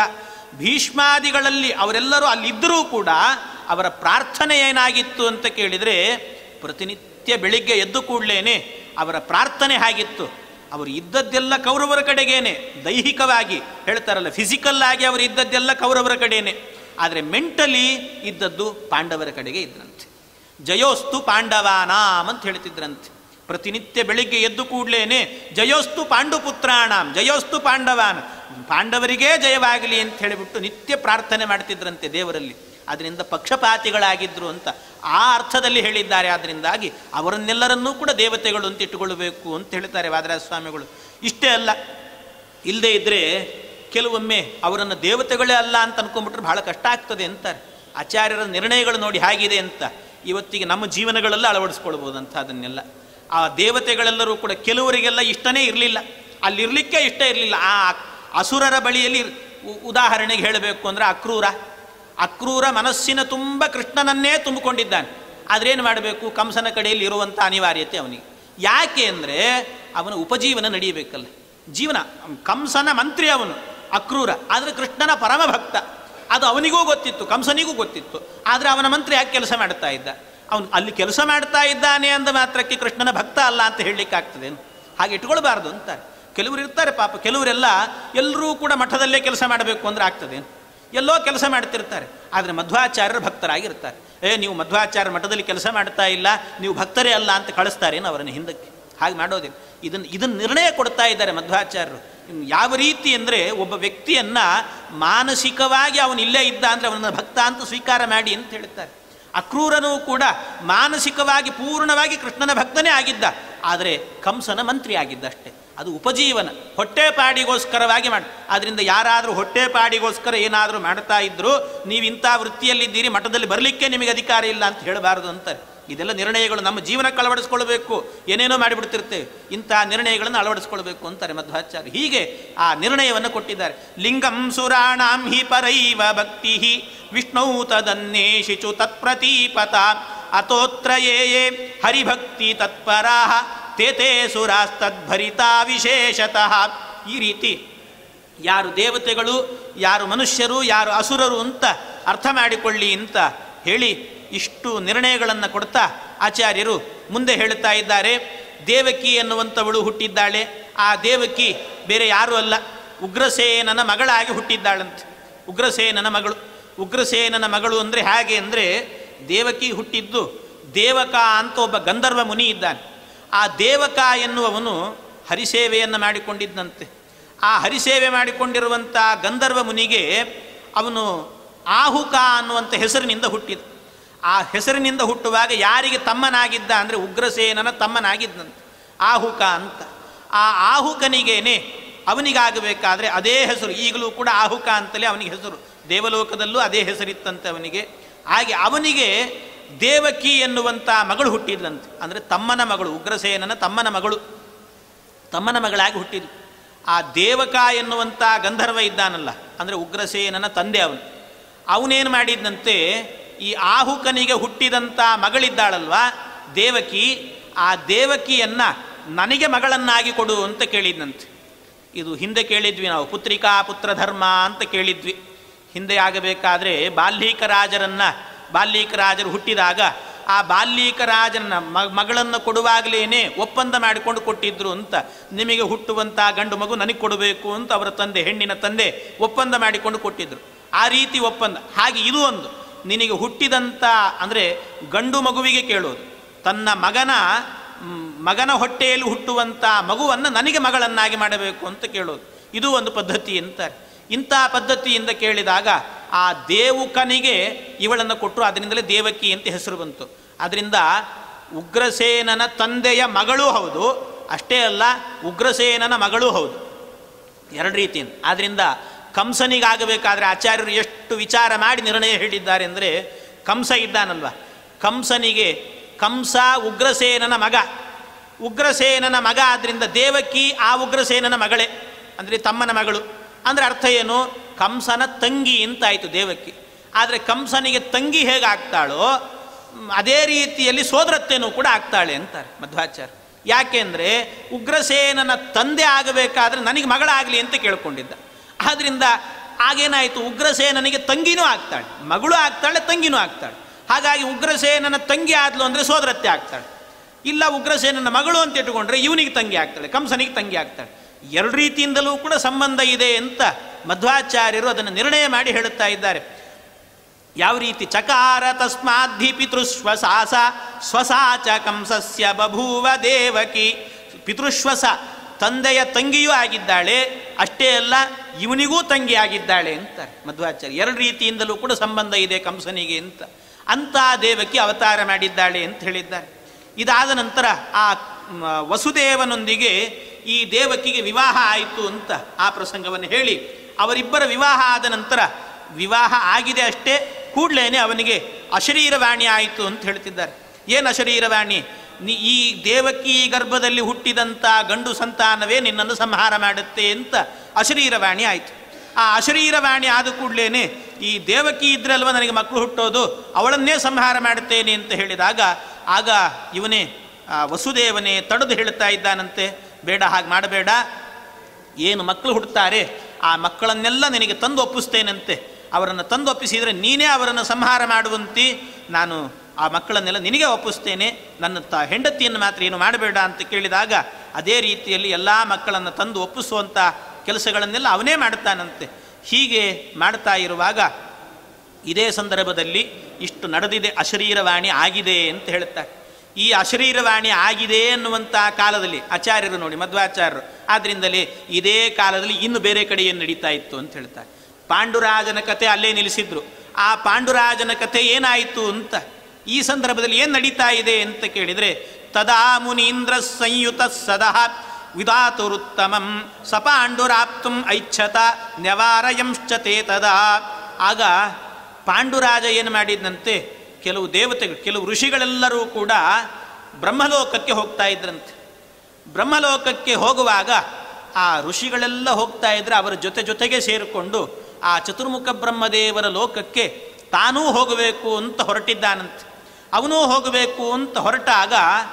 ಭೀಷ್ಮಾದಿಗಳಲ್ಲಿ ಅವರೆಲ್ಲರೂ ಅಲ್ಲಿದ್ದರೂ ಕೂಡ ಅವರ ಪ್ರಾರ್ಥನೆ ಏನಾಗಿತ್ತು ಅಂತ ಕೇಳಿದರೆ ಪ್ರತಿನಿತ್ಯ ಬೆಳಿಗ್ಗೆ ಎದ್ದು ಕೂಡಲೇ ಅವರ ಪ್ರಾರ್ಥನೆ ಹಾಗಿತ್ತು ಅವರು ಇದ್ದದ್ದೆಲ್ಲ ಕೌರವರ ಕಡೆಗೇನೆ ದೈಹಿಕವಾಗಿ ಹೇಳ್ತಾರಲ್ಲ ಫಿಸಿಕಲ್ ಆಗಿ ಅವರು ಇದ್ದದ್ದೆಲ್ಲ ಕೌರವರ ಕಡೆಯೇ ಆದರೆ ಮೆಂಟಲಿ ಇದ್ದದ್ದು ಪಾಂಡವರ ಕಡೆಗೆ ಇದ್ರಂತೆ ಜಯೋಸ್ತು ಪಾಂಡವಾನಾಮ್ ಅಂತ ಹೇಳ್ತಿದ್ರಂತೆ ಪ್ರತಿನಿತ್ಯ ಬೆಳಿಗ್ಗೆ ಎದ್ದು ಕೂಡಲೇ ಜಯೋಸ್ತು ಪಾಂಡುಪುತ್ರಾಣಾಂ ಜಯೋಸ್ತು ಪಾಂಡವಾನ್ ಪಾಂಡವರಿಗೇ ಜಯವಾಗಲಿ ಅಂತ ಹೇಳಿಬಿಟ್ಟು ನಿತ್ಯ ಪ್ರಾರ್ಥನೆ ಮಾಡ್ತಿದ್ರಂತೆ ದೇವರಲ್ಲಿ ಅದರಿಂದ ಪಕ್ಷಪಾತಿಗಳಾಗಿದ್ದರು ಅಂತ ಆ ಅರ್ಥದಲ್ಲಿ ಹೇಳಿದ್ದಾರೆ ಆದ್ದರಿಂದಾಗಿ ಅವರನ್ನೆಲ್ಲರನ್ನೂ ಕೂಡ ದೇವತೆಗಳು ಅಂತ ಇಟ್ಟುಕೊಳ್ಳಬೇಕು ಅಂತ ಹೇಳ್ತಾರೆ ವಾದರಾಜ ಸ್ವಾಮಿಗಳು ಇಷ್ಟೇ ಅಲ್ಲ ಇಲ್ಲದೇ ಇದ್ದರೆ ಕೆಲವೊಮ್ಮೆ ಅವರನ್ನು ದೇವತೆಗಳೇ ಅಲ್ಲ ಅಂತ ಅನ್ಕೊಂಡ್ಬಿಟ್ರೆ ಬಹಳ ಕಷ್ಟ ಆಗ್ತದೆ ಅಂತಾರೆ ಆಚಾರ್ಯರ ನಿರ್ಣಯಗಳು ನೋಡಿ ಹೇಗಿದೆ ಅಂತ ಇವತ್ತಿಗೆ ನಮ್ಮ ಜೀವನಗಳೆಲ್ಲ ಅಳವಡಿಸ್ಕೊಳ್ಬೋದು ಅಂತ ಅದನ್ನೆಲ್ಲ ಆ ದೇವತೆಗಳೆಲ್ಲರೂ ಕೂಡ ಕೆಲವರಿಗೆಲ್ಲ ಇಷ್ಟನೇ ಇರಲಿಲ್ಲ ಅಲ್ಲಿರಲಿಕ್ಕೆ ಇಷ್ಟ ಇರಲಿಲ್ಲ ಆ ಅಸುರರ ಬಳಿಯಲ್ಲಿ ಉ- ಉದಾಹರಣೆಗೆ ಹೇಳಬೇಕು ಅಂದರೆ ಅಕ್ರೂರ ಅಕ್ರೂರ ಮನಸ್ಸಿನ ತುಂಬ ಕೃಷ್ಣನನ್ನೇ ತುಂಬಿಕೊಂಡಿದ್ದಾನೆ ಆದ್ರೇನು ಮಾಡಬೇಕು ಕಂಸನ ಕಡೆಯಲ್ಲಿ ಇರುವಂಥ ಅನಿವಾರ್ಯತೆ ಅವನಿಗೆ ಯಾಕೆ ಅಂದರೆ ಅವನ ಉಪಜೀವನ ನಡೆಯಬೇಕಲ್ಲ ಜೀವನ ಕಂಸನ ಮಂತ್ರಿ ಅವನು ಅಕ್ರೂರ ಆದರೆ ಕೃಷ್ಣನ ಪರಮ ಭಕ್ತ ಅದು ಅವನಿಗೂ ಗೊತ್ತಿತ್ತು ಕಂಸನಿಗೂ ಗೊತ್ತಿತ್ತು ಆದರೆ ಅವನ ಮಂತ್ರಿ ಯಾಕೆ ಕೆಲಸ ಮಾಡ್ತಾ ಇದ್ದ ಅವನು ಅಲ್ಲಿ ಕೆಲಸ ಮಾಡ್ತಾ ಇದ್ದಾನೆ ಅಂದ ಮಾತ್ರಕ್ಕೆ ಕೃಷ್ಣನ ಭಕ್ತ ಅಲ್ಲ ಅಂತ ಹೇಳಲಿಕ್ಕಾಗ್ತದೇನು ಹಾಗೆ ಇಟ್ಕೊಳ್ಬಾರ್ದು ಅಂತಾರೆ ಕೆಲವರು ಇರ್ತಾರೆ ಪಾಪ ಕೆಲವರೆಲ್ಲ ಎಲ್ಲರೂ ಕೂಡ ಮಠದಲ್ಲೇ ಕೆಲಸ ಮಾಡಬೇಕು ಅಂದ್ರೆ ಆಗ್ತದೇನು ಎಲ್ಲೋ ಕೆಲಸ ಮಾಡ್ತಿರ್ತಾರೆ ಆದರೆ ಮಧ್ವಾಚಾರ್ಯರ ಭಕ್ತರಾಗಿರ್ತಾರೆ ಏ ನೀವು ಮಧ್ವಾಚಾರ್ಯ ಮಠದಲ್ಲಿ ಕೆಲಸ ಮಾಡ್ತಾ ಇಲ್ಲ ನೀವು ಭಕ್ತರೇ ಅಲ್ಲ ಅಂತ ಕಳಿಸ್ತಾರೇನು ಅವರನ್ನು ಹಿಂದಕ್ಕೆ ಹಾಗೆ ಮಾಡೋದಿಲ್ಲ ಇದನ್ನು ಇದನ್ನು ನಿರ್ಣಯ ಕೊಡ್ತಾ ಇದ್ದಾರೆ ಮಧ್ವಾಚಾರ್ಯರು ಇನ್ನು ಯಾವ ರೀತಿ ಅಂದರೆ ಒಬ್ಬ ವ್ಯಕ್ತಿಯನ್ನು ಮಾನಸಿಕವಾಗಿ ಅವನು ಇಲ್ಲೇ ಇದ್ದ ಅಂದರೆ ಅವನನ್ನು ಭಕ್ತ ಅಂತ ಸ್ವೀಕಾರ ಮಾಡಿ ಅಂತ ಹೇಳ್ತಾರೆ ಅಕ್ರೂರನೂ ಕೂಡ ಮಾನಸಿಕವಾಗಿ ಪೂರ್ಣವಾಗಿ ಕೃಷ್ಣನ ಭಕ್ತನೇ ಆಗಿದ್ದ ಆದರೆ ಕಂಸನ ಮಂತ್ರಿ ಆಗಿದ್ದ ಅಷ್ಟೇ ಅದು ಉಪಜೀವನ ಹೊಟ್ಟೆಪಾಡಿಗೋಸ್ಕರವಾಗಿ ಮಾಡಿ ಆದ್ದರಿಂದ ಯಾರಾದರೂ ಹೊಟ್ಟೆಪಾಡಿಗೋಸ್ಕರ ಏನಾದರೂ ಮಾಡ್ತಾ ಇದ್ದರೂ ನೀವು ಇಂಥ ವೃತ್ತಿಯಲ್ಲಿದ್ದೀರಿ ಮಠದಲ್ಲಿ ಬರಲಿಕ್ಕೆ ನಿಮಗೆ ಅಧಿಕಾರ ಇಲ್ಲ ಅಂತ ಹೇಳಬಾರದು ಅಂತಾರೆ ಇದೆಲ್ಲ ನಿರ್ಣಯಗಳು ನಮ್ಮ ಜೀವನಕ್ಕೆ ಅಳವಡಿಸ್ಕೊಳ್ಬೇಕು ಏನೇನೋ ಮಾಡಿಬಿಡ್ತಿರ್ತೇವೆ ಇಂಥ ನಿರ್ಣಯಗಳನ್ನು ಅಳವಡಿಸ್ಕೊಳ್ಬೇಕು ಅಂತಾರೆ ಮಧ್ವಾಚಾರ್ಯ ಹೀಗೆ ಆ ನಿರ್ಣಯವನ್ನು ಕೊಟ್ಟಿದ್ದಾರೆ ಲಿಂಗಂ ಸುರಾಣಾಂ ಹಿ ಪರೈವ ಭಕ್ತಿ ವಿಷ್ಣು ತದನ್ನೇಷಿಚು ತತ್ಪ್ರತೀಪತ ಅತೋತ್ರ ಯೇ ಯೇ ಹರಿಭಕ್ತಿ ತತ್ಪರಾ ತೇ ತೇ ಸುರಾಸ್ತದ್ಭರಿತಾ ವಿಶೇಷತಃ ಈ ರೀತಿ ಯಾರು ದೇವತೆಗಳು ಯಾರು ಮನುಷ್ಯರು ಯಾರು ಅಸುರರು ಅಂತ ಅರ್ಥ ಮಾಡಿಕೊಳ್ಳಿ ಅಂತ ಹೇಳಿ ಇಷ್ಟು ನಿರ್ಣಯಗಳನ್ನು ಕೊಡ್ತಾ ಆಚಾರ್ಯರು ಮುಂದೆ ಹೇಳ್ತಾ ಇದ್ದಾರೆ ದೇವಕಿ ಎನ್ನುವಂಥವಳು ಹುಟ್ಟಿದ್ದಾಳೆ ಆ ದೇವಕಿ ಬೇರೆ ಯಾರೂ ಅಲ್ಲ ಉಗ್ರಸೇನನ ಮಗಳಾಗಿ ಹುಟ್ಟಿದ್ದಾಳಂತೆ ಉಗ್ರಸೇನನ ಮಗಳು ಉಗ್ರಸೇನನ ಮಗಳು ಅಂದರೆ ಹೇಗೆ ಅಂದರೆ ದೇವಕಿ ಹುಟ್ಟಿದ್ದು ದೇವಕ ಅಂತ ಒಬ್ಬ ಗಂಧರ್ವ ಮುನಿ ಇದ್ದಾನೆ ಆ ದೇವಕ ಎನ್ನುವವನು ಹರಿಸೇವೆಯನ್ನು ಮಾಡಿಕೊಂಡಿದ್ದಂತೆ ಆ ಹರಿಸೇವೆ ಮಾಡಿಕೊಂಡಿರುವಂಥ ಗಂಧರ್ವ ಮುನಿಗೆ ಅವನು ಆಹುಕ ಅನ್ನುವಂಥ ಹೆಸರಿನಿಂದ ಹುಟ್ಟಿದ ಆ ಹೆಸರಿನಿಂದ ಹುಟ್ಟುವಾಗ ಯಾರಿಗೆ ತಮ್ಮನಾಗಿದ್ದ ಅಂದರೆ ಉಗ್ರಸೇನನ ತಮ್ಮನಾಗಿದ್ದಂತೆ ಆಹುಕ ಅಂತ ಆ ಆಹುಕನಿಗೇನೆ ಅವನಿಗಾಗಬೇಕಾದ್ರೆ ಅದೇ ಹೆಸರು ಈಗಲೂ ಕೂಡ ಆಹುಕ ಅಂತಲೇ ಅವನಿಗೆ ಹೆಸರು ದೇವಲೋಕದಲ್ಲೂ ಅದೇ ಹೆಸರಿತ್ತಂತೆ ಅವನಿಗೆ ಹಾಗೆ ಅವನಿಗೆ ದೇವಕಿ ಎನ್ನುವಂಥ ಮಗಳು ಹುಟ್ಟಿದ್ಲಂತೆ ಅಂದರೆ ತಮ್ಮನ ಮಗಳು ಉಗ್ರಸೇನನ ತಮ್ಮನ ಮಗಳು ತಮ್ಮನ ಮಗಳಾಗಿ ಹುಟ್ಟಿದ್ಲು ಆ ದೇವಕ ಎನ್ನುವಂಥ ಗಂಧರ್ವ ಇದ್ದಾನಲ್ಲ ಅಂದರೆ ಉಗ್ರಸೇನನ ತಂದೆ ಅವನು ಅವನೇನು ಮಾಡಿದ್ನಂತೆ ಈ ಆಹುಕನಿಗೆ ಹುಟ್ಟಿದಂಥ ಮಗಳಿದ್ದಾಳಲ್ವಾ ದೇವಕಿ ಆ ದೇವಕಿಯನ್ನು ನನಗೆ ಮಗಳನ್ನಾಗಿ ಕೊಡು ಅಂತ ಕೇಳಿದ್ನಂತೆ ಇದು ಹಿಂದೆ ಕೇಳಿದ್ವಿ ನಾವು ಪುತ್ರಿಕಾ ಪುತ್ರ ಧರ್ಮ ಅಂತ ಕೇಳಿದ್ವಿ ಹಿಂದೆ ಆಗಬೇಕಾದ್ರೆ ಬಾಲ್ಯೀಕ ರಾಜರನ್ನು ಬಾಲ್ಯೀಕ ರಾಜರು ಹುಟ್ಟಿದಾಗ ಆ ಬಾಲ್ಯೀಕ ರಾಜನ ಮಗಳನ್ನು ಕೊಡುವಾಗಲೇ ಒಪ್ಪಂದ ಮಾಡಿಕೊಂಡು ಕೊಟ್ಟಿದ್ರು ಅಂತ ನಿಮಗೆ ಹುಟ್ಟುವಂಥ ಗಂಡು ಮಗು ನನಗೆ ಕೊಡಬೇಕು ಅಂತ ಅವರ ತಂದೆ ಹೆಣ್ಣಿನ ತಂದೆ ಒಪ್ಪಂದ ಮಾಡಿಕೊಂಡು ಕೊಟ್ಟಿದ್ರು ಆ ರೀತಿ ಒಪ್ಪಂದ ಹಾಗೆ ಇದು ಒಂದು ನಿನಗೆ ಹುಟ್ಟಿದಂಥ ಅಂದರೆ ಗಂಡು ಮಗುವಿಗೆ ಕೇಳೋದು ತನ್ನ ಮಗನ ಮ್, ಮಗನ ಹೊಟ್ಟೆಯಲ್ಲಿ ಹುಟ್ಟುವಂಥ ಮಗುವನ್ನು ನನಗೆ ಮಗಳನ್ನಾಗಿ ಮಾಡಬೇಕು ಅಂತ ಕೇಳೋದು ಇದು ಒಂದು ಪದ್ಧತಿ ಅಂತಾರೆ ಇಂಥ ಪದ್ಧತಿಯಿಂದ ಕೇಳಿದಾಗ ಆ ದೇವುಕನಿಗೆ ಇವಳನ್ನು ಕೊಟ್ಟರು ಅದರಿಂದಲೇ ದೇವಕಿ ಅಂತ ಹೆಸರು ಬಂತು ಅದರಿಂದ ಉಗ್ರಸೇನನ ತಂದೆಯ ಮಗಳೂ ಹೌದು ಅಷ್ಟೇ ಅಲ್ಲ ಉಗ್ರಸೇನನ ಮಗಳೂ ಹೌದು ಎರಡು ರೀತಿಯಿಂದ ಆದ್ದರಿಂದ ಕಂಸನಿಗಾಗಬೇಕಾದ್ರೆ ಆಚಾರ್ಯರು ಎಷ್ಟು ವಿಚಾರ ಮಾಡಿ ನಿರ್ಣಯ ಹೇಳಿದ್ದಾರೆ ಅಂದರೆ ಕಂಸ ಇದ್ದಾನಲ್ವ ಕಂಸನಿಗೆ ಕಂಸ ಉಗ್ರಸೇನನ ಮಗ ಉಗ್ರಸೇನನ ಮಗ ಆದ್ದರಿಂದ ದೇವಕಿ ಆ ಉಗ್ರಸೇನನ ಮಗಳೇ ಅಂದರೆ ತಮ್ಮನ ಮಗಳು ಅಂದರೆ ಅರ್ಥ ಏನು ಕಂಸನ ತಂಗಿ ಅಂತಾಯಿತು ದೇವಕಿ ಆದರೆ ಕಂಸನಿಗೆ ತಂಗಿ ಹೇಗಾಗ್ತಾಳೋ ಮ್, ಅದೇ ರೀತಿಯಲ್ಲಿ ಸೋದರತ್ತೆನೂ ಕೂಡ ಆಗ್ತಾಳೆ ಅಂತಾರೆ ಮಧ್ವಾಚಾರ್ಯ ಯಾಕೆಂದರೆ ಉಗ್ರಸೇನನ ತಂದೆ ಆಗಬೇಕಾದ್ರೆ ನನಗೆ ಮಗಳಾಗಲಿ ಅಂತ ಕೇಳ್ಕೊಂಡಿದ್ದ ಆದ್ದರಿಂದ ಆಗೇನಾಯಿತು ಉಗ್ರಸೇನನಿಗೆ ತಂಗಿನೂ ಆಗ್ತಾಳೆ ಮಗಳು ಆಗ್ತಾಳೆ ತಂಗಿನೂ ಆಗ್ತಾಳೆ ಹಾಗಾಗಿ ಉಗ್ರಸೇನನ ತಂಗಿ ಆದ್ಲು ಅಂದರೆ ಸೋದರತ್ತೆ ಆಗ್ತಾಳೆ ಇಲ್ಲ ಉಗ್ರಸೇನನ ಮಗಳು ಅಂತ ಇಟ್ಟುಕೊಂಡ್ರೆ ಇವನಿಗೆ ತಂಗಿ ಆಗ್ತಾಳೆ ಕಂಸನಿಗೆ ತಂಗಿ ಆಗ್ತಾಳೆ ಎರಡು ರೀತಿಯಿಂದಲೂ ಕೂಡ ಸಂಬಂಧ ಇದೆ ಅಂತ ಮಧ್ವಾಚಾರ್ಯರು ಅದನ್ನು ನಿರ್ಣಯ ಮಾಡಿ ಹೇಳುತ್ತಾ ಇದ್ದಾರೆ ಯಾವ ರೀತಿ ಚಕಾರ ತಸ್ಮಾದ್ಧಿ ಪಿತೃಶ್ವಸಾಸ ಸ್ವಸಾಚ ಕಂಸಸ್ಯ ಬಭೂವ ದೇವಕಿ ಪಿತೃಶ್ವಸ ತಂದೆಯ ತಂಗಿಯೂ ಆಗಿದ್ದಾಳೆ ಅಷ್ಟೇ ಅಲ್ಲ ಇವನಿಗೂ ತಂಗಿ ಆಗಿದ್ದಾಳೆ ಅಂತಾರೆ ಮಧ್ವಾಚಾರ್ಯ ಎರಡು ರೀತಿಯಿಂದಲೂ ಕೂಡ ಸಂಬಂಧ ಇದೆ ಕಂಸನಿಗೆ ಅಂತ ಅಂತ ದೇವಕಿ ಅವತಾರ ಮಾಡಿದ್ದಾಳೆ ಅಂತ ಹೇಳಿದ್ದಾರೆ ಇದಾದ ನಂತರ ಆ ಮ, ವಸುದೇವನೊಂದಿಗೆ ಈ ದೇವಕಿಗೆ ವಿವಾಹ ಆಯಿತು ಅಂತ ಆ ಪ್ರಸಂಗವನ್ನು ಹೇಳಿ ಅವರಿಬ್ಬರ ವಿವಾಹ ಆದ ನಂತರ ವಿವಾಹ ಆಗಿದೆ ಅಷ್ಟೇ ಕೂಡಲೇ ಅವನಿಗೆ ಅಶರೀರವಾಣಿ ಆಯಿತು ಅಂತ ಹೇಳ್ತಿದ್ದಾರೆ ಏನು ಅಶರೀರವಾಣಿ ನೀ ಈ ದೇವಕಿ ಗರ್ಭದಲ್ಲಿ ಹುಟ್ಟಿದಂಥ ಗಂಡು ಸಂತಾನವೇ ನಿನ್ನನ್ನು ಸಂಹಾರ ಮಾಡುತ್ತೆ ಅಂತ ಅಶರೀರವಾಣಿ ಆಯಿತು ಆ ಅಶರೀರವಾಣಿ ಆದ ಕೂಡಲೇ ಈ ದೇವಕಿ ಇದ್ರಲ್ವ ನನಗೆ ಮಕ್ಕಳು ಹುಟ್ಟೋದು ಅವಳನ್ನೇ ಸಂಹಾರ ಮಾಡುತ್ತೇನೆ ಅಂತ ಹೇಳಿದಾಗ ಆಗ ಇವನೇ ಆ ವಸುದೇವನೇ ತಡೆದು ಹೇಳ್ತಾ ಇದ್ದಾನಂತೆ ಬೇಡ ಹಾಗೆ ಮಾಡಬೇಡ ಏನು ಮಕ್ಕಳು ಹುಡ್ತಾರೆ ಆ ಮಕ್ಕಳನ್ನೆಲ್ಲ ನಿನಗೆ ತಂದು ಒಪ್ಪಿಸ್ತೇನಂತೆ ಅವರನ್ನು ತಂದು ಒಪ್ಪಿಸಿದರೆ ನೀನೇ ಅವರನ್ನು ಸಂಹಾರ ಮಾಡುವಂತೆ ನಾನು ಆ ಮಕ್ಕಳನ್ನೆಲ್ಲ ನಿನಗೆ ಒಪ್ಪಿಸ್ತೇನೆ ನನ್ನ ತ ಹೆಂಡತಿಯನ್ನು ಮಾತ್ರ ಏನು ಮಾಡಬೇಡ ಅಂತ ಕೇಳಿದಾಗ ಅದೇ ರೀತಿಯಲ್ಲಿ ಎಲ್ಲ ಮಕ್ಕಳನ್ನು ತಂದು ಒಪ್ಪಿಸುವಂಥ ಕೆಲಸಗಳನ್ನೆಲ್ಲ ಅವನೇ ಮಾಡ್ತಾನಂತೆ ಹೀಗೆ ಮಾಡ್ತಾ ಇರುವಾಗ ಇದೇ ಸಂದರ್ಭದಲ್ಲಿ ಇಷ್ಟು ನಡೆದಿದೆ ಅಶರೀರವಾಣಿ ಆಗಿದೆ ಅಂತ ಹೇಳುತ್ತಾರೆ ಈ ಅಶರೀರವಾಣಿ ಆಗಿದೆ ಅನ್ನುವಂಥ ಕಾಲದಲ್ಲಿ ಆಚಾರ್ಯರು ನೋಡಿ ಮಧ್ವಾಚಾರ್ಯರು ಆದ್ದರಿಂದಲೇ ಇದೇ ಕಾಲದಲ್ಲಿ ಇನ್ನು ಬೇರೆ ಕಡೆ ಏನು ನಡೀತಾ ಇತ್ತು ಅಂತ ಹೇಳ್ತಾರೆ ಪಾಂಡುರಾಜನ ಕಥೆ ಅಲ್ಲೇ ನಿಲ್ಲಿಸಿದ್ರು ಆ ಪಾಂಡುರಾಜನ ಕಥೆ ಏನಾಯಿತು ಅಂತ ಈ ಸಂದರ್ಭದಲ್ಲಿ ಏನು ನಡೀತಾ ಇದೆ ಅಂತ ಕೇಳಿದರೆ ತದಾ ಮುನೀಂದ್ರ ಸಂಯುತ ಸದಾ ವಿಧಾತುರುತ್ತಮಂ ಸಪಾಂಡುರಾಪ್ತುಂ ಐಚ್ಛತ ನ್ಯವಾರಯಂಶ್ಚತೆ ತದಾ ಆಗ ಪಾಂಡುರಾಜ ಏನು ಮಾಡಿದ್ನಂತೆ ಕೆಲವು ದೇವತೆಗಳು ಕೆಲವು ಋಷಿಗಳೆಲ್ಲರೂ ಕೂಡ ಬ್ರಹ್ಮಲೋಕಕ್ಕೆ ಹೋಗ್ತಾ ಇದ್ರಂತೆ ಬ್ರಹ್ಮಲೋಕಕ್ಕೆ ಹೋಗುವಾಗ ಆ ಋಷಿಗಳೆಲ್ಲ ಹೋಗ್ತಾ ಇದ್ರೆ ಅವರ ಜೊತೆ ಜೊತೆಗೆ ಸೇರಿಕೊಂಡು ಆ ಚತುರ್ಮುಖ ಬ್ರಹ್ಮದೇವರ ಲೋಕಕ್ಕೆ ತಾನೂ ಹೋಗಬೇಕು ಅಂತ ಹೊರಟಿದ್ದಾನಂತೆ ಅವನೂ ಹೋಗಬೇಕು ಅಂತ ಹೊರಟಾಗ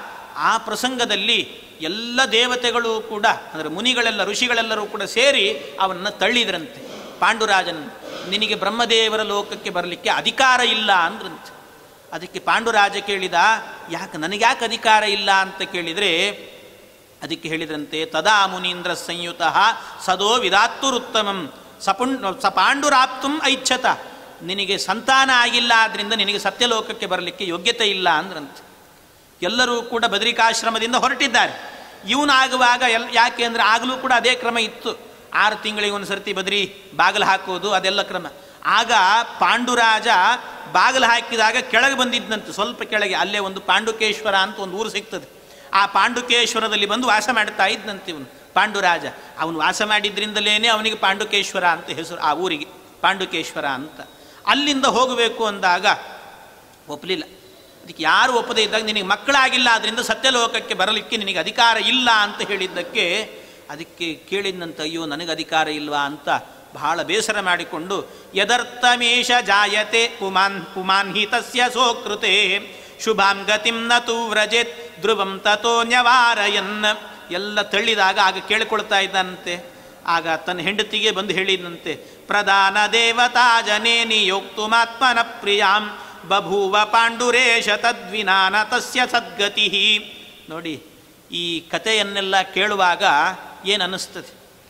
ಆ ಪ್ರಸಂಗದಲ್ಲಿ ಎಲ್ಲ ದೇವತೆಗಳು ಕೂಡ ಅಂದರೆ ಮುನಿಗಳೆಲ್ಲ ಋಷಿಗಳೆಲ್ಲರೂ ಕೂಡ ಸೇರಿ ಅವನನ್ನು ತಳ್ಳಿದ್ರಂತೆ ಪಾಂಡುರಾಜನ ನಿನಗೆ ಬ್ರಹ್ಮದೇವರ ಲೋಕಕ್ಕೆ ಬರಲಿಕ್ಕೆ ಅಧಿಕಾರ ಇಲ್ಲ ಅಂದ್ರಂತೆ ಅದಕ್ಕೆ ಪಾಂಡುರಾಜ ಕೇಳಿದ ಯಾಕೆ ನನಗ್ಯಾಕೆ ಅಧಿಕಾರ ಇಲ್ಲ ಅಂತ ಕೇಳಿದರೆ ಅದಕ್ಕೆ ಹೇಳಿದ್ರಂತೆ ತದಾ ಮುನೀಂದ್ರ ಸಂಯುತ ಸದೋ ವಿಧಾತ್ತುರುತ್ತಮಂ ಸಪುಣ್ ಸ ಪಾಂಡುರಾಪ್ತುಂ ಐಚ್ಛತ ನಿನಗೆ ಸಂತಾನ ಆಗಿಲ್ಲ ಆದ್ದರಿಂದ ನಿನಗೆ ಸತ್ಯಲೋಕಕ್ಕೆ ಬರಲಿಕ್ಕೆ ಯೋಗ್ಯತೆ ಇಲ್ಲ ಅಂದ್ರಂತೆ ಎಲ್ಲರೂ ಕೂಡ ಬದರಿಕಾಶ್ರಮದಿಂದ ಹೊರಟಿದ್ದಾರೆ ಇವನಾಗುವಾಗ ಎಲ್ ಯಾಕೆ ಅಂದರೆ ಆಗಲೂ ಕೂಡ ಅದೇ ಕ್ರಮ ಇತ್ತು ಆರು ತಿಂಗಳಿಗೆ ಒಂದು ಸರ್ತಿ ಬದರಿ ಬಾಗಿಲು ಹಾಕೋದು ಅದೆಲ್ಲ ಕ್ರಮ ಆಗ ಪಾಂಡುರಾಜ ಬಾಗಿಲು ಹಾಕಿದಾಗ ಕೆಳಗೆ ಬಂದಿದ್ದಂತೆ ಸ್ವಲ್ಪ ಕೆಳಗೆ ಅಲ್ಲೇ ಒಂದು ಪಾಂಡುಕೇಶ್ವರ ಅಂತ ಒಂದು ಊರು ಸಿಗ್ತದೆ ಆ ಪಾಂಡುಕೇಶ್ವರದಲ್ಲಿ ಬಂದು ವಾಸ ಮಾಡ್ತಾ ಇದ್ದಂತೆ ಇವನು ಪಾಂಡುರಾಜ ಅವನು ವಾಸ ಮಾಡಿದ್ರಿಂದಲೇ ಅವನಿಗೆ ಪಾಂಡುಕೇಶ್ವರ ಅಂತ ಹೆಸರು ಆ ಊರಿಗೆ ಪಾಂಡುಕೇಶ್ವರ ಅಂತ ಅಲ್ಲಿಂದ ಹೋಗಬೇಕು ಅಂದಾಗ ಒಪ್ಪಲಿಲ್ಲ ಅದಕ್ಕೆ ಯಾರು ಒಪ್ಪದೇ ಇದ್ದಾಗ ನಿನಗೆ ಮಕ್ಕಳಾಗಿಲ್ಲ ಅದರಿಂದ ಸತ್ಯಲೋಕಕ್ಕೆ ಬರಲಿಕ್ಕೆ ನಿನಗೆ ಅಧಿಕಾರ ಇಲ್ಲ ಅಂತ ಹೇಳಿದ್ದಕ್ಕೆ ಅದಕ್ಕೆ ಕೇಳಿದಂತ ಅಯ್ಯೋ ನನಗೆ ಅಧಿಕಾರ ಇಲ್ವಾ ಅಂತ ಬಹಳ ಬೇಸರ ಮಾಡಿಕೊಂಡು ಯದರ್ಥಮೇಶ ಜಾಯತೆ ಪುಮಾನ್ ಪುಮಾನ್ಹಿತಸ್ಯ ಸೋಕೃತೆ ಶುಭಾಂ ಗತಿಂ ನ ತು ವ್ರಜೆತ್ ಧ್ರುವಂ ತಥೋ ನ್ಯವಾರಯನ್ ಎಲ್ಲ ತಳ್ಳಿದಾಗ ಆಗ ಕೇಳಿಕೊಳ್ತಾ ಇದ್ದಂತೆ ಆಗ ತನ್ನ ಹೆಂಡತಿಗೆ ಬಂದು ಹೇಳಿದಂತೆ ಪ್ರಧಾನ ದೇವತಾ ಜನೇ ನಿಯೋಕ್ತುಮಾತ್ಮನ ಪ್ರಿಯಾಂ ಬಭೂವ ಪಾಂಡುರೇಶ ತದ್ವಿನಾನ ತಸ್ಯ ಸದ್ಗತಿ ನೋಡಿ ಈ ಕಥೆಯನ್ನೆಲ್ಲ ಕೇಳುವಾಗ ಏನು ಅನ್ನಿಸ್ತದೆ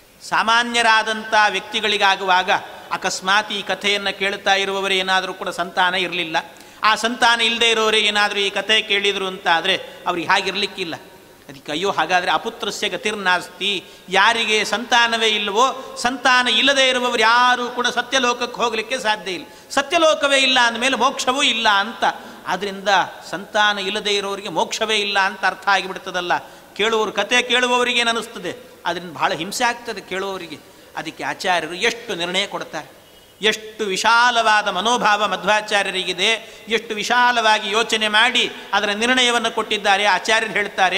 ಸಾಮಾನ್ಯರಾದಂಥ ವ್ಯಕ್ತಿಗಳಿಗಾಗುವಾಗ ಅಕಸ್ಮಾತ್ ಈ ಕಥೆಯನ್ನು ಕೇಳ್ತಾ ಇರುವವರು ಏನಾದರೂ ಕೂಡ ಸಂತಾನ ಇರಲಿಲ್ಲ ಆ ಸಂತಾನ ಇಲ್ಲದೆ ಇರೋರು ಏನಾದರೂ ಈ ಕಥೆ ಕೇಳಿದರು ಅಂತ ಆದರೆ ಅವ್ರಿಗೆ ಹಾಗಿರ್ಲಿಕ್ಕಿಲ್ಲ ಅದಕ್ಕೆ ಅಯ್ಯೋ ಹಾಗಾದರೆ ಅಪುತ್ರಸ್ಯ ಗತಿರ್ನಾಸ್ತಿ ಯಾರಿಗೆ ಸಂತಾನವೇ ಇಲ್ಲವೋ ಸಂತಾನ ಇಲ್ಲದೆ ಇರುವವರು ಯಾರೂ ಕೂಡ ಸತ್ಯಲೋಕಕ್ಕೆ ಹೋಗಲಿಕ್ಕೆ ಸಾಧ್ಯ ಇಲ್ಲ ಸತ್ಯಲೋಕವೇ ಇಲ್ಲ ಅಂದಮೇಲೆ ಮೋಕ್ಷವೂ ಇಲ್ಲ ಅಂತ ಆದ್ದರಿಂದ ಸಂತಾನ ಇಲ್ಲದೆ ಇರೋರಿಗೆ ಮೋಕ್ಷವೇ ಇಲ್ಲ ಅಂತ ಅರ್ಥ ಆಗಿಬಿಡ್ತದಲ್ಲ ಕೇಳುವವರು ಕತೆ ಕೇಳುವವರಿಗೆ ಏನು ಅನ್ನಿಸ್ತದೆ ಅದರಿಂದ ಬಹಳ ಹಿಂಸೆ ಆಗ್ತದೆ ಕೇಳುವವರಿಗೆ ಅದಕ್ಕೆ ಆಚಾರ್ಯರು ಎಷ್ಟು ನಿರ್ಣಯ ಕೊಡ್ತಾರೆ ಎಷ್ಟು ವಿಶಾಲವಾದ ಮನೋಭಾವ ಮಧ್ವಾಚಾರ್ಯರಿಗಿದೆ ಎಷ್ಟು ವಿಶಾಲವಾಗಿ ಯೋಚನೆ ಮಾಡಿ ಅದರ ನಿರ್ಣಯವನ್ನು ಕೊಟ್ಟಿದ್ದಾರೆ ಆಚಾರ್ಯರು ಹೇಳ್ತಾರೆ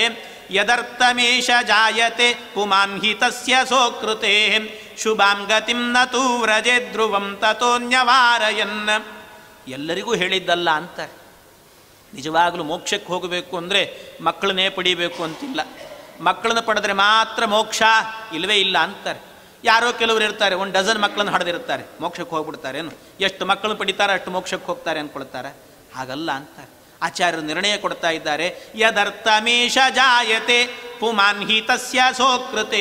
ಯದರ್ಥಮೇಶ ಜಾಯತೆ ಪುಮಾನ್ಹಿತಸ್ಯ ಸೋಕೃತೆ ಶುಭಾಂ ಗತಿಂ ನ ತೂ ವ್ರಜೆ ಧ್ರುವಂ ತಥೋನ್ಯವಾರಯನ್ ಎಲ್ಲರಿಗೂ ಹೇಳಿದ್ದಲ್ಲ ಅಂತಾರೆ ನಿಜವಾಗಲೂ ಮೋಕ್ಷಕ್ಕೆ ಹೋಗಬೇಕು ಅಂದರೆ ಮಕ್ಕಳನ್ನೇ ಪಡಿಬೇಕು ಅಂತಿಲ್ಲ ಮಕ್ಕಳನ್ನ ಪಡೆದ್ರೆ ಮಾತ್ರ ಮೋಕ್ಷ ಇಲ್ಲವೇ ಇಲ್ಲ ಅಂತಾರೆ ಯಾರೋ ಕೆಲವರು ಇರ್ತಾರೆ ಒಂದು ಡಜನ್ ಮಕ್ಕಳನ್ನು ಹಡೆದಿರ್ತಾರೆ ಮೋಕ್ಷಕ್ಕೆ ಹೋಗ್ಬಿಡ್ತಾರೆ ಏನು ಎಷ್ಟು ಮಕ್ಕಳು ಪಡಿತಾರೆ ಅಷ್ಟು ಮೋಕ್ಷಕ್ಕೆ ಹೋಗ್ತಾರೆ ಅಂದ್ಕೊಳ್ತಾರೆ ಹಾಗಲ್ಲ ಅಂತಾರೆ ಆಚಾರ್ಯರು ನಿರ್ಣಯ ಕೊಡ್ತಾ ಇದ್ದಾರೆ ಯದರ್ಥಮೇಶ ಜಾಯತೆ ಪುಮಾನ್ ಹಿ ತಸ್ಯ ಸೋಕೃತೆ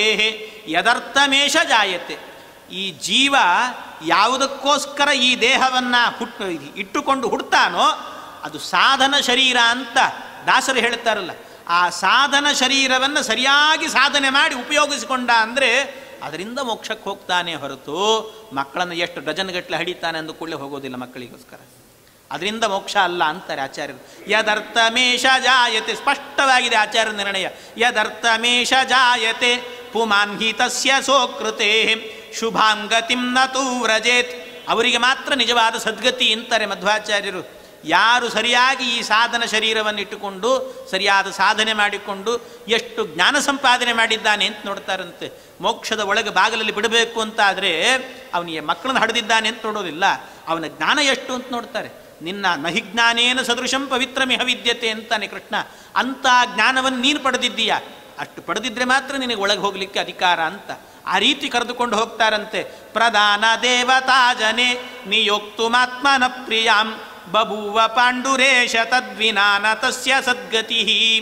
ಯದರ್ಥಮೇಶ ಜಾಯತೆ ಈ ಜೀವ ಯಾವುದಕ್ಕೋಸ್ಕರ ಈ ದೇಹವನ್ನು ಹುಟ್ಟು ಇಟ್ಟುಕೊಂಡು ಹುಡ್ತಾನೋ ಅದು ಸಾಧನ ಶರೀರ ಅಂತ ದಾಸರು ಹೇಳ್ತಾರಲ್ಲ ಆ ಸಾಧನ ಶರೀರವನ್ನು ಸರಿಯಾಗಿ ಸಾಧನೆ ಮಾಡಿ ಉಪಯೋಗಿಸಿಕೊಂಡ ಅಂದರೆ ಅದರಿಂದ ಮೋಕ್ಷಕ್ಕೆ ಹೋಗ್ತಾನೆ ಹೊರತು ಮಕ್ಕಳನ್ನು ಎಷ್ಟು ಡಜನ್ ಗಟ್ಟಲೆ ಹಡಿತಾನೆ ಅಂದು ಕೂಡಲೇ ಹೋಗೋದಿಲ್ಲ ಮಕ್ಕಳಿಗೋಸ್ಕರ ಅದರಿಂದ ಮೋಕ್ಷ ಅಲ್ಲ ಅಂತಾರೆ ಆಚಾರ್ಯರು ಯದರ್ಥಮೇಶ ಜಾಯತೆ ಸ್ಪಷ್ಟವಾಗಿದೆ ಆಚಾರ್ಯ ನಿರ್ಣಯ ಯದರ್ಥಮೇಶ ಜಾಯತೆ ಪುಮಾನ್ ಹಿ ತಸ್ಯ ಸೋಕೃತೆ ಶುಭಾಂ ಗತಿಂ ನ ತೂ ವ್ರಜೇತ್ ಅವರಿಗೆ ಮಾತ್ರ ನಿಜವಾದ ಸದ್ಗತಿ ಅಂತಾರೆ ಮಧ್ವಾಚಾರ್ಯರು ಯಾರು ಸರಿಯಾಗಿ ಈ ಸಾಧನ ಶರೀರವನ್ನು ಇಟ್ಟುಕೊಂಡು ಸರಿಯಾದ ಸಾಧನೆ ಮಾಡಿಕೊಂಡು ಎಷ್ಟು ಜ್ಞಾನ ಸಂಪಾದನೆ ಮಾಡಿದ್ದಾನೆ ಅಂತ ನೋಡ್ತಾರಂತೆ ಮೋಕ್ಷದ ಒಳಗೆ ಬಾಗಿಲಲ್ಲಿ ಬಿಡಬೇಕು ಅಂತ ಆದರೆ ಅವನಿಗೆ ಮಕ್ಕಳನ್ನು ಹಡೆದಿದ್ದಾನೆ ಅಂತ ನೋಡೋದಿಲ್ಲ ಅವನ ಜ್ಞಾನ ಎಷ್ಟು ಅಂತ ನೋಡ್ತಾರೆ ನಿನ್ನ ನಹಿಜ್ಞಾನೇನ ಸದೃಶಂ ಪವಿತ್ರಮಿಹ ವಿದ್ಯತೆ ಅಂತಾನೆ ಕೃಷ್ಣ ಅಂಥ ಜ್ಞಾನವನ್ನು ನೀನು ಪಡೆದಿದ್ದೀಯ ಅಷ್ಟು ಪಡೆದಿದ್ರೆ ಮಾತ್ರ ನಿನಗೆ ಒಳಗೆ ಹೋಗಲಿಕ್ಕೆ ಅಧಿಕಾರ ಅಂತ ಆ ರೀತಿ ಕರೆದುಕೊಂಡು ಹೋಗ್ತಾರಂತೆ ಪ್ರಧಾನ ದೇವತಾ ಜನೆ ನಿಯೋಕ್ತುಮಾತ್ಮನ ಪ್ರಿಯಾಂ ಬಭೂವ ಪಾಂಡುರೇಶ ತದ್ವಿನಾನ ತಸ್ಯ ಸದ್ಗತಿ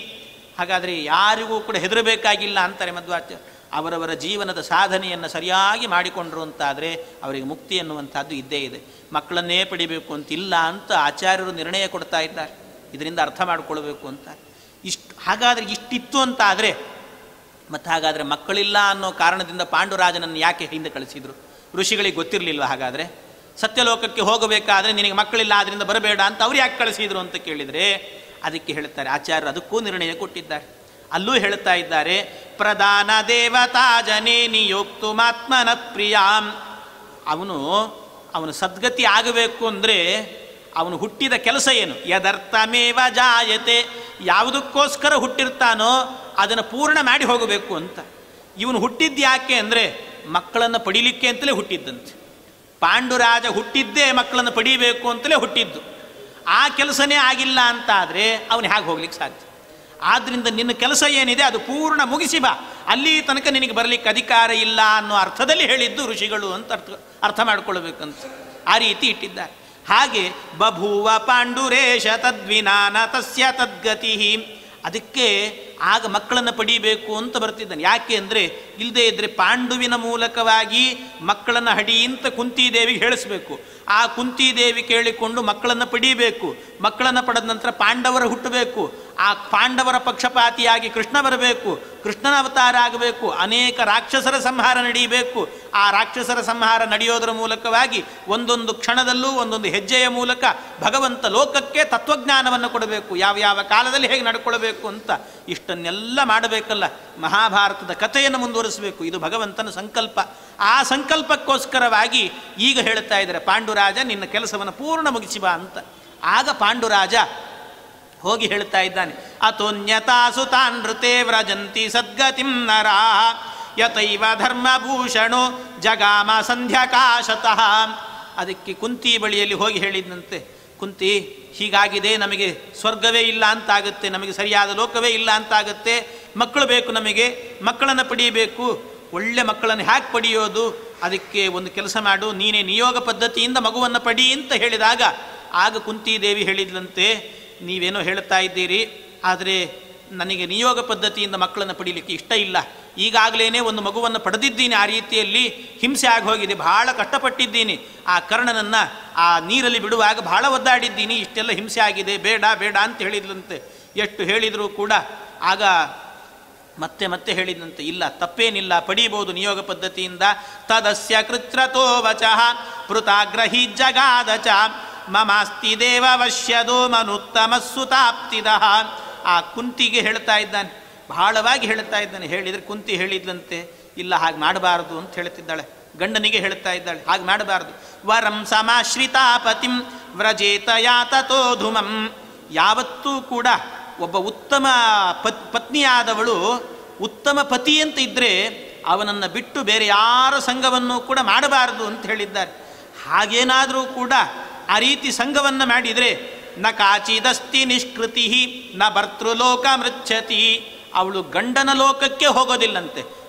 ಹಾಗಾದರೆ ಯಾರಿಗೂ ಕೂಡ ಹೆದರಬೇಕಾಗಿಲ್ಲ ಅಂತಾರೆ ಮಧ್ವಾಚಾರ್ಯ ಅವರವರ ಜೀವನದ ಸಾಧನೆಯನ್ನು ಸರಿಯಾಗಿ ಮಾಡಿಕೊಂಡ್ರು ಅಂತಾದರೆ ಅವರಿಗೆ ಮುಕ್ತಿ ಎನ್ನುವಂಥದ್ದು ಇದ್ದೇ ಇದೆ ಮಕ್ಕಳನ್ನೇ ಪಡಿಬೇಕು ಅಂತಿಲ್ಲ ಅಂತ ಆಚಾರ್ಯರು ನಿರ್ಣಯ ಕೊಡ್ತಾ ಇದ್ದಾರೆ ಇದರಿಂದ ಅರ್ಥ ಮಾಡಿಕೊಳ್ಬೇಕು ಅಂತ ಇಷ್ಟು ಹಾಗಾದರೆ ಇಷ್ಟಿತ್ತು ಅಂತ ಆದರೆ ಮತ್ತು ಹಾಗಾದರೆ ಮಕ್ಕಳಿಲ್ಲ ಅನ್ನೋ ಕಾರಣದಿಂದ ಪಾಂಡುರಾಜನನ್ನು ಯಾಕೆ ಹಿಂದೆ ಕಳಿಸಿದರು ಋಷಿಗಳಿಗೆ ಗೊತ್ತಿರಲಿಲ್ವ ಹಾಗಾದರೆ ಸತ್ಯಲೋಕಕ್ಕೆ ಹೋಗಬೇಕಾದ್ರೆ ನಿನಗೆ ಮಕ್ಕಳಿಲ್ಲ ಅದರಿಂದ ಬರಬೇಡ ಅಂತ ಅವ್ರು ಯಾಕೆ ಕಳಿಸಿದ್ರು ಅಂತ ಕೇಳಿದರೆ ಅದಕ್ಕೆ ಹೇಳ್ತಾರೆ ಆಚಾರ್ಯರು ಅದಕ್ಕೂ ನಿರ್ಣಯ ಕೊಟ್ಟಿದ್ದಾರೆ ಅಲ್ಲೂ ಹೇಳ್ತಾ ಇದ್ದಾರೆ ಪ್ರಧಾನ ದೇವತಾ ಜನೇ ನಿಯೋಕ್ತು ಮಾತ್ಮನ ಪ್ರಿಯಾಂ ಅವನು ಅವನು ಸದ್ಗತಿ ಆಗಬೇಕು ಅಂದರೆ ಅವನು ಹುಟ್ಟಿದ ಕೆಲಸ ಏನು ಯದರ್ಥಮೇವ ಜಾಯತೆ ಯಾವುದಕ್ಕೋಸ್ಕರ ಹುಟ್ಟಿರ್ತಾನೋ ಅದನ್ನು ಪೂರ್ಣ ಮಾಡಿ ಹೋಗಬೇಕು ಅಂತ ಇವನು ಹುಟ್ಟಿದ್ದು ಯಾಕೆ ಅಂದರೆ ಮಕ್ಕಳನ್ನು ಪಡಿಲಿಕ್ಕೆ ಅಂತಲೇ ಹುಟ್ಟಿದ್ದಂತೆ ಪಾಂಡುರಾಜ ಹುಟ್ಟಿದ್ದೇ ಮಕ್ಕಳನ್ನು ಪಡೀಬೇಕು ಅಂತಲೇ ಹುಟ್ಟಿದ್ದು ಆ ಕೆಲಸನೇ ಆಗಿಲ್ಲ ಅಂತ ಆದರೆ ಅವನು ಹೇಗೆ ಹೋಗ್ಲಿಕ್ಕೆ ಸಾಧ್ಯ ಆದ್ದರಿಂದ ನಿನ್ನ ಕೆಲಸ ಏನಿದೆ ಅದು ಪೂರ್ಣ ಮುಗಿಸಿ ಬಾ ಅಲ್ಲಿ ತನಕ ನಿನಗೆ ಬರಲಿಕ್ಕೆ ಅಧಿಕಾರ ಇಲ್ಲ ಅನ್ನೋ ಅರ್ಥದಲ್ಲಿ ಹೇಳಿದ್ದು ಋಷಿಗಳು ಅಂತ ಅರ್ಥ ಅರ್ಥ ಮಾಡ್ಕೊಳ್ಬೇಕಂತ ಆ ರೀತಿ ಇಟ್ಟಿದ್ದಾರೆ ಹಾಗೆ ಬಭೂವ ಪಾಂಡುರೇಶ ತದ್ವಿನಾನ ತಸ್ಯ ತದ್ಗತಿ ಅದಕ್ಕೆ ಆಗ ಮಕ್ಕಳನ್ನು ಪಡೀಬೇಕು ಅಂತ ಬರ್ತಿದ್ದಾನೆ ಯಾಕೆ ಅಂದರೆ ಇಲ್ಲದೇ ಇದ್ದರೆ ಪಾಂಡುವಿನ ಮೂಲಕವಾಗಿ ಮಕ್ಕಳನ್ನು ಹಡಿ ಅಂತ ಕುಂತಿದೇವಿಗೆ ಹೇಳಿಸ್ಬೇಕು ಆ ಕುಂತಿದೇವಿ ಕೇಳಿಕೊಂಡು ಮಕ್ಕಳನ್ನು ಪಡೀಬೇಕು ಮಕ್ಕಳನ್ನು ಪಡೆದ ನಂತರ ಪಾಂಡವರ ಹುಟ್ಟಬೇಕು ಆ ಪಾಂಡವರ ಪಕ್ಷಪಾತಿಯಾಗಿ ಕೃಷ್ಣ ಬರಬೇಕು ಕೃಷ್ಣನ ಅವತಾರ ಆಗಬೇಕು ಅನೇಕ ರಾಕ್ಷಸರ ಸಂಹಾರ ನಡೆಯಬೇಕು ಆ ರಾಕ್ಷಸರ ಸಂಹಾರ ನಡೆಯೋದರ ಮೂಲಕವಾಗಿ ಒಂದೊಂದು ಕ್ಷಣದಲ್ಲೂ ಒಂದೊಂದು ಹೆಜ್ಜೆಯ ಮೂಲಕ ಭಗವಂತ ಲೋಕಕ್ಕೆ ತತ್ವಜ್ಞಾನವನ್ನು ಕೊಡಬೇಕು ಯಾವ ಯಾವ ಕಾಲದಲ್ಲಿ ಹೇಗೆ ನಡ್ಕೊಳ್ಬೇಕು ಅಂತ ಇಷ್ಟನ್ನೆಲ್ಲ ಮಾಡಬೇಕಲ್ಲ ಮಹಾಭಾರತದ ಕಥೆಯನ್ನು ಮುಂದುವರಿಸಬೇಕು ಇದು ಭಗವಂತನ ಸಂಕಲ್ಪ ಆ ಸಂಕಲ್ಪಕ್ಕೋಸ್ಕರವಾಗಿ ಈಗ ಹೇಳ್ತಾ ಇದ್ದಾರೆ ಪಾಂಡುರಾಜ ನಿನ್ನ ಕೆಲಸವನ್ನು ಪೂರ್ಣ ಮುಗಿಸಿ ಬಾ ಅಂತ ಆಗ ಪಾಂಡುರಾಜ ಹೋಗಿ ಹೇಳ್ತಾ ಇದ್ದಾನೆ ಅತೋನ್ಯತಾಸು ತಾನ್ ನೃತೆ ವ್ರಜಂತಿ ಸದ್ಗತಿಂ ನರಾ ಯತೈವ ಧರ್ಮಭೂಷಣೋ ಜಗಾಮ ಸಂಧ್ಯಾಕಾಶತಃ ಅದಕ್ಕೆ ಕುಂತಿ ಬಳಿಯಲ್ಲಿ ಹೋಗಿ ಹೇಳಿದಂತೆ ಕುಂತಿ ಹೀಗಾಗಿದೆ ನಮಗೆ ಸ್ವರ್ಗವೇ ಇಲ್ಲ ಅಂತಾಗುತ್ತೆ ನಮಗೆ ಸರಿಯಾದ ಲೋಕವೇ ಇಲ್ಲ ಅಂತಾಗುತ್ತೆ ಮಕ್ಕಳು ಬೇಕು ನಮಗೆ ಮಕ್ಕಳನ್ನು ಪಡೀಬೇಕು ಒಳ್ಳೆ ಮಕ್ಕಳನ್ನು ಹ್ಯಾಕ್ ಪಡೆಯೋದು ಅದಕ್ಕೆ ಒಂದು ಕೆಲಸ ಮಾಡು ನೀನೇ ನಿಯೋಗ ಪದ್ಧತಿಯಿಂದ ಮಗುವನ್ನು ಪಡಿ ಅಂತ ಹೇಳಿದಾಗ ಆಗ ಕುಂತಿದೇವಿ ಹೇಳಿದ್ಲಂತೆ ನೀವೇನೋ ಹೇಳ್ತಾ ಇದ್ದೀರಿ ಆದರೆ ನನಗೆ ನಿಯೋಗ ಪದ್ಧತಿಯಿಂದ ಮಕ್ಕಳನ್ನು ಪಡೀಲಿಕ್ಕೆ ಇಷ್ಟ ಇಲ್ಲ ಈಗಾಗಲೇ ಒಂದು ಮಗುವನ್ನು ಪಡೆದಿದ್ದೀನಿ ಆ ರೀತಿಯಲ್ಲಿ ಹಿಂಸೆ ಆಗಿ ಹೋಗಿದೆ ಬಹಳ ಕಷ್ಟಪಟ್ಟಿದ್ದೀನಿ ಆ ಕರ್ಣನನ್ನು ಆ ನೀರಲ್ಲಿ ಬಿಡುವಾಗ ಬಹಳ ಒದ್ದಾಡಿದ್ದೀನಿ ಇಷ್ಟೆಲ್ಲ ಹಿಂಸೆ ಆಗಿದೆ ಬೇಡ ಬೇಡ ಅಂತ ಹೇಳಿದ್ಲಂತೆ ಎಷ್ಟು ಹೇಳಿದರೂ ಕೂಡ ಆಗ ಮತ್ತೆ ಮತ್ತೆ ಹೇಳಿದಂತೆ ಇಲ್ಲ ತಪ್ಪೇನಿಲ್ಲ ಪಡೀಬಹುದು ನಿಯೋಗ ಪದ್ಧತಿಯಿಂದ ತದಸ್ಯ ಕೃತ್ರತೋ ವಚಃ ಪೃತಾಗ್ರಹಿ ಜಗಾದ ಚ ಮಮಾಸ್ತಿ ದೇವವಶ್ಯದೋ ಮನುತ್ತಮ ಸುತಾಪ್ತಿದಃ ಆ ಕುಂತಿಗೆ ಹೇಳ್ತಾ ಇದ್ದಾನೆ ಬಹಳವಾಗಿ ಹೇಳ್ತಾ ಇದ್ದಾನೆ ಹೇಳಿದರೆ ಕುಂತಿ ಹೇಳಿದ್ಲಂತೆ ಇಲ್ಲ ಹಾಗೆ ಮಾಡಬಾರದು ಅಂತ ಹೇಳ್ತಿದ್ದಾಳೆ ಗಂಡನಿಗೆ ಹೇಳ್ತಾ ಇದ್ದಾಳೆ ಹಾಗೆ ಮಾಡಬಾರದು ವರಂ ಸಮಾಶ್ರಿತಾಪತಿಂ ವ್ರಜೇತ ಯಾತತೋ ಧುಮಂ ಯಾವತ್ತೂ ಕೂಡ ಒಬ್ಬ ಉತ್ತಮ ಪತ್ ಪತ್ನಿಯಾದವಳು ಉತ್ತಮ ಪತಿ ಅಂತ ಇದ್ದರೆ ಅವನನ್ನು ಬಿಟ್ಟು ಬೇರೆ ಯಾರ ಸಂಘವನ್ನು ಕೂಡ ಮಾಡಬಾರದು ಅಂತ ಹೇಳಿದ್ದಾರೆ ಹಾಗೇನಾದರೂ ಕೂಡ ಆ ರೀತಿ ಸಂಘವನ್ನು ಮಾಡಿದರೆ ನ ಕಾಚಿದಸ್ತಿ ನಿಷ್ಕೃತಿ ನ ಭರ್ತೃಲೋಕ ಮೃಚ್ಛತಿ ಅವಳು ಗಂಡನ ಲೋಕಕ್ಕೆ ಹೋಗೋದಿಲ್ಲಂತೆ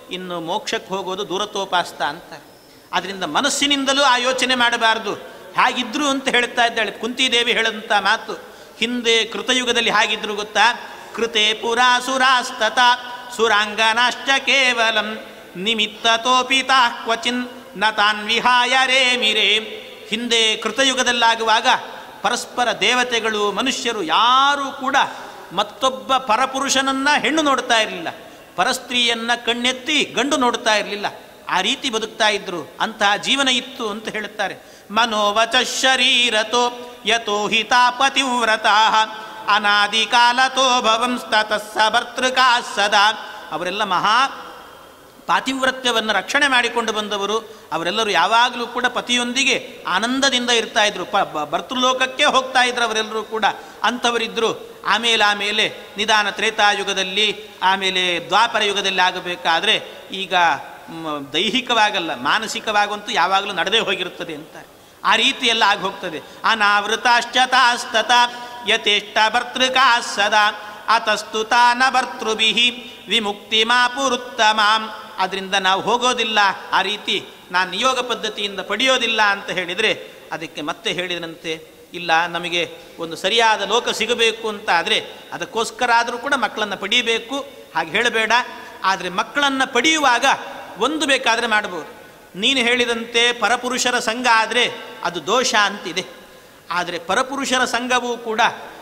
ಇನ್ನು ಮೋಕ್ಷಕ್ಕೆ ಹೋಗೋದು ದೂರತೋಪಾಸ್ತ ಅಂತ ಅದರಿಂದ ಮನಸ್ಸಿನಿಂದಲೂ ಆ ಯೋಚನೆ ಮಾಡಬಾರ್ದು ಹಾಗಿದ್ರು ಅಂತ ಹೇಳ್ತಾ ಇದ್ದಾಳೆ ಕುಂತಿದೇವಿ ಹೇಳದಂಥ ಮಾತು ಹಿಂದೆ ಕೃತಯುಗದಲ್ಲಿ ಹಾಗಿದ್ರು ಗೊತ್ತಾ ಕೃತೆ ಪುರಾಸುರಾಸ್ತತ ಸುರಾಂಗನಾಶ್ಚ ಕೇವಲಂ ನಿಮಿತ್ತತೋಪಿತಾ ಕ್ವಚಿನ್ ನ ತಾನ್ ವಿಹಾಯ ರೇ ಮಿರೇ ಹಿಂದೆ ಕೃತಯುಗದಲ್ಲಾಗುವಾಗ ಪರಸ್ಪರ ದೇವತೆಗಳು ಮನುಷ್ಯರು ಯಾರೂ ಕೂಡ ಮತ್ತೊಬ್ಬ ಪರಪುರುಷನನ್ನ ಹೆಣ್ಣು ನೋಡ್ತಾ ಇರಲಿಲ್ಲ ಪರಸ್ತ್ರೀಯನ್ನ ಕಣ್ಣೆತ್ತಿ ಗಂಡು ನೋಡ್ತಾ ಇರಲಿಲ್ಲ ಆ ರೀತಿ ಬದುಕ್ತಾ ಇದ್ರು ಅಂತಹ ಜೀವನ ಇತ್ತು ಅಂತ ಹೇಳುತ್ತಾರೆ ಮನೋವಚ ಶರೀರತೋ ಯತೋ ಹಿತಾ ಪತಿವ್ರತಾ ಅನಾದಿ ಕಾಲತೋ ಭವಂಸ್ತತಸ್ಸ ಭರ್ತೃಕಾ ಸದಾ ಅವರೆಲ್ಲ ಮಹಾ ಪಾತಿವ್ರತ್ಯವನ್ನು ರಕ್ಷಣೆ ಮಾಡಿಕೊಂಡು ಬಂದವರು ಅವರೆಲ್ಲರೂ ಯಾವಾಗಲೂ ಕೂಡ ಪತಿಯೊಂದಿಗೆ ಆನಂದದಿಂದ ಇರ್ತಾ ಇದ್ರು ಪ ಬ- ಭರ್ತೃಲೋಕಕ್ಕೆ ಹೋಗ್ತಾ ಇದ್ರು ಅವರೆಲ್ಲರೂ ಕೂಡ ಅಂಥವರಿದ್ದರು ಆಮೇಲೆ ಆಮೇಲೆ ನಿಧಾನ ತ್ರೇತಾಯುಗದಲ್ಲಿ ಆಮೇಲೆ ದ್ವಾಪರ ಯುಗದಲ್ಲಿ ಆಗಬೇಕಾದ್ರೆ ಈಗ ಮ್, ದೈಹಿಕವಾಗಲ್ಲ ಮಾನಸಿಕವಾಗಂತೂ ಯಾವಾಗಲೂ ನಡೆದೇ ಹೋಗಿರುತ್ತದೆ ಅಂತ ಆ ರೀತಿ ಎಲ್ಲ ಆಗಿ ಹೋಗ್ತದೆ ಅನಾವೃತಾಶ್ಚತಾಸ್ತತ ಯಥೇಷ್ಟ ಭರ್ತೃಕಾ ಸದಾ ಅತಸ್ತು ತಾನ ಭರ್ತೃಭಿ ವಿಮುಕ್ತಿ ಮಾಪುರುತ್ತಮಾಂ ಅದರಿಂದ ನಾವು ಹೋಗೋದಿಲ್ಲ ಆ ರೀತಿ ನಾನು ನಿಯೋಗ ಪದ್ಧತಿಯಿಂದ ಪಡೆಯೋದಿಲ್ಲ ಅಂತ ಹೇಳಿದರೆ ಅದಕ್ಕೆ ಮತ್ತೆ ಹೇಳಿದಂತೆ ಇಲ್ಲ ನಮಗೆ ಒಂದು ಸರಿಯಾದ ಲೋಕ ಸಿಗಬೇಕು ಅಂತ ಆದರೆ ಅದಕ್ಕೋಸ್ಕರ ಆದರೂ ಕೂಡ ಮಕ್ಕಳನ್ನು ಪಡೀಬೇಕು ಹಾಗೆ ಹೇಳಬೇಡ ಆದರೆ ಮಕ್ಕಳನ್ನು ಪಡೆಯುವಾಗ ಒಂದು ಬೇಕಾದರೆ ಮಾಡ್ಬೋದು ನೀನು ಹೇಳಿದಂತೆ ಪರಪುರುಷರ ಸಂಘ ಆದರೆ ಅದು ದೋಷ ಅಂತಿದೆ ಆದರೆ ಪರಪುರುಷರ ಸಂಘವೂ ಕೂಡ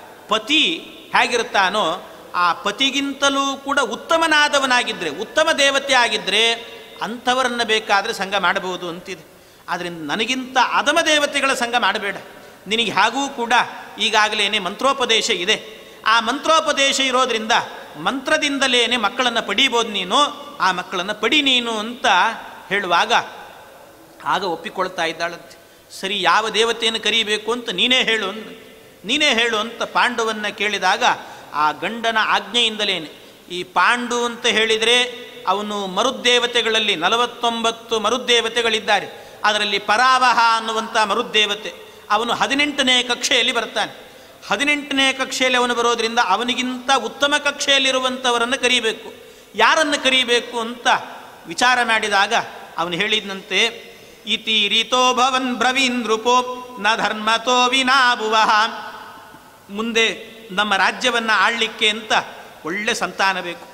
ಪತಿ ಹೇಗಿರುತ್ತಾನೋ ಆ ಪತಿಗಿಂತಲೂ ಕೂಡ ಉತ್ತಮನಾದವನಾಗಿದ್ದರೆ ಉತ್ತಮ ದೇವತೆ ಆಗಿದ್ದರೆ ಅಂಥವರನ್ನು ಬೇಕಾದರೆ ಸಂಘ ಮಾಡಬಹುದು ಅಂತಿದೆ ಆದ್ದರಿಂದ ನನಗಿಂತ ಅಧಮ ದೇವತೆಗಳ ಸಂಘ ಮಾಡಬೇಡ ನಿನಗೆ ಹಾಗೂ ಕೂಡ ಈಗಾಗಲೇ ಮಂತ್ರೋಪದೇಶ ಇದೆ ಆ ಮಂತ್ರೋಪದೇಶ ಇರೋದ್ರಿಂದ ಮಂತ್ರದಿಂದಲೇ ಮಕ್ಕಳನ್ನು ಪಡೀಬೋದು ನೀನು ಆ ಮಕ್ಕಳನ್ನು ಪಡಿ ನೀನು ಅಂತ ಹೇಳುವಾಗ ಆಗ ಒಪ್ಪಿಕೊಳ್ತಾ ಇದ್ದಾಳಂತೆ ಸರಿ ಯಾವ ದೇವತೆಯನ್ನು ಕರೀಬೇಕು ಅಂತ ನೀನೇ ಹೇಳು ಅಂದ ನೀನೇ ಹೇಳು ಅಂತ ಪಾಂಡವನ್ನ ಕೇಳಿದಾಗ ಆ ಗಂಡನ ಆಜ್ಞೆಯಿಂದಲೇನೆ ಈ ಪಾಂಡು ಅಂತ ಹೇಳಿದರೆ ಅವನು ಮರುದ್ದೇವತೆಗಳಲ್ಲಿ ನಲವತ್ತೊಂಬತ್ತು ಮರುದ್ದೇವತೆಗಳಿದ್ದಾರೆ ಅದರಲ್ಲಿ ಪರಾವಹ ಅನ್ನುವಂಥ ಮರುದ್ದೇವತೆ ಅವನು ಹದಿನೆಂಟನೇ ಕಕ್ಷೆಯಲ್ಲಿ ಬರ್ತಾನೆ ಹದಿನೆಂಟನೇ ಕಕ್ಷೆಯಲ್ಲಿ ಅವನು ಬರೋದ್ರಿಂದ ಅವನಿಗಿಂತ ಉತ್ತಮ ಕಕ್ಷೆಯಲ್ಲಿರುವಂಥವರನ್ನು ಕರೀಬೇಕು ಯಾರನ್ನು ಕರೀಬೇಕು ಅಂತ ವಿಚಾರ ಮಾಡಿದಾಗ ಅವನು ಹೇಳಿದಂತೆ ಇತಿ ರೀತೋ ಭವನ್ ಬ್ರವೀಂದ್ರುಪೋ ನ ಧರ್ಮತೋ ವಿನಾಭುವಃ ಮುಂದೆ ನಮ್ಮ ರಾಜ್ಯವನ್ನು ಆಳಲಿಕ್ಕೆ ಅಂತ ಒಳ್ಳೆ ಸಂತಾನ ಬೇಕು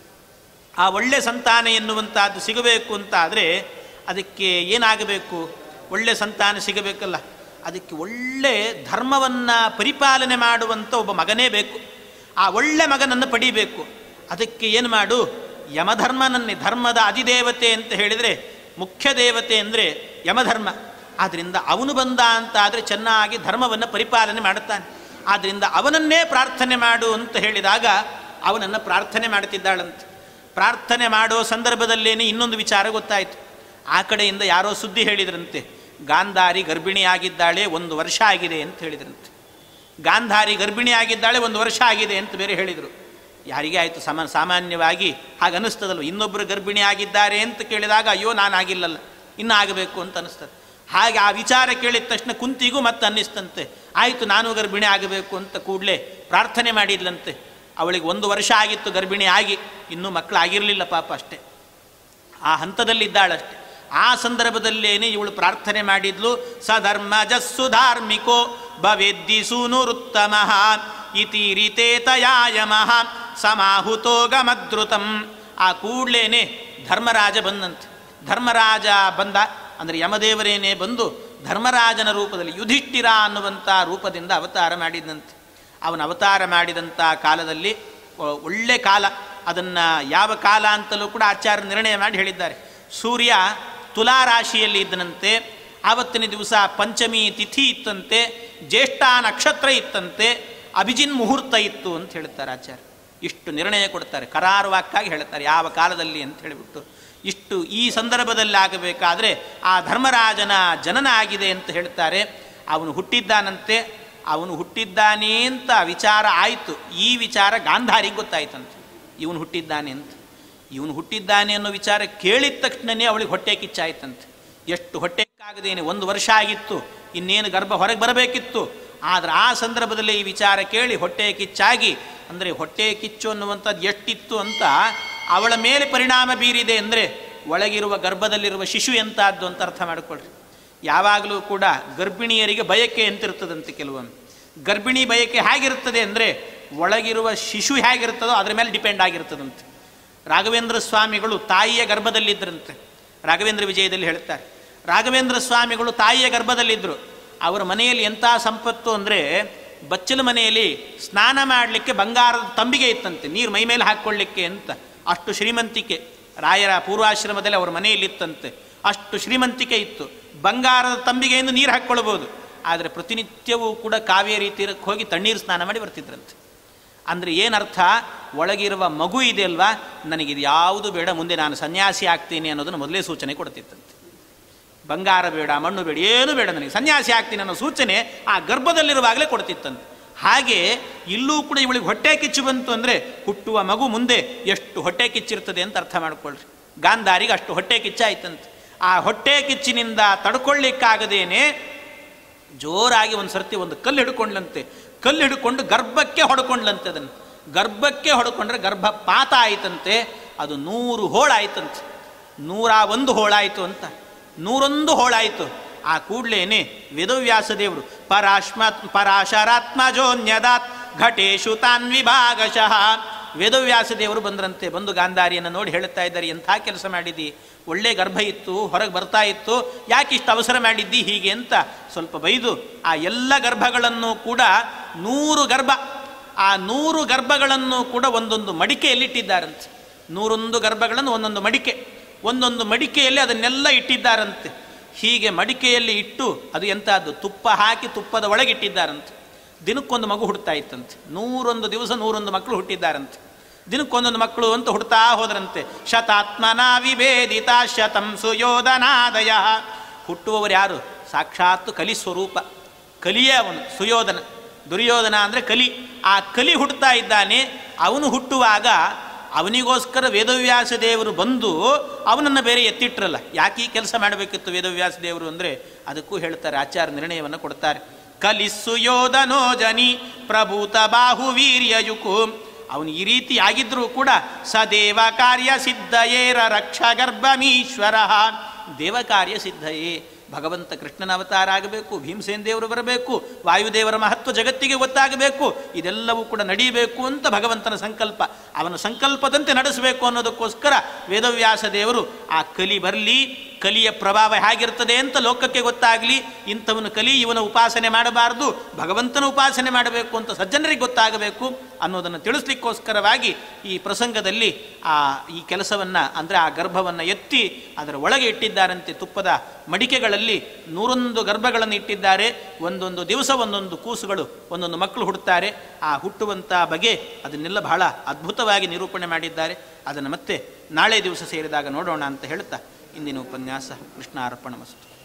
ಆ ಒಳ್ಳೆ ಸಂತಾನ ಎನ್ನುವಂಥದ್ದು ಸಿಗಬೇಕು ಅಂತ ಆದರೆ ಅದಕ್ಕೆ ಏನಾಗಬೇಕು ಒಳ್ಳೆ ಸಂತಾನ ಸಿಗಬೇಕಲ್ಲ ಅದಕ್ಕೆ ಒಳ್ಳೆ ಧರ್ಮವನ್ನು ಪರಿಪಾಲನೆ ಮಾಡುವಂಥ ಒಬ್ಬ ಮಗನೇ ಬೇಕು ಆ ಒಳ್ಳೆ ಮಗನನ್ನು ಪಡಿಬೇಕು ಅದಕ್ಕೆ ಏನು ಮಾಡು ಯಮಧರ್ಮನನ್ನೇ ಧರ್ಮದ ಅಧಿದೇವತೆ ಅಂತ ಹೇಳಿದರೆ ಮುಖ್ಯ ದೇವತೆ ಅಂದರೆ ಯಮಧರ್ಮ ಆದ್ದರಿಂದ ಅವನು ಬಂದ ಅಂತ ಆದರೆ ಚೆನ್ನಾಗಿ ಧರ್ಮವನ್ನು ಪರಿಪಾಲನೆ ಮಾಡುತ್ತಾನೆ ಆದ್ದರಿಂದ ಅವನನ್ನೇ ಪ್ರಾರ್ಥನೆ ಮಾಡು ಅಂತ ಹೇಳಿದಾಗ ಅವನನ್ನು ಪ್ರಾರ್ಥನೆ ಮಾಡ್ತಿದ್ದಾಳಂತೆ ಪ್ರಾರ್ಥನೆ ಮಾಡೋ ಸಂದರ್ಭದಲ್ಲೇನೆ ಇನ್ನೊಂದು ವಿಚಾರ ಗೊತ್ತಾಯಿತು ಆ ಕಡೆಯಿಂದ ಯಾರೋ ಸುದ್ದಿ ಹೇಳಿದ್ರಂತೆ ಗಾಂಧಾರಿ ಗರ್ಭಿಣಿಯಾಗಿದ್ದಾಳೆ ಒಂದು ವರ್ಷ ಆಗಿದೆ ಅಂತ ಹೇಳಿದ್ರಂತೆ ಗಾಂಧಾರಿ ಗರ್ಭಿಣಿಯಾಗಿದ್ದಾಳೆ ಒಂದು ವರ್ಷ ಆಗಿದೆ ಅಂತ ಬೇರೆ ಹೇಳಿದರು ಯಾರಿಗೆ ಆಯಿತು ಸಮ ಸಾಮಾನ್ಯವಾಗಿ ಹಾಗೆ ಅನ್ನಿಸ್ತದಲ್ವ ಇನ್ನೊಬ್ಬರು ಗರ್ಭಿಣಿ ಆಗಿದ್ದಾರೆ ಅಂತ ಕೇಳಿದಾಗ ಅಯ್ಯೋ ನಾನು ಆಗಿಲ್ಲಲ್ಲ ಇನ್ನು ಆಗಬೇಕು ಅಂತ ಅನ್ನಿಸ್ತದೆ ಹಾಗೆ ಆ ವಿಚಾರ ಕೇಳಿದ ತಕ್ಷಣ ಕುಂತಿಗೂ ಮತ್ತೆ ಅನ್ನಿಸ್ತಂತೆ ಆಯಿತು ನಾನು ಗರ್ಭಿಣಿ ಆಗಬೇಕು ಅಂತ ಕೂಡಲೇ ಪ್ರಾರ್ಥನೆ ಮಾಡಿದ್ಲಂತೆ ಅವಳಿಗೆ ಒಂದು ವರ್ಷ ಆಗಿತ್ತು ಗರ್ಭಿಣಿ ಆಗಿ ಇನ್ನೂ ಮಕ್ಕಳು ಆಗಿರಲಿಲ್ಲ ಪಾಪ ಅಷ್ಟೇ ಆ ಹಂತದಲ್ಲಿದ್ದಾಳಷ್ಟೆ ಆ ಸಂದರ್ಭದಲ್ಲೇನೆ ಇವಳು ಪ್ರಾರ್ಥನೆ ಮಾಡಿದ್ಲು ಸಧರ್ಮಜಸ್ಸು ಧಾರ್ಮಿಕೋ ಭವೇದ್ದಿ ಸೂನುರುತ್ತಮ ಇತಿ ರೀತೇತಯಾಯಮಃ ಸಮಾಹುತೋ ಗಮದ್ರುತಂ ಆ ಕೂಡ್ಲೇನೆ ಧರ್ಮರಾಜ ಬಂದಂತೆ ಧರ್ಮರಾಜ ಬಂದ ಅಂದರೆ ಯಮದೇವರೇನೇ ಬಂದು ಧರ್ಮರಾಜನ ರೂಪದಲ್ಲಿ ಯುಧಿಷ್ಠಿರ ಅನ್ನುವಂಥ ರೂಪದಿಂದ ಅವತಾರ ಮಾಡಿದಂತೆ ಅವನ ಅವತಾರ ಮಾಡಿದಂಥ ಕಾಲದಲ್ಲಿ ಒ- ಒಳ್ಳೆ ಕಾಲ ಅದನ್ನು ಯಾವ ಕಾಲ ಅಂತಲೂ ಕೂಡ ಆಚಾರ್ಯ ನಿರ್ಣಯ ಮಾಡಿ ಹೇಳಿದ್ದಾರೆ ಸೂರ್ಯ ತುಲಾ ರಾಶಿಯಲ್ಲಿ ಇದ್ದನಂತೆ ಆವತ್ತಿನ ದಿವಸ ಪಂಚಮಿ ತಿಥಿ ಇತ್ತಂತೆ ಜ್ಯೇಷ್ಠ ನಕ್ಷತ್ರ ಇತ್ತಂತೆ ಅಭಿಜಿನ್ ಮುಹೂರ್ತ ಇತ್ತು ಅಂತ ಹೇಳ್ತಾರೆ ಆಚಾರ್ಯ ಇಷ್ಟು ನಿರ್ಣಯ ಕೊಡ್ತಾರೆ ಕರಾರುವಾಕ್ಕಾಗಿ ಹೇಳ್ತಾರೆ ಯಾವ ಕಾಲದಲ್ಲಿ ಅಂತ ಹೇಳಿಬಿಟ್ಟು ಇಷ್ಟು ಈ ಸಂದರ್ಭದಲ್ಲಿ ಆಗಬೇಕಾದ್ರೆ ಆ ಧರ್ಮರಾಜನ ಜನನ ಆಗಿದೆ ಅಂತ ಹೇಳ್ತಾರೆ ಅವನು ಹುಟ್ಟಿದ್ದಾನಂತೆ ಅವನು ಹುಟ್ಟಿದ್ದಾನೆ ಅಂತ ವಿಚಾರ ಆಯಿತು ಈ ವಿಚಾರ ಗಾಂಧಾರಿಗೆ ಗೊತ್ತಾಯ್ತಂತೆ ಇವನು ಹುಟ್ಟಿದ್ದಾನೆ ಅಂತ ಇವನು ಹುಟ್ಟಿದ್ದಾನೆ ಅನ್ನೋ ವಿಚಾರ ಕೇಳಿದ ತಕ್ಷಣನೇ ಅವಳಿಗೆ ಹೊಟ್ಟೆ ಕಿಚ್ಚಾಯ್ತಂತೆ ಎಷ್ಟು ಹೊಟ್ಟೆ ಆಗದೇನೆ ಒಂದು ವರ್ಷ ಆಗಿತ್ತು ಇನ್ನೇನು ಗರ್ಭ ಹೊರಗೆ ಬರಬೇಕಿತ್ತು ಆದರೆ ಆ ಸಂದರ್ಭದಲ್ಲಿ ಈ ವಿಚಾರ ಕೇಳಿ ಹೊಟ್ಟೆ ಕಿಚ್ಚಾಗಿ ಅಂದರೆ ಹೊಟ್ಟೆ ಕಿಚ್ಚು ಅನ್ನುವಂಥದ್ದು ಎಷ್ಟಿತ್ತು ಅಂತ ಅವಳ ಮೇಲೆ ಪರಿಣಾಮ ಬೀರಿದೆ ಅಂದರೆ ಒಳಗಿರುವ ಗರ್ಭದಲ್ಲಿರುವ ಶಿಶು ಎಂತಾದ್ದು ಅಂತ ಅರ್ಥ ಮಾಡಿಕೊಳ್ಳ್ರಿ ಯಾವಾಗಲೂ ಕೂಡ ಗರ್ಭಿಣಿಯರಿಗೆ ಬಯಕೆ ಎಂತಿರ್ತದಂತೆ ಕೆಲವೊಮ್ಮೆ ಗರ್ಭಿಣಿ ಬಯಕೆ ಹೇಗಿರ್ತದೆ ಅಂದರೆ ಒಳಗಿರುವ ಶಿಶು ಹೇಗಿರ್ತದೋ ಅದರ ಮೇಲೆ ಡಿಪೆಂಡ್ ಆಗಿರ್ತದಂತೆ ರಾಘವೇಂದ್ರ ಸ್ವಾಮಿಗಳು ತಾಯಿಯ ಗರ್ಭದಲ್ಲಿದ್ದರಂತೆ ರಾಘವೇಂದ್ರ ವಿಜಯದಲ್ಲಿ ಹೇಳ್ತಾರೆ ರಾಘವೇಂದ್ರ ಸ್ವಾಮಿಗಳು ತಾಯಿಯ ಗರ್ಭದಲ್ಲಿದ್ದರು ಅವರ ಮನೆಯಲ್ಲಿ ಎಂಥ ಸಂಪತ್ತು ಅಂದರೆ ಬಚ್ಚಲ ಮನೆಯಲ್ಲಿ ಸ್ನಾನ ಮಾಡಲಿಕ್ಕೆ ಬಂಗಾರದ ತಂಬಿಗೆ ಇತ್ತಂತೆ ನೀರು ಮೈ ಮೇಲೆ ಹಾಕ್ಕೊಳ್ಳಿಕ್ಕೆ ಅಂತ ಅಷ್ಟು ಶ್ರೀಮಂತಿಕೆ ರಾಯರ ಪೂರ್ವಾಶ್ರಮದಲ್ಲಿ ಅವರ ಮನೆಯಲ್ಲಿತ್ತಂತೆ ಅಷ್ಟು ಶ್ರೀಮಂತಿಕೆ ಇತ್ತು ಬಂಗಾರದ ತಂಬಿಗೆಯಿಂದ ನೀರು ಹಾಕ್ಕೊಳ್ಬೋದು ಆದರೆ ಪ್ರತಿನಿತ್ಯವೂ ಕೂಡ ಕಾವೇರಿ ತೀರಕ್ಕೆ ಹೋಗಿ ತಣ್ಣೀರು ಸ್ನಾನ ಮಾಡಿ ಬರ್ತಿದ್ರಂತೆ ಅಂದರೆ ಏನರ್ಥ ಒಳಗಿರುವ ಮಗು ಇದೆಯಲ್ವಾ ನನಗಿದು ಯಾವುದು ಬೇಡ ಮುಂದೆ ನಾನು ಸನ್ಯಾಸಿ ಆಗ್ತೀನಿ ಅನ್ನೋದನ್ನು ಮೊದಲೇ ಸೂಚನೆ ಕೊಡ್ತಿತ್ತಂತೆ ಬಂಗಾರ ಬೇಡ ಮಣ್ಣು ಬೇಡ ಏನು ಬೇಡ ನನಗೆ ಸನ್ಯಾಸಿ ಆಗ್ತೀನಿ ಅನ್ನೋ ಸೂಚನೆ ಆ ಗರ್ಭದಲ್ಲಿರುವಾಗಲೇ ಕೊಡ್ತಿತ್ತಂತೆ ಹಾಗೆ ಇಲ್ಲೂ ಕೂಡ ಇವಳಿಗೆ ಹೊಟ್ಟೆ ಕಿಚ್ಚು ಬಂತು ಅಂದರೆ ಹುಟ್ಟುವ ಮಗು ಮುಂದೆ ಎಷ್ಟು ಹೊಟ್ಟೆ ಕಿಚ್ಚಿರ್ತದೆ ಅಂತ ಅರ್ಥ ಮಾಡ್ಕೊಳ್ರಿ ಗಾಂಧಾರಿಗೆ ಅಷ್ಟು ಹೊಟ್ಟೆ ಕಿಚ್ಚಾಯ್ತಂತೆ ಆ ಹೊಟ್ಟೆ ಕಿಚ್ಚಿನಿಂದ ತಡ್ಕೊಳ್ಳಿಕ್ಕಾಗದೇನೆ ಜೋರಾಗಿ ಒಂದು ಸರ್ತಿ ಒಂದು ಕಲ್ಲು ಹಿಡ್ಕೊಂಡ್ಲಂತೆ ಕಲ್ಲು ಹಿಡ್ಕೊಂಡು ಗರ್ಭಕ್ಕೆ ಹೊಡ್ಕೊಂಡ್ಲಂತೆ ಅದನ್ನು ಗರ್ಭಕ್ಕೆ ಹೊಡ್ಕೊಂಡ್ರೆ ಗರ್ಭಪಾತ ಆಯ್ತಂತೆ ಅದು ನೂರು ಹೋಳಾಯ್ತಂತೆ ನೂರ ಒಂದು ಹೋಳಾಯಿತು ಅಂತ ನೂರೊಂದು ಹೋಳಾಯಿತು ಆ ಕೂಡ್ಲೇನೆ ವೇದವ್ಯಾಸ ದೇವರು ಪರಾಶ್ಮ ಪರಾಶರಾತ್ಮಜೋನ್ಯದಾತ್ ಘಟೇಶು ತಾನ್ ವಿಭಾಗಶಃ ವೇದವ್ಯಾಸ ದೇವರು ಬಂದ್ರಂತೆ ಬಂದು ಗಾಂಧಾರಿಯನ್ನು ನೋಡಿ ಹೇಳ್ತಾ ಇದ್ದಾರೆ ಎಂಥ ಕೆಲಸ ಮಾಡಿದ್ದಿ ಒಳ್ಳೆ ಗರ್ಭ ಇತ್ತು ಹೊರಗೆ ಬರ್ತಾ ಇತ್ತು ಯಾಕೆ ಇಷ್ಟು ಅವಸರ ಮಾಡಿದ್ದಿ ಹೀಗೆ ಅಂತ ಸ್ವಲ್ಪ ಬೈದು ಆ ಎಲ್ಲ ಗರ್ಭಗಳನ್ನು ಕೂಡ ನೂರು ಗರ್ಭ ಆ ನೂರು ಗರ್ಭಗಳನ್ನು ಕೂಡ ಒಂದೊಂದು ಮಡಿಕೆಯಲ್ಲಿ ಇಟ್ಟಿದ್ದಾರಂತೆ ನೂರೊಂದು ಗರ್ಭಗಳನ್ನು ಒಂದೊಂದು ಮಡಿಕೆ ಒಂದೊಂದು ಮಡಿಕೆಯಲ್ಲಿ ಅದನ್ನೆಲ್ಲ ಇಟ್ಟಿದ್ದಾರಂತೆ ಹೀಗೆ ಮಡಿಕೆಯಲ್ಲಿ ಇಟ್ಟು ಅದು ಎಂಥದ್ದು ತುಪ್ಪ ಹಾಕಿ ತುಪ್ಪದ ಒಳಗೆ ಇಟ್ಟಿದ್ದಾರಂತೆ ದಿನಕ್ಕೊಂದು ಮಗು ಹುಡ್ತಾ ಇತ್ತಂತೆ ನೂರೊಂದು ದಿವಸ ನೂರೊಂದು ಮಕ್ಕಳು ಹುಟ್ಟಿದ್ದಾರಂತೆ ದಿನಕ್ಕೊಂದೊಂದು ಮಕ್ಕಳು ಅಂತ ಹುಡ್ತಾ ಹೋದ್ರಂತೆ ಶತಾತ್ಮನ ವಿಭೇದಿತ ಶತಂ ಸುಯೋಧನಾದಯ ಹುಟ್ಟುವವರು ಯಾರು ಸಾಕ್ಷಾತ್ತು ಕಲಿ ಸ್ವರೂಪ ಕಲಿಯೇ ಅವನು ಸುಯೋಧನ ದುರ್ಯೋಧನ ಅಂದರೆ ಕಲಿ ಆ ಕಲಿ ಹುಟ್ಟುತ್ತಾ ಇದ್ದಾನೆ ಅವನು ಹುಟ್ಟುವಾಗ ಅವನಿಗೋಸ್ಕರ ವೇದವ್ಯಾಸ ದೇವರು ಬಂದು ಅವನನ್ನು ಬೇರೆ ಎತ್ತಿಟ್ರಲ್ಲ ಯಾಕೆ ಈ ಕೆಲಸ ಮಾಡಬೇಕಿತ್ತು ವೇದವ್ಯಾಸ ದೇವರು ಅಂದರೆ ಅದಕ್ಕೂ ಹೇಳ್ತಾರೆ ಆಚಾರ ನಿರ್ಣಯವನ್ನು ಕೊಡ್ತಾರೆ ಕಲಿಸ್ಸು ಯೋಧನೋ ಜನಿ ಪ್ರಭೂತ ಬಾಹು ವೀರ್ಯಯುಕು ಅವನು ಈ ರೀತಿ ಆಗಿದ್ರೂ ಕೂಡ ಸದೇವ ಕಾರ್ಯ ಸಿದ್ಧಯೇರ ರಕ್ಷ ಗರ್ಭಮೀಶ್ವರ ದೇವ ಕಾರ್ಯ ಸಿದ್ಧಯೇ ಭಗವಂತ ಕೃಷ್ಣನ ಅವತಾರ ಆಗಬೇಕು ಭೀಮಸೇನ ದೇವರು ಬರಬೇಕು ವಾಯುದೇವರ ಮಹತ್ವ ಜಗತ್ತಿಗೆ ಗೊತ್ತಾಗಬೇಕು ಇದೆಲ್ಲವೂ ಕೂಡ ನಡೀಬೇಕು ಅಂತ ಭಗವಂತನ ಸಂಕಲ್ಪ ಅವನ ಸಂಕಲ್ಪದಂತೆ ನಡೆಸಬೇಕು ಅನ್ನೋದಕ್ಕೋಸ್ಕರ ವೇದವ್ಯಾಸ ದೇವರು ಆ ಕಲಿ ಬರಲಿ ಕಲಿಯ ಪ್ರಭಾವ ಹೇಗಿರ್ತದೆ ಅಂತ ಲೋಕಕ್ಕೆ ಗೊತ್ತಾಗಲಿ ಇಂಥವನು ಕಲಿ ಇವನ ಉಪಾಸನೆ ಮಾಡಬಾರದು ಭಗವಂತನ ಉಪಾಸನೆ ಮಾಡಬೇಕು ಅಂತ ಸಜ್ಜನರಿಗೆ ಗೊತ್ತಾಗಬೇಕು ಅನ್ನೋದನ್ನು ತಿಳಿಸ್ಲಿಕ್ಕೋಸ್ಕರವಾಗಿ ಈ ಪ್ರಸಂಗದಲ್ಲಿ ಆ ಈ ಕೆಲಸವನ್ನು ಅಂದರೆ ಆ ಗರ್ಭವನ್ನು ಎತ್ತಿ ಅದರ ಒಳಗೆ ಇಟ್ಟಿದ್ದಾರಂತೆ ತುಪ್ಪದ ಮಡಿಕೆಗಳಲ್ಲಿ ನೂರೊಂದು ಗರ್ಭಗಳನ್ನು ಇಟ್ಟಿದ್ದಾರೆ ಒಂದೊಂದು ದಿವಸ ಒಂದೊಂದು ಕೂಸುಗಳು ಒಂದೊಂದು ಮಕ್ಕಳು ಹುಟ್ಟುತ್ತಾರೆ ಆ ಹುಟ್ಟುವಂಥ ಬಗೆ ಅದನ್ನೆಲ್ಲ ಬಹಳ ಅದ್ಭುತವಾಗಿ ನಿರೂಪಣೆ ಮಾಡಿದ್ದಾರೆ ಅದನ್ನು ಮತ್ತೆ ನಾಳೆ ದಿವಸ ಸೇರಿದಾಗ ನೋಡೋಣ ಅಂತ ಹೇಳ್ತಾ ಇಂದಿನ ಉಪನ್ಯಾಸ ಕೃಷ್ಣ ಅರ್ಪಣ ಮಸ್ತು